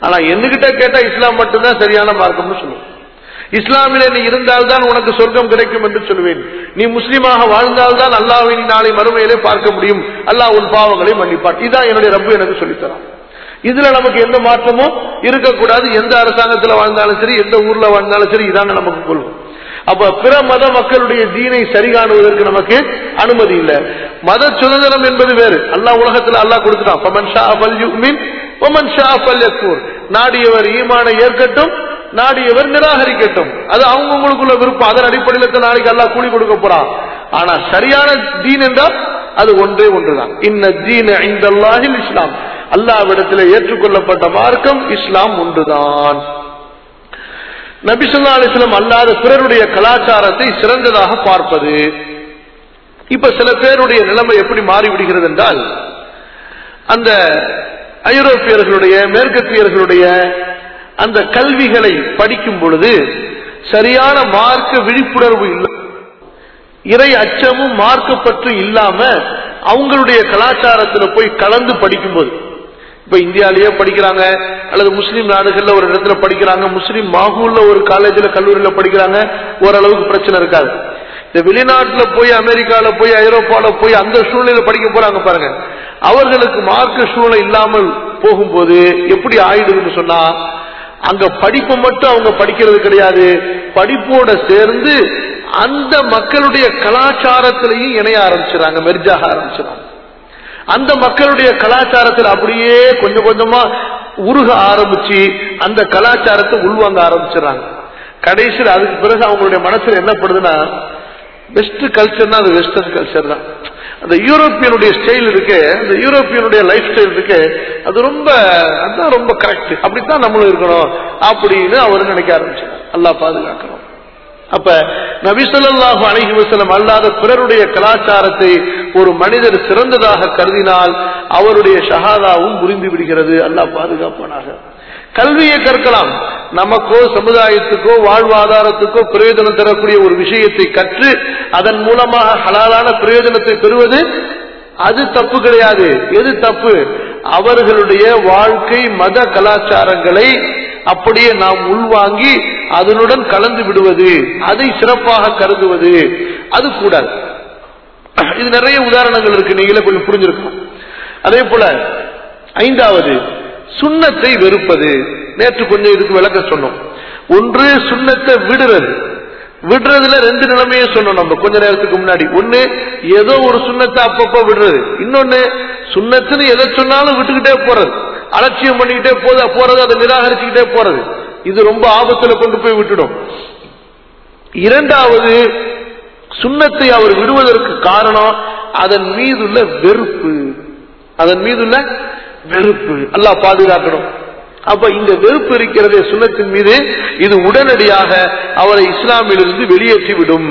ஆனா என்கிட்ட கேட்டா இஸ்லாம் மட்டும்தான் சரியான மார்க்கம்னு சொல்லுவோம் இஸ்லாமிலே நீ இருந்தால்தான் உனக்கு சொர்க்கம் கிடைக்கும் என்று சொல்வேன் நீ முஸ்லீமாக வாழ்ந்தால்தான் அல்லாஹ்வை நீ நாளை மறுமையிலே பார்க்க முடியும் அல்லாஹ் உன் பாவங்களை மன்னிப்பான் இதான் என்னுடைய ரப்பு எனக்கு சொல்லித்தரான் இதுல நமக்கு எந்த மாற்றமும் இருக்கக்கூடாது எந்த அரசாங்கத்துல வாழ்ந்தாலும் சரி எந்த ஊர்ல வாழ்ந்தாலும் சரி இதாங்க நமக்கு கொள்வோம் அப்ப பிற மத மக்களுடைய தீனை சரி காணுவதற்கு நமக்கு அனுமதி இல்ல மத சுதந்திரம் என்பது வேறு அல்லாஹ் உலகத்துல அல்லாஹ் கொடுத்துட்டான் ஃபமன் ஷா ஃபல் யுமின் வமன் ஷா ஃபல் யக்ஃபுர் நாடியவர் ஈமானை ஏற்கட்டும் நாடியவர் நிராகரிக்கட்டும் அது அவங்கவுங்களுக்குள்ள விருப்பம் அதன் அடிப்படையில் தான் நாளைக்கு அல்லாஹ் கூலி கொடுக்க போறான் ஆனா சரியான தீன் என்றால் அது ஒன்றே ஒன்றுதான் இன்ன தீன இந்தல்லாஹில் இஸ்லாம் அல்லாவிடத்தில் ஏற்றுக்கொள்ளப்பட்ட மார்க்கம் இஸ்லாம் ஒன்றுதான் நபிசுல்லா அலிஸ்லம் அல்லாத பிறருடைய கலாச்சாரத்தை சிறந்ததாக பார்ப்பது இப்ப சில பேருடைய நிலைமை எப்படி மாறிவிடுகிறது என்றால் அந்த ஐரோப்பியர்களுடைய மேற்கத்தியர்களுடைய அந்த கல்விகளை படிக்கும் பொழுது சரியான மார்க்க விழிப்புணர்வு இல்லை இறை அச்சமும் மார்க்கப்பற்று இல்லாம அவங்களுடைய கலாச்சாரத்துல போய் கலந்து படிக்கும்போது இப்ப இந்தியாலேயே படிக்கிறாங்க அல்லது முஸ்லீம் நாடுகள்ல ஒரு இடத்துல படிக்கிறாங்க முஸ்லீம் மாகூல்ல ஒரு காலேஜ்ல கல்லூரியில படிக்கிறாங்க ஓரளவுக்கு பிரச்சனை இருக்காது இந்த வெளிநாட்டுல போய் அமெரிக்கால போய் ஐரோப்பால போய் அந்த சூழ்நிலை படிக்க போறாங்க பாருங்க அவர்களுக்கு மார்க்க சூழ்நிலை இல்லாமல் போகும்போது எப்படி ஆயிடுதுன்னு சொன்னா அங்க படிப்பை மட்டும் அவங்க படிக்கிறது கிடையாது படிப்போட சேர்ந்து அந்த மக்களுடைய கலாச்சாரத்திலையும் இணைய ஆரம்பிச்சிடறாங்க மெர்ஜாக ஆரம்பிச்சிடறாங்க அந்த மக்களுடைய கலாச்சாரத்தில் அப்படியே கொஞ்சம் கொஞ்சமா உருக ஆரம்பிச்சு அந்த கலாச்சாரத்தை உள்வாங்க ஆரம்பிச்சிடறாங்க கடைசியில் அதுக்கு பிறகு அவங்களுடைய மனசுல என்ன படுதுன்னா வெஸ்ட் கல்ச்சர்னா அது வெஸ்டர்ன் கல்ச்சர் தான் அந்த யூரோப்பியனுடைய ஸ்டைல் இருக்கு அந்த யூரோப்பியனுடைய லைஃப் ஸ்டைல் இருக்கு அது ரொம்ப அதுதான் ரொம்ப கரெக்ட் அப்படித்தான் நம்மளும் இருக்கணும் அப்படின்னு அவர் நினைக்க ஆரம்பிச்சார் அல்லாஹ் பாதுகாக்கணும் அப்ப நபிசல்லாஹு அழகி வசலம் அல்லாத பிறருடைய கலாச்சாரத்தை ஒரு மனிதர் சிறந்ததாக கருதினால் அவருடைய ஷஹாதாவும் புரிந்து விடுகிறது அல்லாஹ் பாதுகாப்பானாக கல்வியை கற்கலாம் நமக்கோ சமுதாயத்துக்கோ வாழ்வாதாரத்துக்கோ பிரயோஜனம் தரக்கூடிய ஒரு விஷயத்தை கற்று அதன் மூலமாக ஹலாலான பிரயோஜனத்தை பெறுவது அது தப்பு கிடையாது எது தப்பு அவர்களுடைய வாழ்க்கை மத கலாச்சாரங்களை அப்படியே நாம் உள்வாங்கி அதனுடன் கலந்து விடுவது அதை சிறப்பாக கருதுவது அது கூடாது இது நிறைய உதாரணங்கள் இருக்கு நீங்களே கொஞ்சம் புரிஞ்சிருக்கும் அதே போல ஐந்தாவது சுண்ணத்தை வெறுப்பது நேற்று கொஞ்சம் இதுக்கு விளக்க சொன்னோம் ஒன்று சுண்ணத்தை விடுறது விடுறதுல ரெண்டு நிலைமையே சொன்னோம் நம்ம கொஞ்ச நேரத்துக்கு முன்னாடி ஒண்ணு ஏதோ ஒரு சுண்ணத்தை அப்பப்ப விடுறது இன்னொன்னு சுண்ணத்துன்னு எதை சொன்னாலும் விட்டுக்கிட்டே போறது அலட்சியம் பண்ணிக்கிட்டே போத போறது அதை நிராகரிச்சுக்கிட்டே போறது இது ரொம்ப ஆபத்துல கொண்டு போய் விட்டுடும் இரண்டாவது சுண்ணத்தை அவர் விடுவதற்கு காரணம் அதன் மீதுள்ள வெறுப்பு அதன் மீதுள்ள வெறுப்பு அல்லாஹ் பாதுகாக்கணும் அப்ப இந்த வெறுப்பு இருக்கிறதே சுண்ணத்தின் மீது இது உடனடியாக அவரை இஸ்லாமிலிருந்து வெளியேற்றிவிடும்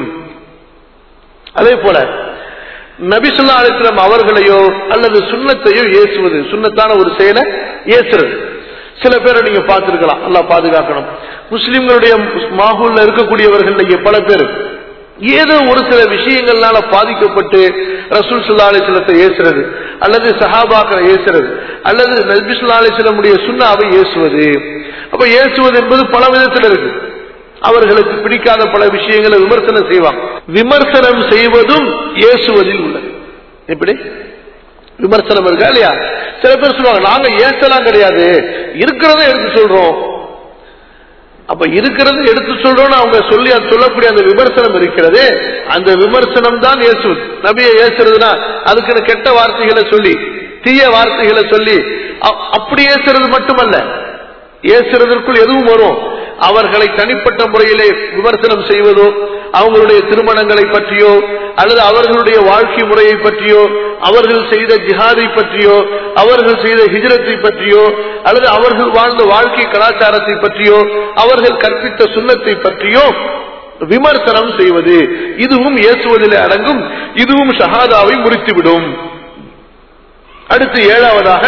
அதே போல நபிசுல்லா அலிஸ்லாம் அவர்களையோ அல்லது சுண்ணத்தையோ ஏசுவது சுண்ணத்தான ஒரு செயலை ஏசுறது சில பேரை நீங்க பார்த்திருக்கலாம் நல்லா பாதுகாக்கணும் முஸ்லிம்களுடைய மாகூல்ல இருக்கக்கூடியவர்கள் பல பேர் ஏதோ ஒரு சில விஷயங்கள்னால பாதிக்கப்பட்டு ரசூல் சுல்லா அலிஸ்லத்தை ஏசுறது அல்லது சஹாபாக்களை ஏசுறது அல்லது நபி சுல்லா அலிஸ்லமுடைய சுண்ணாவை ஏசுவது அப்ப ஏசுவது என்பது பல விதத்தில் இருக்கு அவர்களுக்கு பிடிக்காத பல விஷயங்களை விமர்சனம் செய்வாங்க விமர்சனம் செய்வதும் ஏசுவதில் உள்ளது எப்படி விமர்சனம் இருக்கா இல்லையா சில பேர் சொல்லுவாங்க நாங்க ஏசலாம் கிடையாது இருக்கிறத எடுத்து சொல்றோம் அப்ப இருக்கிறது எடுத்து சொல்றோம்னு அவங்க சொல்லி அது சொல்லக்கூடிய அந்த விமர்சனம் இருக்கிறது அந்த விமர்சனம் தான் ஏசுவது நபியை ஏசுறதுனா அதுக்குன்னு கெட்ட வார்த்தைகளை சொல்லி தீய வார்த்தைகளை சொல்லி அப்படி ஏசுறது மட்டுமல்ல ஏசுறதற்குள் எதுவும் வரும் அவர்களை தனிப்பட்ட முறையிலே விமர்சனம் செய்வதோ அவங்களுடைய திருமணங்களை பற்றியோ அல்லது அவர்களுடைய வாழ்க்கை முறையை பற்றியோ அவர்கள் செய்த ஜிஹாதை பற்றியோ அவர்கள் செய்த ஹிஜரத்தை பற்றியோ அல்லது அவர்கள் வாழ்ந்த வாழ்க்கை கலாச்சாரத்தை பற்றியோ அவர்கள் கற்பித்த சுண்ணத்தை பற்றியோ விமர்சனம் செய்வது இதுவும் ஏசுவதில் அடங்கும் இதுவும் ஷஹாதாவை முறித்துவிடும் அடுத்து ஏழாவதாக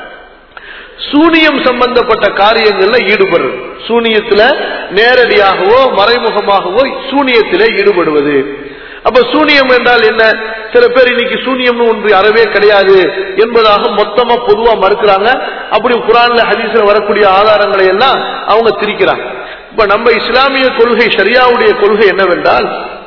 சூனியம் சம்பந்தப்பட்ட காரியங்கள்ல ஈடுபடுறது சூனியத்துல நேரடியாகவோ மறைமுகமாகவோ சூனியத்திலே ஈடுபடுவது அப்ப சூனியம் என்றால் என்ன சில பேர் இன்னைக்கு சூனியம்னு ஒன்று அறவே கிடையாது என்பதாக மொத்தமா பொதுவா மறுக்கிறாங்க அப்படி குரான்ல ஹதீஸ்ல வரக்கூடிய ஆதாரங்களை எல்லாம் அவங்க திரிக்கிறாங்க இப்ப நம்ம இஸ்லாமிய கொள்கை ஷரியாவுடைய கொள்கை என்னவென்றால்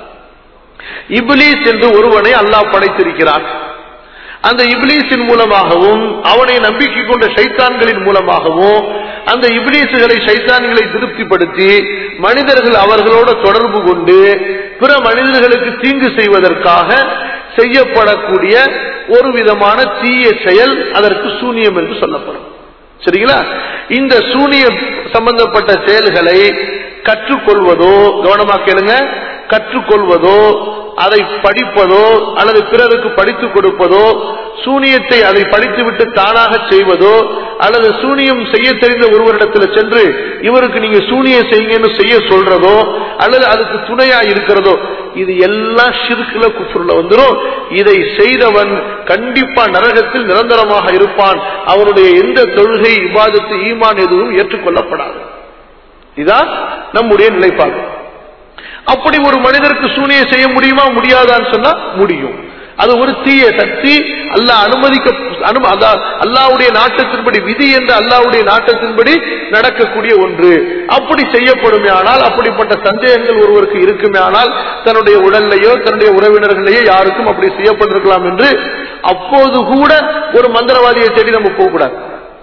இப்லீஸ் என்று ஒருவனை அல்லாஹ் படைத்திருக்கிறான் அந்த இப்லீஸின் மூலமாகவும் அவனை நம்பிக்கை கொண்ட சைத்தான்களின் மூலமாகவும் அந்த இப்லீசுகளை சைத்தான்களை திருப்திப்படுத்தி மனிதர்கள் அவர்களோட தொடர்பு கொண்டு பிற மனிதர்களுக்கு தீங்கு செய்வதற்காக செய்யப்படக்கூடிய ஒரு விதமான தீய செயல் அதற்கு சூனியம் என்று சொல்லப்படும் சரிங்களா இந்த சூனியம் சம்பந்தப்பட்ட செயல்களை கற்றுக்கொள்வதோ கவனமா கேளுங்க கற்றுக்கொள்வதோ அதை படிப்பதோ அல்லது பிறருக்கு படித்துக் கொடுப்பதோ சூனியத்தை அதை படித்துவிட்டு தானாக செய்வதோ அல்லது சூனியம் செய்ய தெரிந்த ஒருவரிடத்தில் சென்று இவருக்கு நீங்க சூனியம் செய்யுங்கன்னு செய்ய சொல்றதோ அல்லது அதுக்கு துணையா இருக்கிறதோ இது எல்லாம் ஷிர்குல குஃபுர்ல வந்துடும் இதை செய்தவன் கண்டிப்பா நரகத்தில் நிரந்தரமாக இருப்பான் அவனுடைய எந்த தொழுகை விவாதத்து ஈமான் எதுவும் ஏற்றுக்கொள்ளப்படாது இதான் நம்முடைய நிலைப்பாடு அப்படி ஒரு மனிதருக்கு சூனியம் செய்ய முடியுமா முடியாதான்னு சொன்னா முடியும் அது ஒரு தீய சக்தி அல்லாஹ் அனுமதிக்க அனு- அதா- அல்லாஹ்வுடைய நாட்டத்தின்படி விதி என்ற அல்லாஹ்வுடைய நாட்டத்தின்படி நடக்கக்கூடிய ஒன்று அப்படி செய்யப்படுமே ஆனால் அப்படிப்பட்ட சந்தேகங்கள் ஒருவருக்கு இருக்குமே ஆனால் தன்னுடைய உடல்லையோ தன்னுடைய உறவினர்களையோ யாருக்கும் அப்படி செய்யப்பட்டிருக்கலாம் என்று அப்போது கூட ஒரு மந்திரவாதியை தேடி நம்ம போகக்கூடாது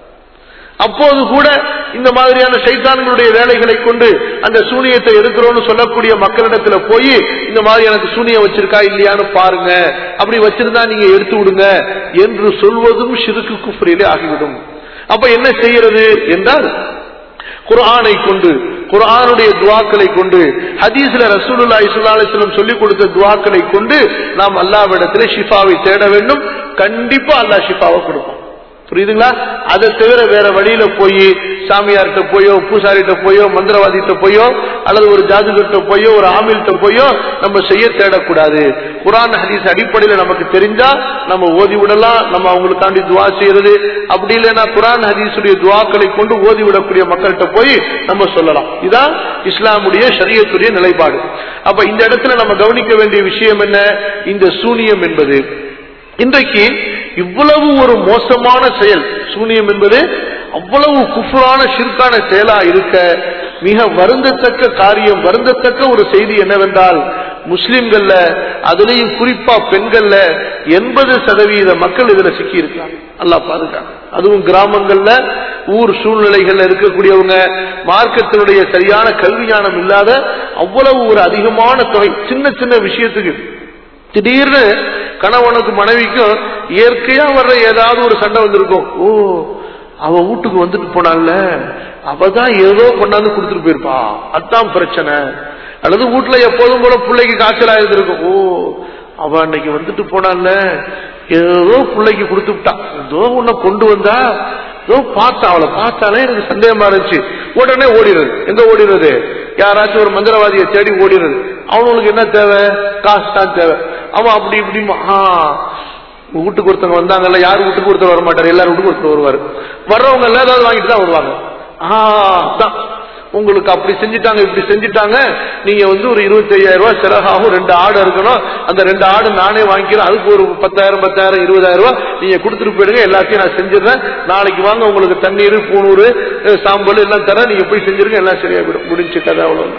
அப்போது கூட இந்த மாதிரியான சைத்தான்களுடைய வேலைகளை கொண்டு அந்த சூனியத்தை எடுக்கிறோம்னு சொல்லக்கூடிய மக்களிடத்துல போய் இந்த மாதிரி எனக்கு சூனியம் வச்சிருக்கா இல்லையான்னு பாருங்க அப்படி வச்சிருந்தா நீங்க எடுத்து விடுங்க என்று சொல்வதும் சிறுக்கு குஃப்ரியிலே ஆகிவிடும் அப்ப என்ன செய்யறது என்றால் குர்ஆனை கொண்டு குர்ஆனுடைய துவாக்களை கொண்டு ஹதீஸ்ல ரசூலுல்லாஹி ஸல்லல்லாஹு அலைஹி வஸல்லம் சொல்லிக் கொடுத்த துவாக்களை கொண்டு நாம் அல்லாஹ்விடத்திலே ஷிஃபாவை தேட வேண்டும் கண்டிப்பா அல்லாஹ் ஷிஃபாவை கொடுப்பான் புரியுதுங்களா அதை தவிர வேற வழியில போய் சாமியார்கிட்ட போயோ பூசாரிட்ட போயோ மந்திரவாதிகிட்ட போயோ அல்லது ஒரு ஜாதுகிட்ட போயோ ஒரு ஆமில்கிட்ட போயோ நம்ம செய்ய தேடக்கூடாது குரான் ஹதீஸ் அடிப்படையில் நமக்கு தெரிஞ்சா நம்ம ஓதி விடலாம் நம்ம அவங்களுக்காண்டி துவா செய்யறது அப்படி இல்லைன்னா குரான் ஹதீஸுடைய துவாக்களை கொண்டு ஓதி விடக்கூடிய மக்கள்கிட்ட போய் நம்ம சொல்லலாம் இதான் இஸ்லாமுடைய ஷரியத்துடைய நிலைப்பாடு அப்ப இந்த இடத்துல நம்ம கவனிக்க வேண்டிய விஷயம் என்ன இந்த சூனியம் என்பது இன்றைக்கு இவ்வளவு ஒரு மோசமான செயல் சூனியம் என்பது அவ்வளவு குஃபுரான ஷிர்கான செயலா இருக்க மிக வருந்தத்தக்க காரியம் வருந்தத்தக்க ஒரு செய்தி என்னவென்றால் முஸ்லிம்கள்ல அதுலயும் குறிப்பா பெண்கள்ல எண்பது சதவீத மக்கள் இதுல சிக்கி இருக்காங்க நல்லா பாருங்க அதுவும் கிராமங்கள்ல ஊர் சூழ்நிலைகள்ல இருக்கக்கூடியவங்க மார்க்கத்தினுடைய சரியான கல்வி ஞானம் இல்லாத அவ்வளவு ஒரு அதிகமான தொகை சின்ன சின்ன விஷயத்துக்கு திடீர்னு கணவனுக்கு மனைவிக்கும் இயற்கையா வர்ற ஏதாவது ஒரு சண்டை வந்திருக்கும் ஓ அவ வீட்டுக்கு வந்துட்டு போனால அவ தான் ஏதோ கொண்டாந்து கொடுத்துட்டு போயிருப்பா அதான் பிரச்சனை அல்லது வீட்டுல எப்போதும் போல பிள்ளைக்கு காய்ச்சலா இருந்திருக்கும் ஓ அவ அன்னைக்கு வந்துட்டு போனால ஏதோ பிள்ளைக்கு கொடுத்து விட்டா ஏதோ உன்னை கொண்டு வந்தா ஏதோ பார்த்தா அவளை பார்த்தாலே எனக்கு சந்தேகமா இருந்துச்சு உடனே ஓடிடுறது எங்க ஓடிடுறது யாராச்சும் ஒரு மந்திரவாதியை தேடி ஓடிடுறது அவனுக்கு என்ன தேவை காசு தான் தேவை அவன் அப்படி இப்படி வீட்டுக்கு ஒருத்தவங்க வந்தாங்கல்ல யார் வீட்டுக்கு ஒருத்தர் வர மாட்டார் எல்லாரும் வீட்டுக்கு ஒருத்தர் வருவாரு வர்றவங்க எல்லாம் ஏதாவது வாங்கிட்டு தான் வருவாங்க ஆ, அதான். உங்களுக்கு அப்படி செஞ்சுட்டாங்க இப்படி செஞ்சுட்டாங்க நீங்க வந்து ஒரு இருபத்தி ஐயாயிரம் ரூபாய் செலவாகும் ரெண்டு ஆடு இருக்கணும் அந்த ரெண்டு ஆடு நானே வாங்கிக்கிறேன் அதுக்கு ஒரு பத்தாயிரம் பத்தாயிரம் இருபதாயிரம் ரூபாய் நீங்க கொடுத்துட்டு போயிடுங்க எல்லாத்தையும் நான் செஞ்சிடறேன் நாளைக்கு வாங்க உங்களுக்கு தண்ணீர் பூணூறு அஹ், சாம்பல் எல்லாம் தரேன் நீங்க போய் செஞ்சிருங்க எல்லாம் சரியா போயிடும் முடிஞ்சு கதை அவ்வளவு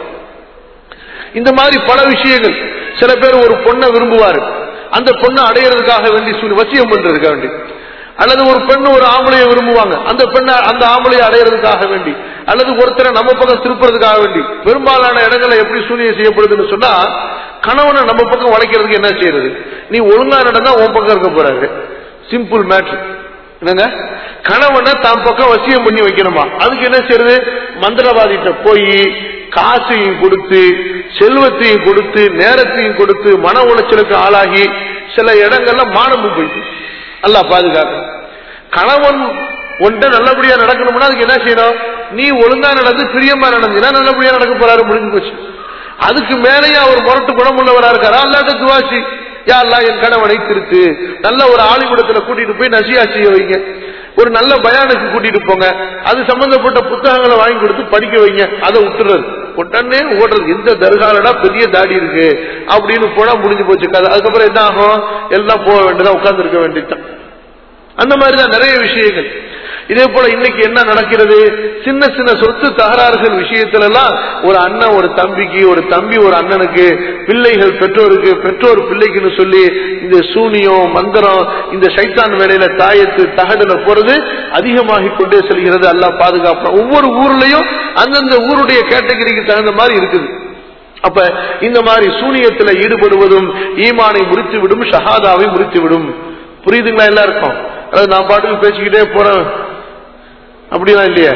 இந்த மாதிரி பல விஷயங்கள் சில பேர் ஒரு பொண்ணை விரும்புவாரு அந்த பொண்ணை அடையிறதுக்காக வேண்டி சொல்லி வசியம் பண்றதுக்காக வேண்டி அல்லது ஒரு பெண் ஒரு ஆம்பளையை விரும்புவாங்க அந்த பெண்ணை அந்த ஆம்பளையை அடையிறதுக்காக வேண்டி அல்லது ஒருத்தரை நம்ம பக்கம் திருப்புறதுக்காக வேண்டி பெரும்பாலான இடங்கள்ல எப்படி சூனியம் செய்யப்படுதுன்னு சொன்னா கணவனை நம்ம பக்கம் வளைக்கிறதுக்கு என்ன செய்யறது நீ ஒழுங்கா நடந்தா உன் பக்கம் இருக்க போறாரு சிம்பிள் மேட்ரு என்னங்க கணவனை தான் பக்கம் வசியம் பண்ணி வைக்கணுமா அதுக்கு என்ன செய்யறது மந்திரவாதிகிட்ட போய் காசையும் கொடுத்து செல்வத்தையும் கொடுத்து நேரத்தையும் கொடுத்து மன உளைச்சலுக்கு ஆளாகி சில இடங்கள்ல மானமும் போயிட்டு அல்ல பாதுகாக்க கணவன் ஒன்றை நல்லபடியா நடக்கணும்னா அதுக்கு என்ன செய்யணும் நீ ஒழுங்கா நடந்து பிரியமா நடந்தீங்கன்னா நல்லபடியா நடக்க போறாரு முடிஞ்சு போச்சு அதுக்கு மேலேயே அவர் முரட்டு குணமுள்ளவரா இருக்காரா அல்லாட்ட துவாசி யா அல்லா என் கணவனை திருத்து நல்ல ஒரு ஆலிகுடத்துல கூட்டிட்டு போய் நசியா செய்ய வைங்க ஒரு நல்ல பயானுக்கு கூட்டிட்டு போங்க அது சம்பந்தப்பட்ட புத்தகங்களை வாங்கி கொடுத்து படிக்க வைங்க அதை விட்டுறது உடனே ஓடுறது எந்த தர்காலடா பெரிய தாடி இருக்கு அப்படின்னு போனா முடிஞ்சு போச்சு கதை அதுக்கப்புறம் என்ன ஆகும் எல்லாம் போக வேண்டியதா உட்கார்ந்து இருக்க வேண்டியதுதான் அந்த மாதிரிதான் நிறைய விஷயங்கள் இதே போல இன்னைக்கு என்ன நடக்கிறது சின்ன சின்ன சொத்து தகராறுகள் விஷயத்துல எல்லாம் ஒரு அண்ணன் ஒரு தம்பிக்கு ஒரு தம்பி ஒரு அண்ணனுக்கு பிள்ளைகள் பெற்றோருக்கு பெற்றோர் பிள்ளைக்குன்னு சொல்லி இந்த சூனியம் மந்திரம் இந்த சைத்தான் வேலையில தாயத்து தகடுல போறது அதிகமாகி கொண்டே செல்கிறது எல்லாம் பாதுகாப்பு ஒவ்வொரு ஊர்லயும் அந்தந்த ஊருடைய கேட்டகரிக்கு தகுந்த மாதிரி இருக்குது அப்ப இந்த மாதிரி சூனியத்துல ஈடுபடுவதும் ஈமானை முறித்துவிடும் ஷஹாதாவை முறித்துவிடும் புரியுதுங்களா எல்லாருக்கும் அதாவது நான் பாட்டுக்கு பேசிக்கிட்டே போறேன் அப்படிலாம் இல்லையா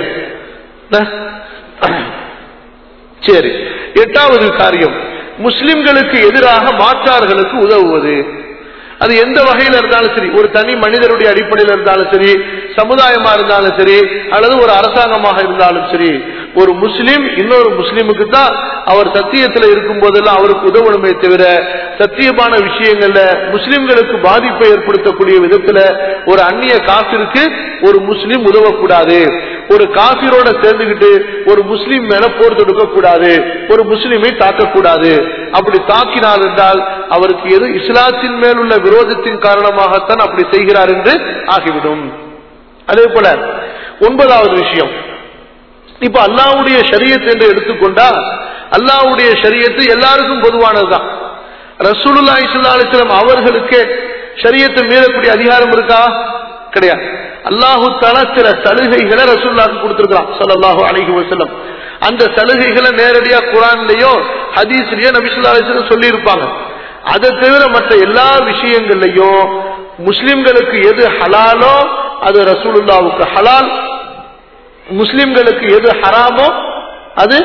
சரி எட்டாவது காரியம் முஸ்லிம்களுக்கு எதிராக மாற்றார்களுக்கு உதவுவது அது எந்த வகையில இருந்தாலும் சரி ஒரு தனி மனிதருடைய அடிப்படையில் இருந்தாலும் சரி சமுதாயமா இருந்தாலும் சரி அல்லது ஒரு அரசாங்கமாக இருந்தாலும் சரி ஒரு முஸ்லீம் இன்னொரு முஸ்லீமுக்கு தான் அவர் சத்தியத்தில் இருக்கும் போதெல்லாம் அவருக்கு உதவணுமே தவிர சத்தியமான விஷயங்கள்ல முஸ்லிம்களுக்கு பாதிப்பை ஏற்படுத்தக்கூடிய விதத்துல ஒரு அந்நிய காசிற்கு ஒரு முஸ்லீம் உதவக்கூடாது ஒரு காபிரோட சேர்ந்துகிட்டு ஒரு முஸ்லீம் மேல போர் தொடுக்க கூடாது ஒரு முஸ்லீமை தாக்கக்கூடாது அப்படி தாக்கினார் என்றால் அவருக்கு எது இஸ்லாத்தின் மேல் உள்ள விரோதத்தின் காரணமாகத்தான் அப்படி செய்கிறார் என்று ஆகிவிடும் அதே போல ஒன்பதாவது விஷயம் இப்ப அல்லாவுடைய ஷரியத் என்று எடுத்துக்கொண்டா அல்லாவுடைய ஷரியத்து எல்லாருக்கும் பொதுவானதுதான் ரசூலுல்லா இஸ்லாம் அவர்களுக்கு ஷரியத்தை மீறக்கூடிய அதிகாரம் இருக்கா கிடையாது அல்லாஹு தலா சில சலுகைகளை ரசூல்லாக்கு கொடுத்திருக்கிறான் சல்லாஹூ அலஹி வசல்லம் அந்த சலுகைகளை நேரடியா குரான்லயோ ஹதீஸ்லயோ நபிசுல்லா அலிஸ்லம் சொல்லி இருப்பாங்க அதை தவிர மற்ற எல்லா விஷயங்கள்லயும் முஸ்லிம்களுக்கு எது ஹலாலோ அது ரசூலுல்லாவுக்கு ஹலால் முஸ்லிம்களுக்கு எது ஹராமோ அது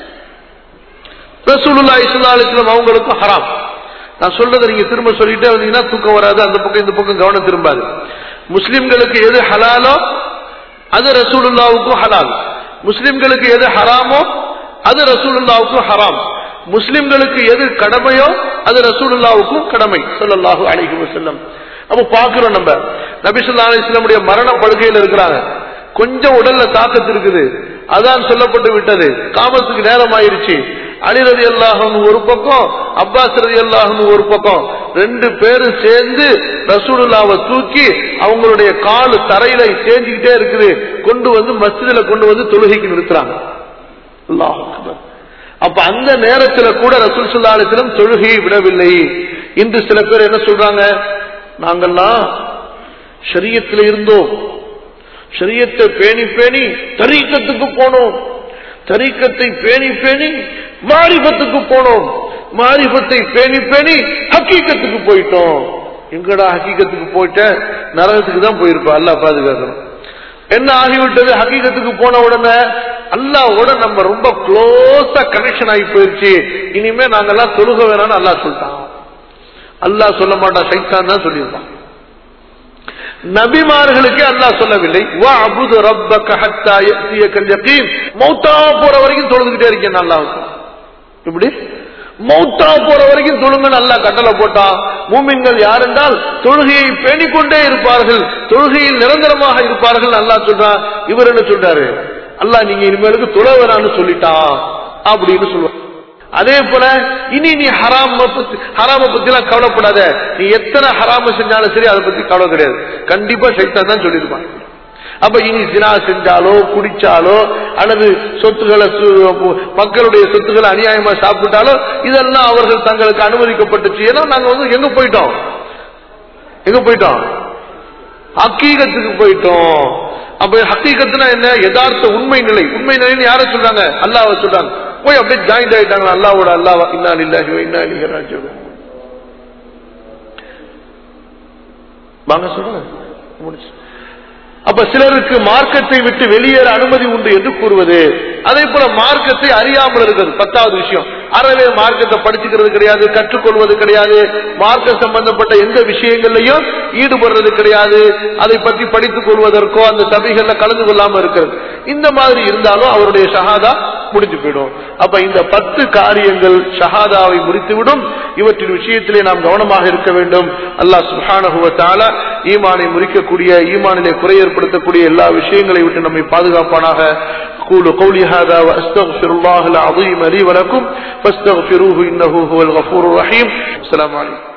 ரசூலுல்லா இஸ்லா அலிஸ்லாம் அவங்களுக்கும் ஹராம் நான் சொல்றதை நீங்க திரும்ப சொல்லிட்டே வந்தீங்கன்னா தூக்கம் வராது அந்த பக்கம் இந்த பக்கம் கவனம் திரும்பாது முஸ்லிம்களுக்கு எது ஹலாலோ அது ரசூலுல்லாவுக்கும் ஹலால் முஸ்லிம்களுக்கு எது ஹராமோ அது ரசூலுல்லாவுக்கும் ஹராம் முஸ்லிம்களுக்கு எது கடமையோ அது ரசூலுல்லாவுக்கும் கடமை சொல்லல்லாஹு அலிஹி வசல்லம் அப்ப பாக்குறோம் நம்ம நபிசுல்லா அலிஸ்லமுடைய மரண படுக்கையில் இருக்கிறாங்க கொஞ்சம் உடல்ல தாக்கத்து இருக்குது அதான் சொல்லப்பட்டு விட்டது காமத்துக்கு நேரம் ஆயிருச்சு அலிரதி அல்லாஹன் ஒரு பக்கம் அப்பாஸ் ரதி அல்லாஹன் ஒரு பக்கம் ரெண்டு பேரும் சேர்ந்து ரசூலுல்லாவை தூக்கி அவங்களுடைய காலு தரையில தேஞ்சிக்கிட்டே இருக்குது கொண்டு வந்து மஸ்ஜிதுல கொண்டு வந்து தொழுகைக்கு நிறுத்துறாங்க அல்லாஹ் அப்ப அந்த நேரத்துல கூட ரசூல் சுல்லாலத்திலும் தொழுகையை விடவில்லை இன்று சில பேர் என்ன சொல்றாங்க நாங்கெல்லாம் ஷரியத்தில் இருந்தோம் ஷரியத்தை பேணி பேணி தரீக்கத்துக்கு போனோம் தரீக்கத்தை பேணி பேணி மாரிபத்துக்கு போனோம் மாரிபத்தை பேணி பேணி ஹக்கீக்கத்துக்கு போயிட்டோம் எங்கடா ஹக்கீக்கத்துக்கு போயிட்ட நரகத்துக்கு தான் போயிருப்போம் அல்லா பாதுகாக்கணும் என்ன ஆகிவிட்டது ஹக்கீகத்துக்கு போன உடனே அல்லாவோட நம்ம ரொம்ப க்ளோஸா கனெக்ஷன் ஆகி போயிருச்சு இனிமே நாங்கெல்லாம் தொழுக வேணாம்னு அல்லா சொல்லிட்டான் அல்லா சொல்ல மாட்டான் சைத்தான் தான் சொல்லியிருப்பான் நபிமார்களுக்கே அல்லா சொல்லவில்லை மௌத்தா போற வரைக்கும் தொழுதுகிட்டே இருக்கேன் அல்லாவுக்கு இப்படி மௌத்தா போற வரைக்கும் தொழுங்க நல்லா கட்டளை போட்டான் மூமின்கள் யார் என்றால் தொழுகையை பேணிக்கொண்டே இருப்பார்கள் தொழுகையில் நிரந்தரமாக இருப்பார்கள் அல்லா சொல்றான் இவர் என்ன சொல்றாரு அல்லா நீங்க இனிமேலுக்கு தொழ வேணான்னு சொல்லிட்டான் அப்படின்னு சொல்லுவாங்க அதே போல இனி நீ ஹராம பத்தி ஹராம பத்தி எல்லாம் கவலைப்படாத நீ எத்தனை ஹராம செஞ்சாலும் சரி அதை பத்தி கவலை கிடையாது கண்டிப்பா சைத்தான் தான் சொல்லியிருப்பான் அப்ப இனி சினா செஞ்சாலோ குடிச்சாலோ அல்லது சொத்துக்களை மக்களுடைய சொத்துக்களை அநியாயமா சாப்பிட்டாலோ இதெல்லாம் அவர்கள் தங்களுக்கு அனுமதிக்கப்பட்டுச்சு ஏன்னா நாங்க வந்து எங்க போயிட்டோம் எங்க போயிட்டோம் ஹக்கீகத்துக்கு போயிட்டோம் அப்ப ஹக்கீகத்துனா என்ன யதார்த்த உண்மை நிலை உண்மை நிலைன்னு யார சொல்றாங்க அல்லாவை சொல்றாங்க போய் அப்படியே ஜாயிண்ட் ஆயிட்டாங்க அல்லாவோட அல்லாவா இன்னா இல்லாஹி இன்னா இலிஹி ராஜிஊன் வாங்க சொல்லுங்க முடிச்சு அப்ப சிலருக்கு மார்க்கத்தை விட்டு வெளியேற அனுமதி உண்டு என்று கூறுவது அதே போல மார்க்கத்தை அறியாமல் இருக்கிறது பத்தாவது விஷயம் அறவே மார்க்கத்தை படிச்சுக்கிறது கிடையாது கற்றுக்கொள்வது கிடையாது மார்க்க சம்பந்தப்பட்ட எந்த விஷயங்கள்லையும் ஈடுபடுறது கிடையாது அதை பற்றி படித்துக் கொள்வதற்கோ அந்த சபைகள்ல கலந்து கொள்ளாம இருக்கிறது இந்த மாதிரி இருந்தாலும் அவருடைய ஷஹாதா முடிஞ்சு போயிடும் அப்ப இந்த பத்து காரியங்கள் ஷஹாதாவை முறித்துவிடும் இவற்றின் விஷயத்திலே நாம் கவனமாக இருக்க வேண்டும் அல்லாஹ் சுப்ஹானஹு வ தஆலா ஈமானை முறிக்கக்கூடிய ஈமானிலே குறை ஏற்படுத்தக்கூடிய எல்லா விஷயங்களை விட்டு நம்மை பாதுகாப்பானாக أقول قولي هذا وأستغفر الله العظيم لي ولكم فاستغفروه إنه هو الغفور الرحيم السلام عليكم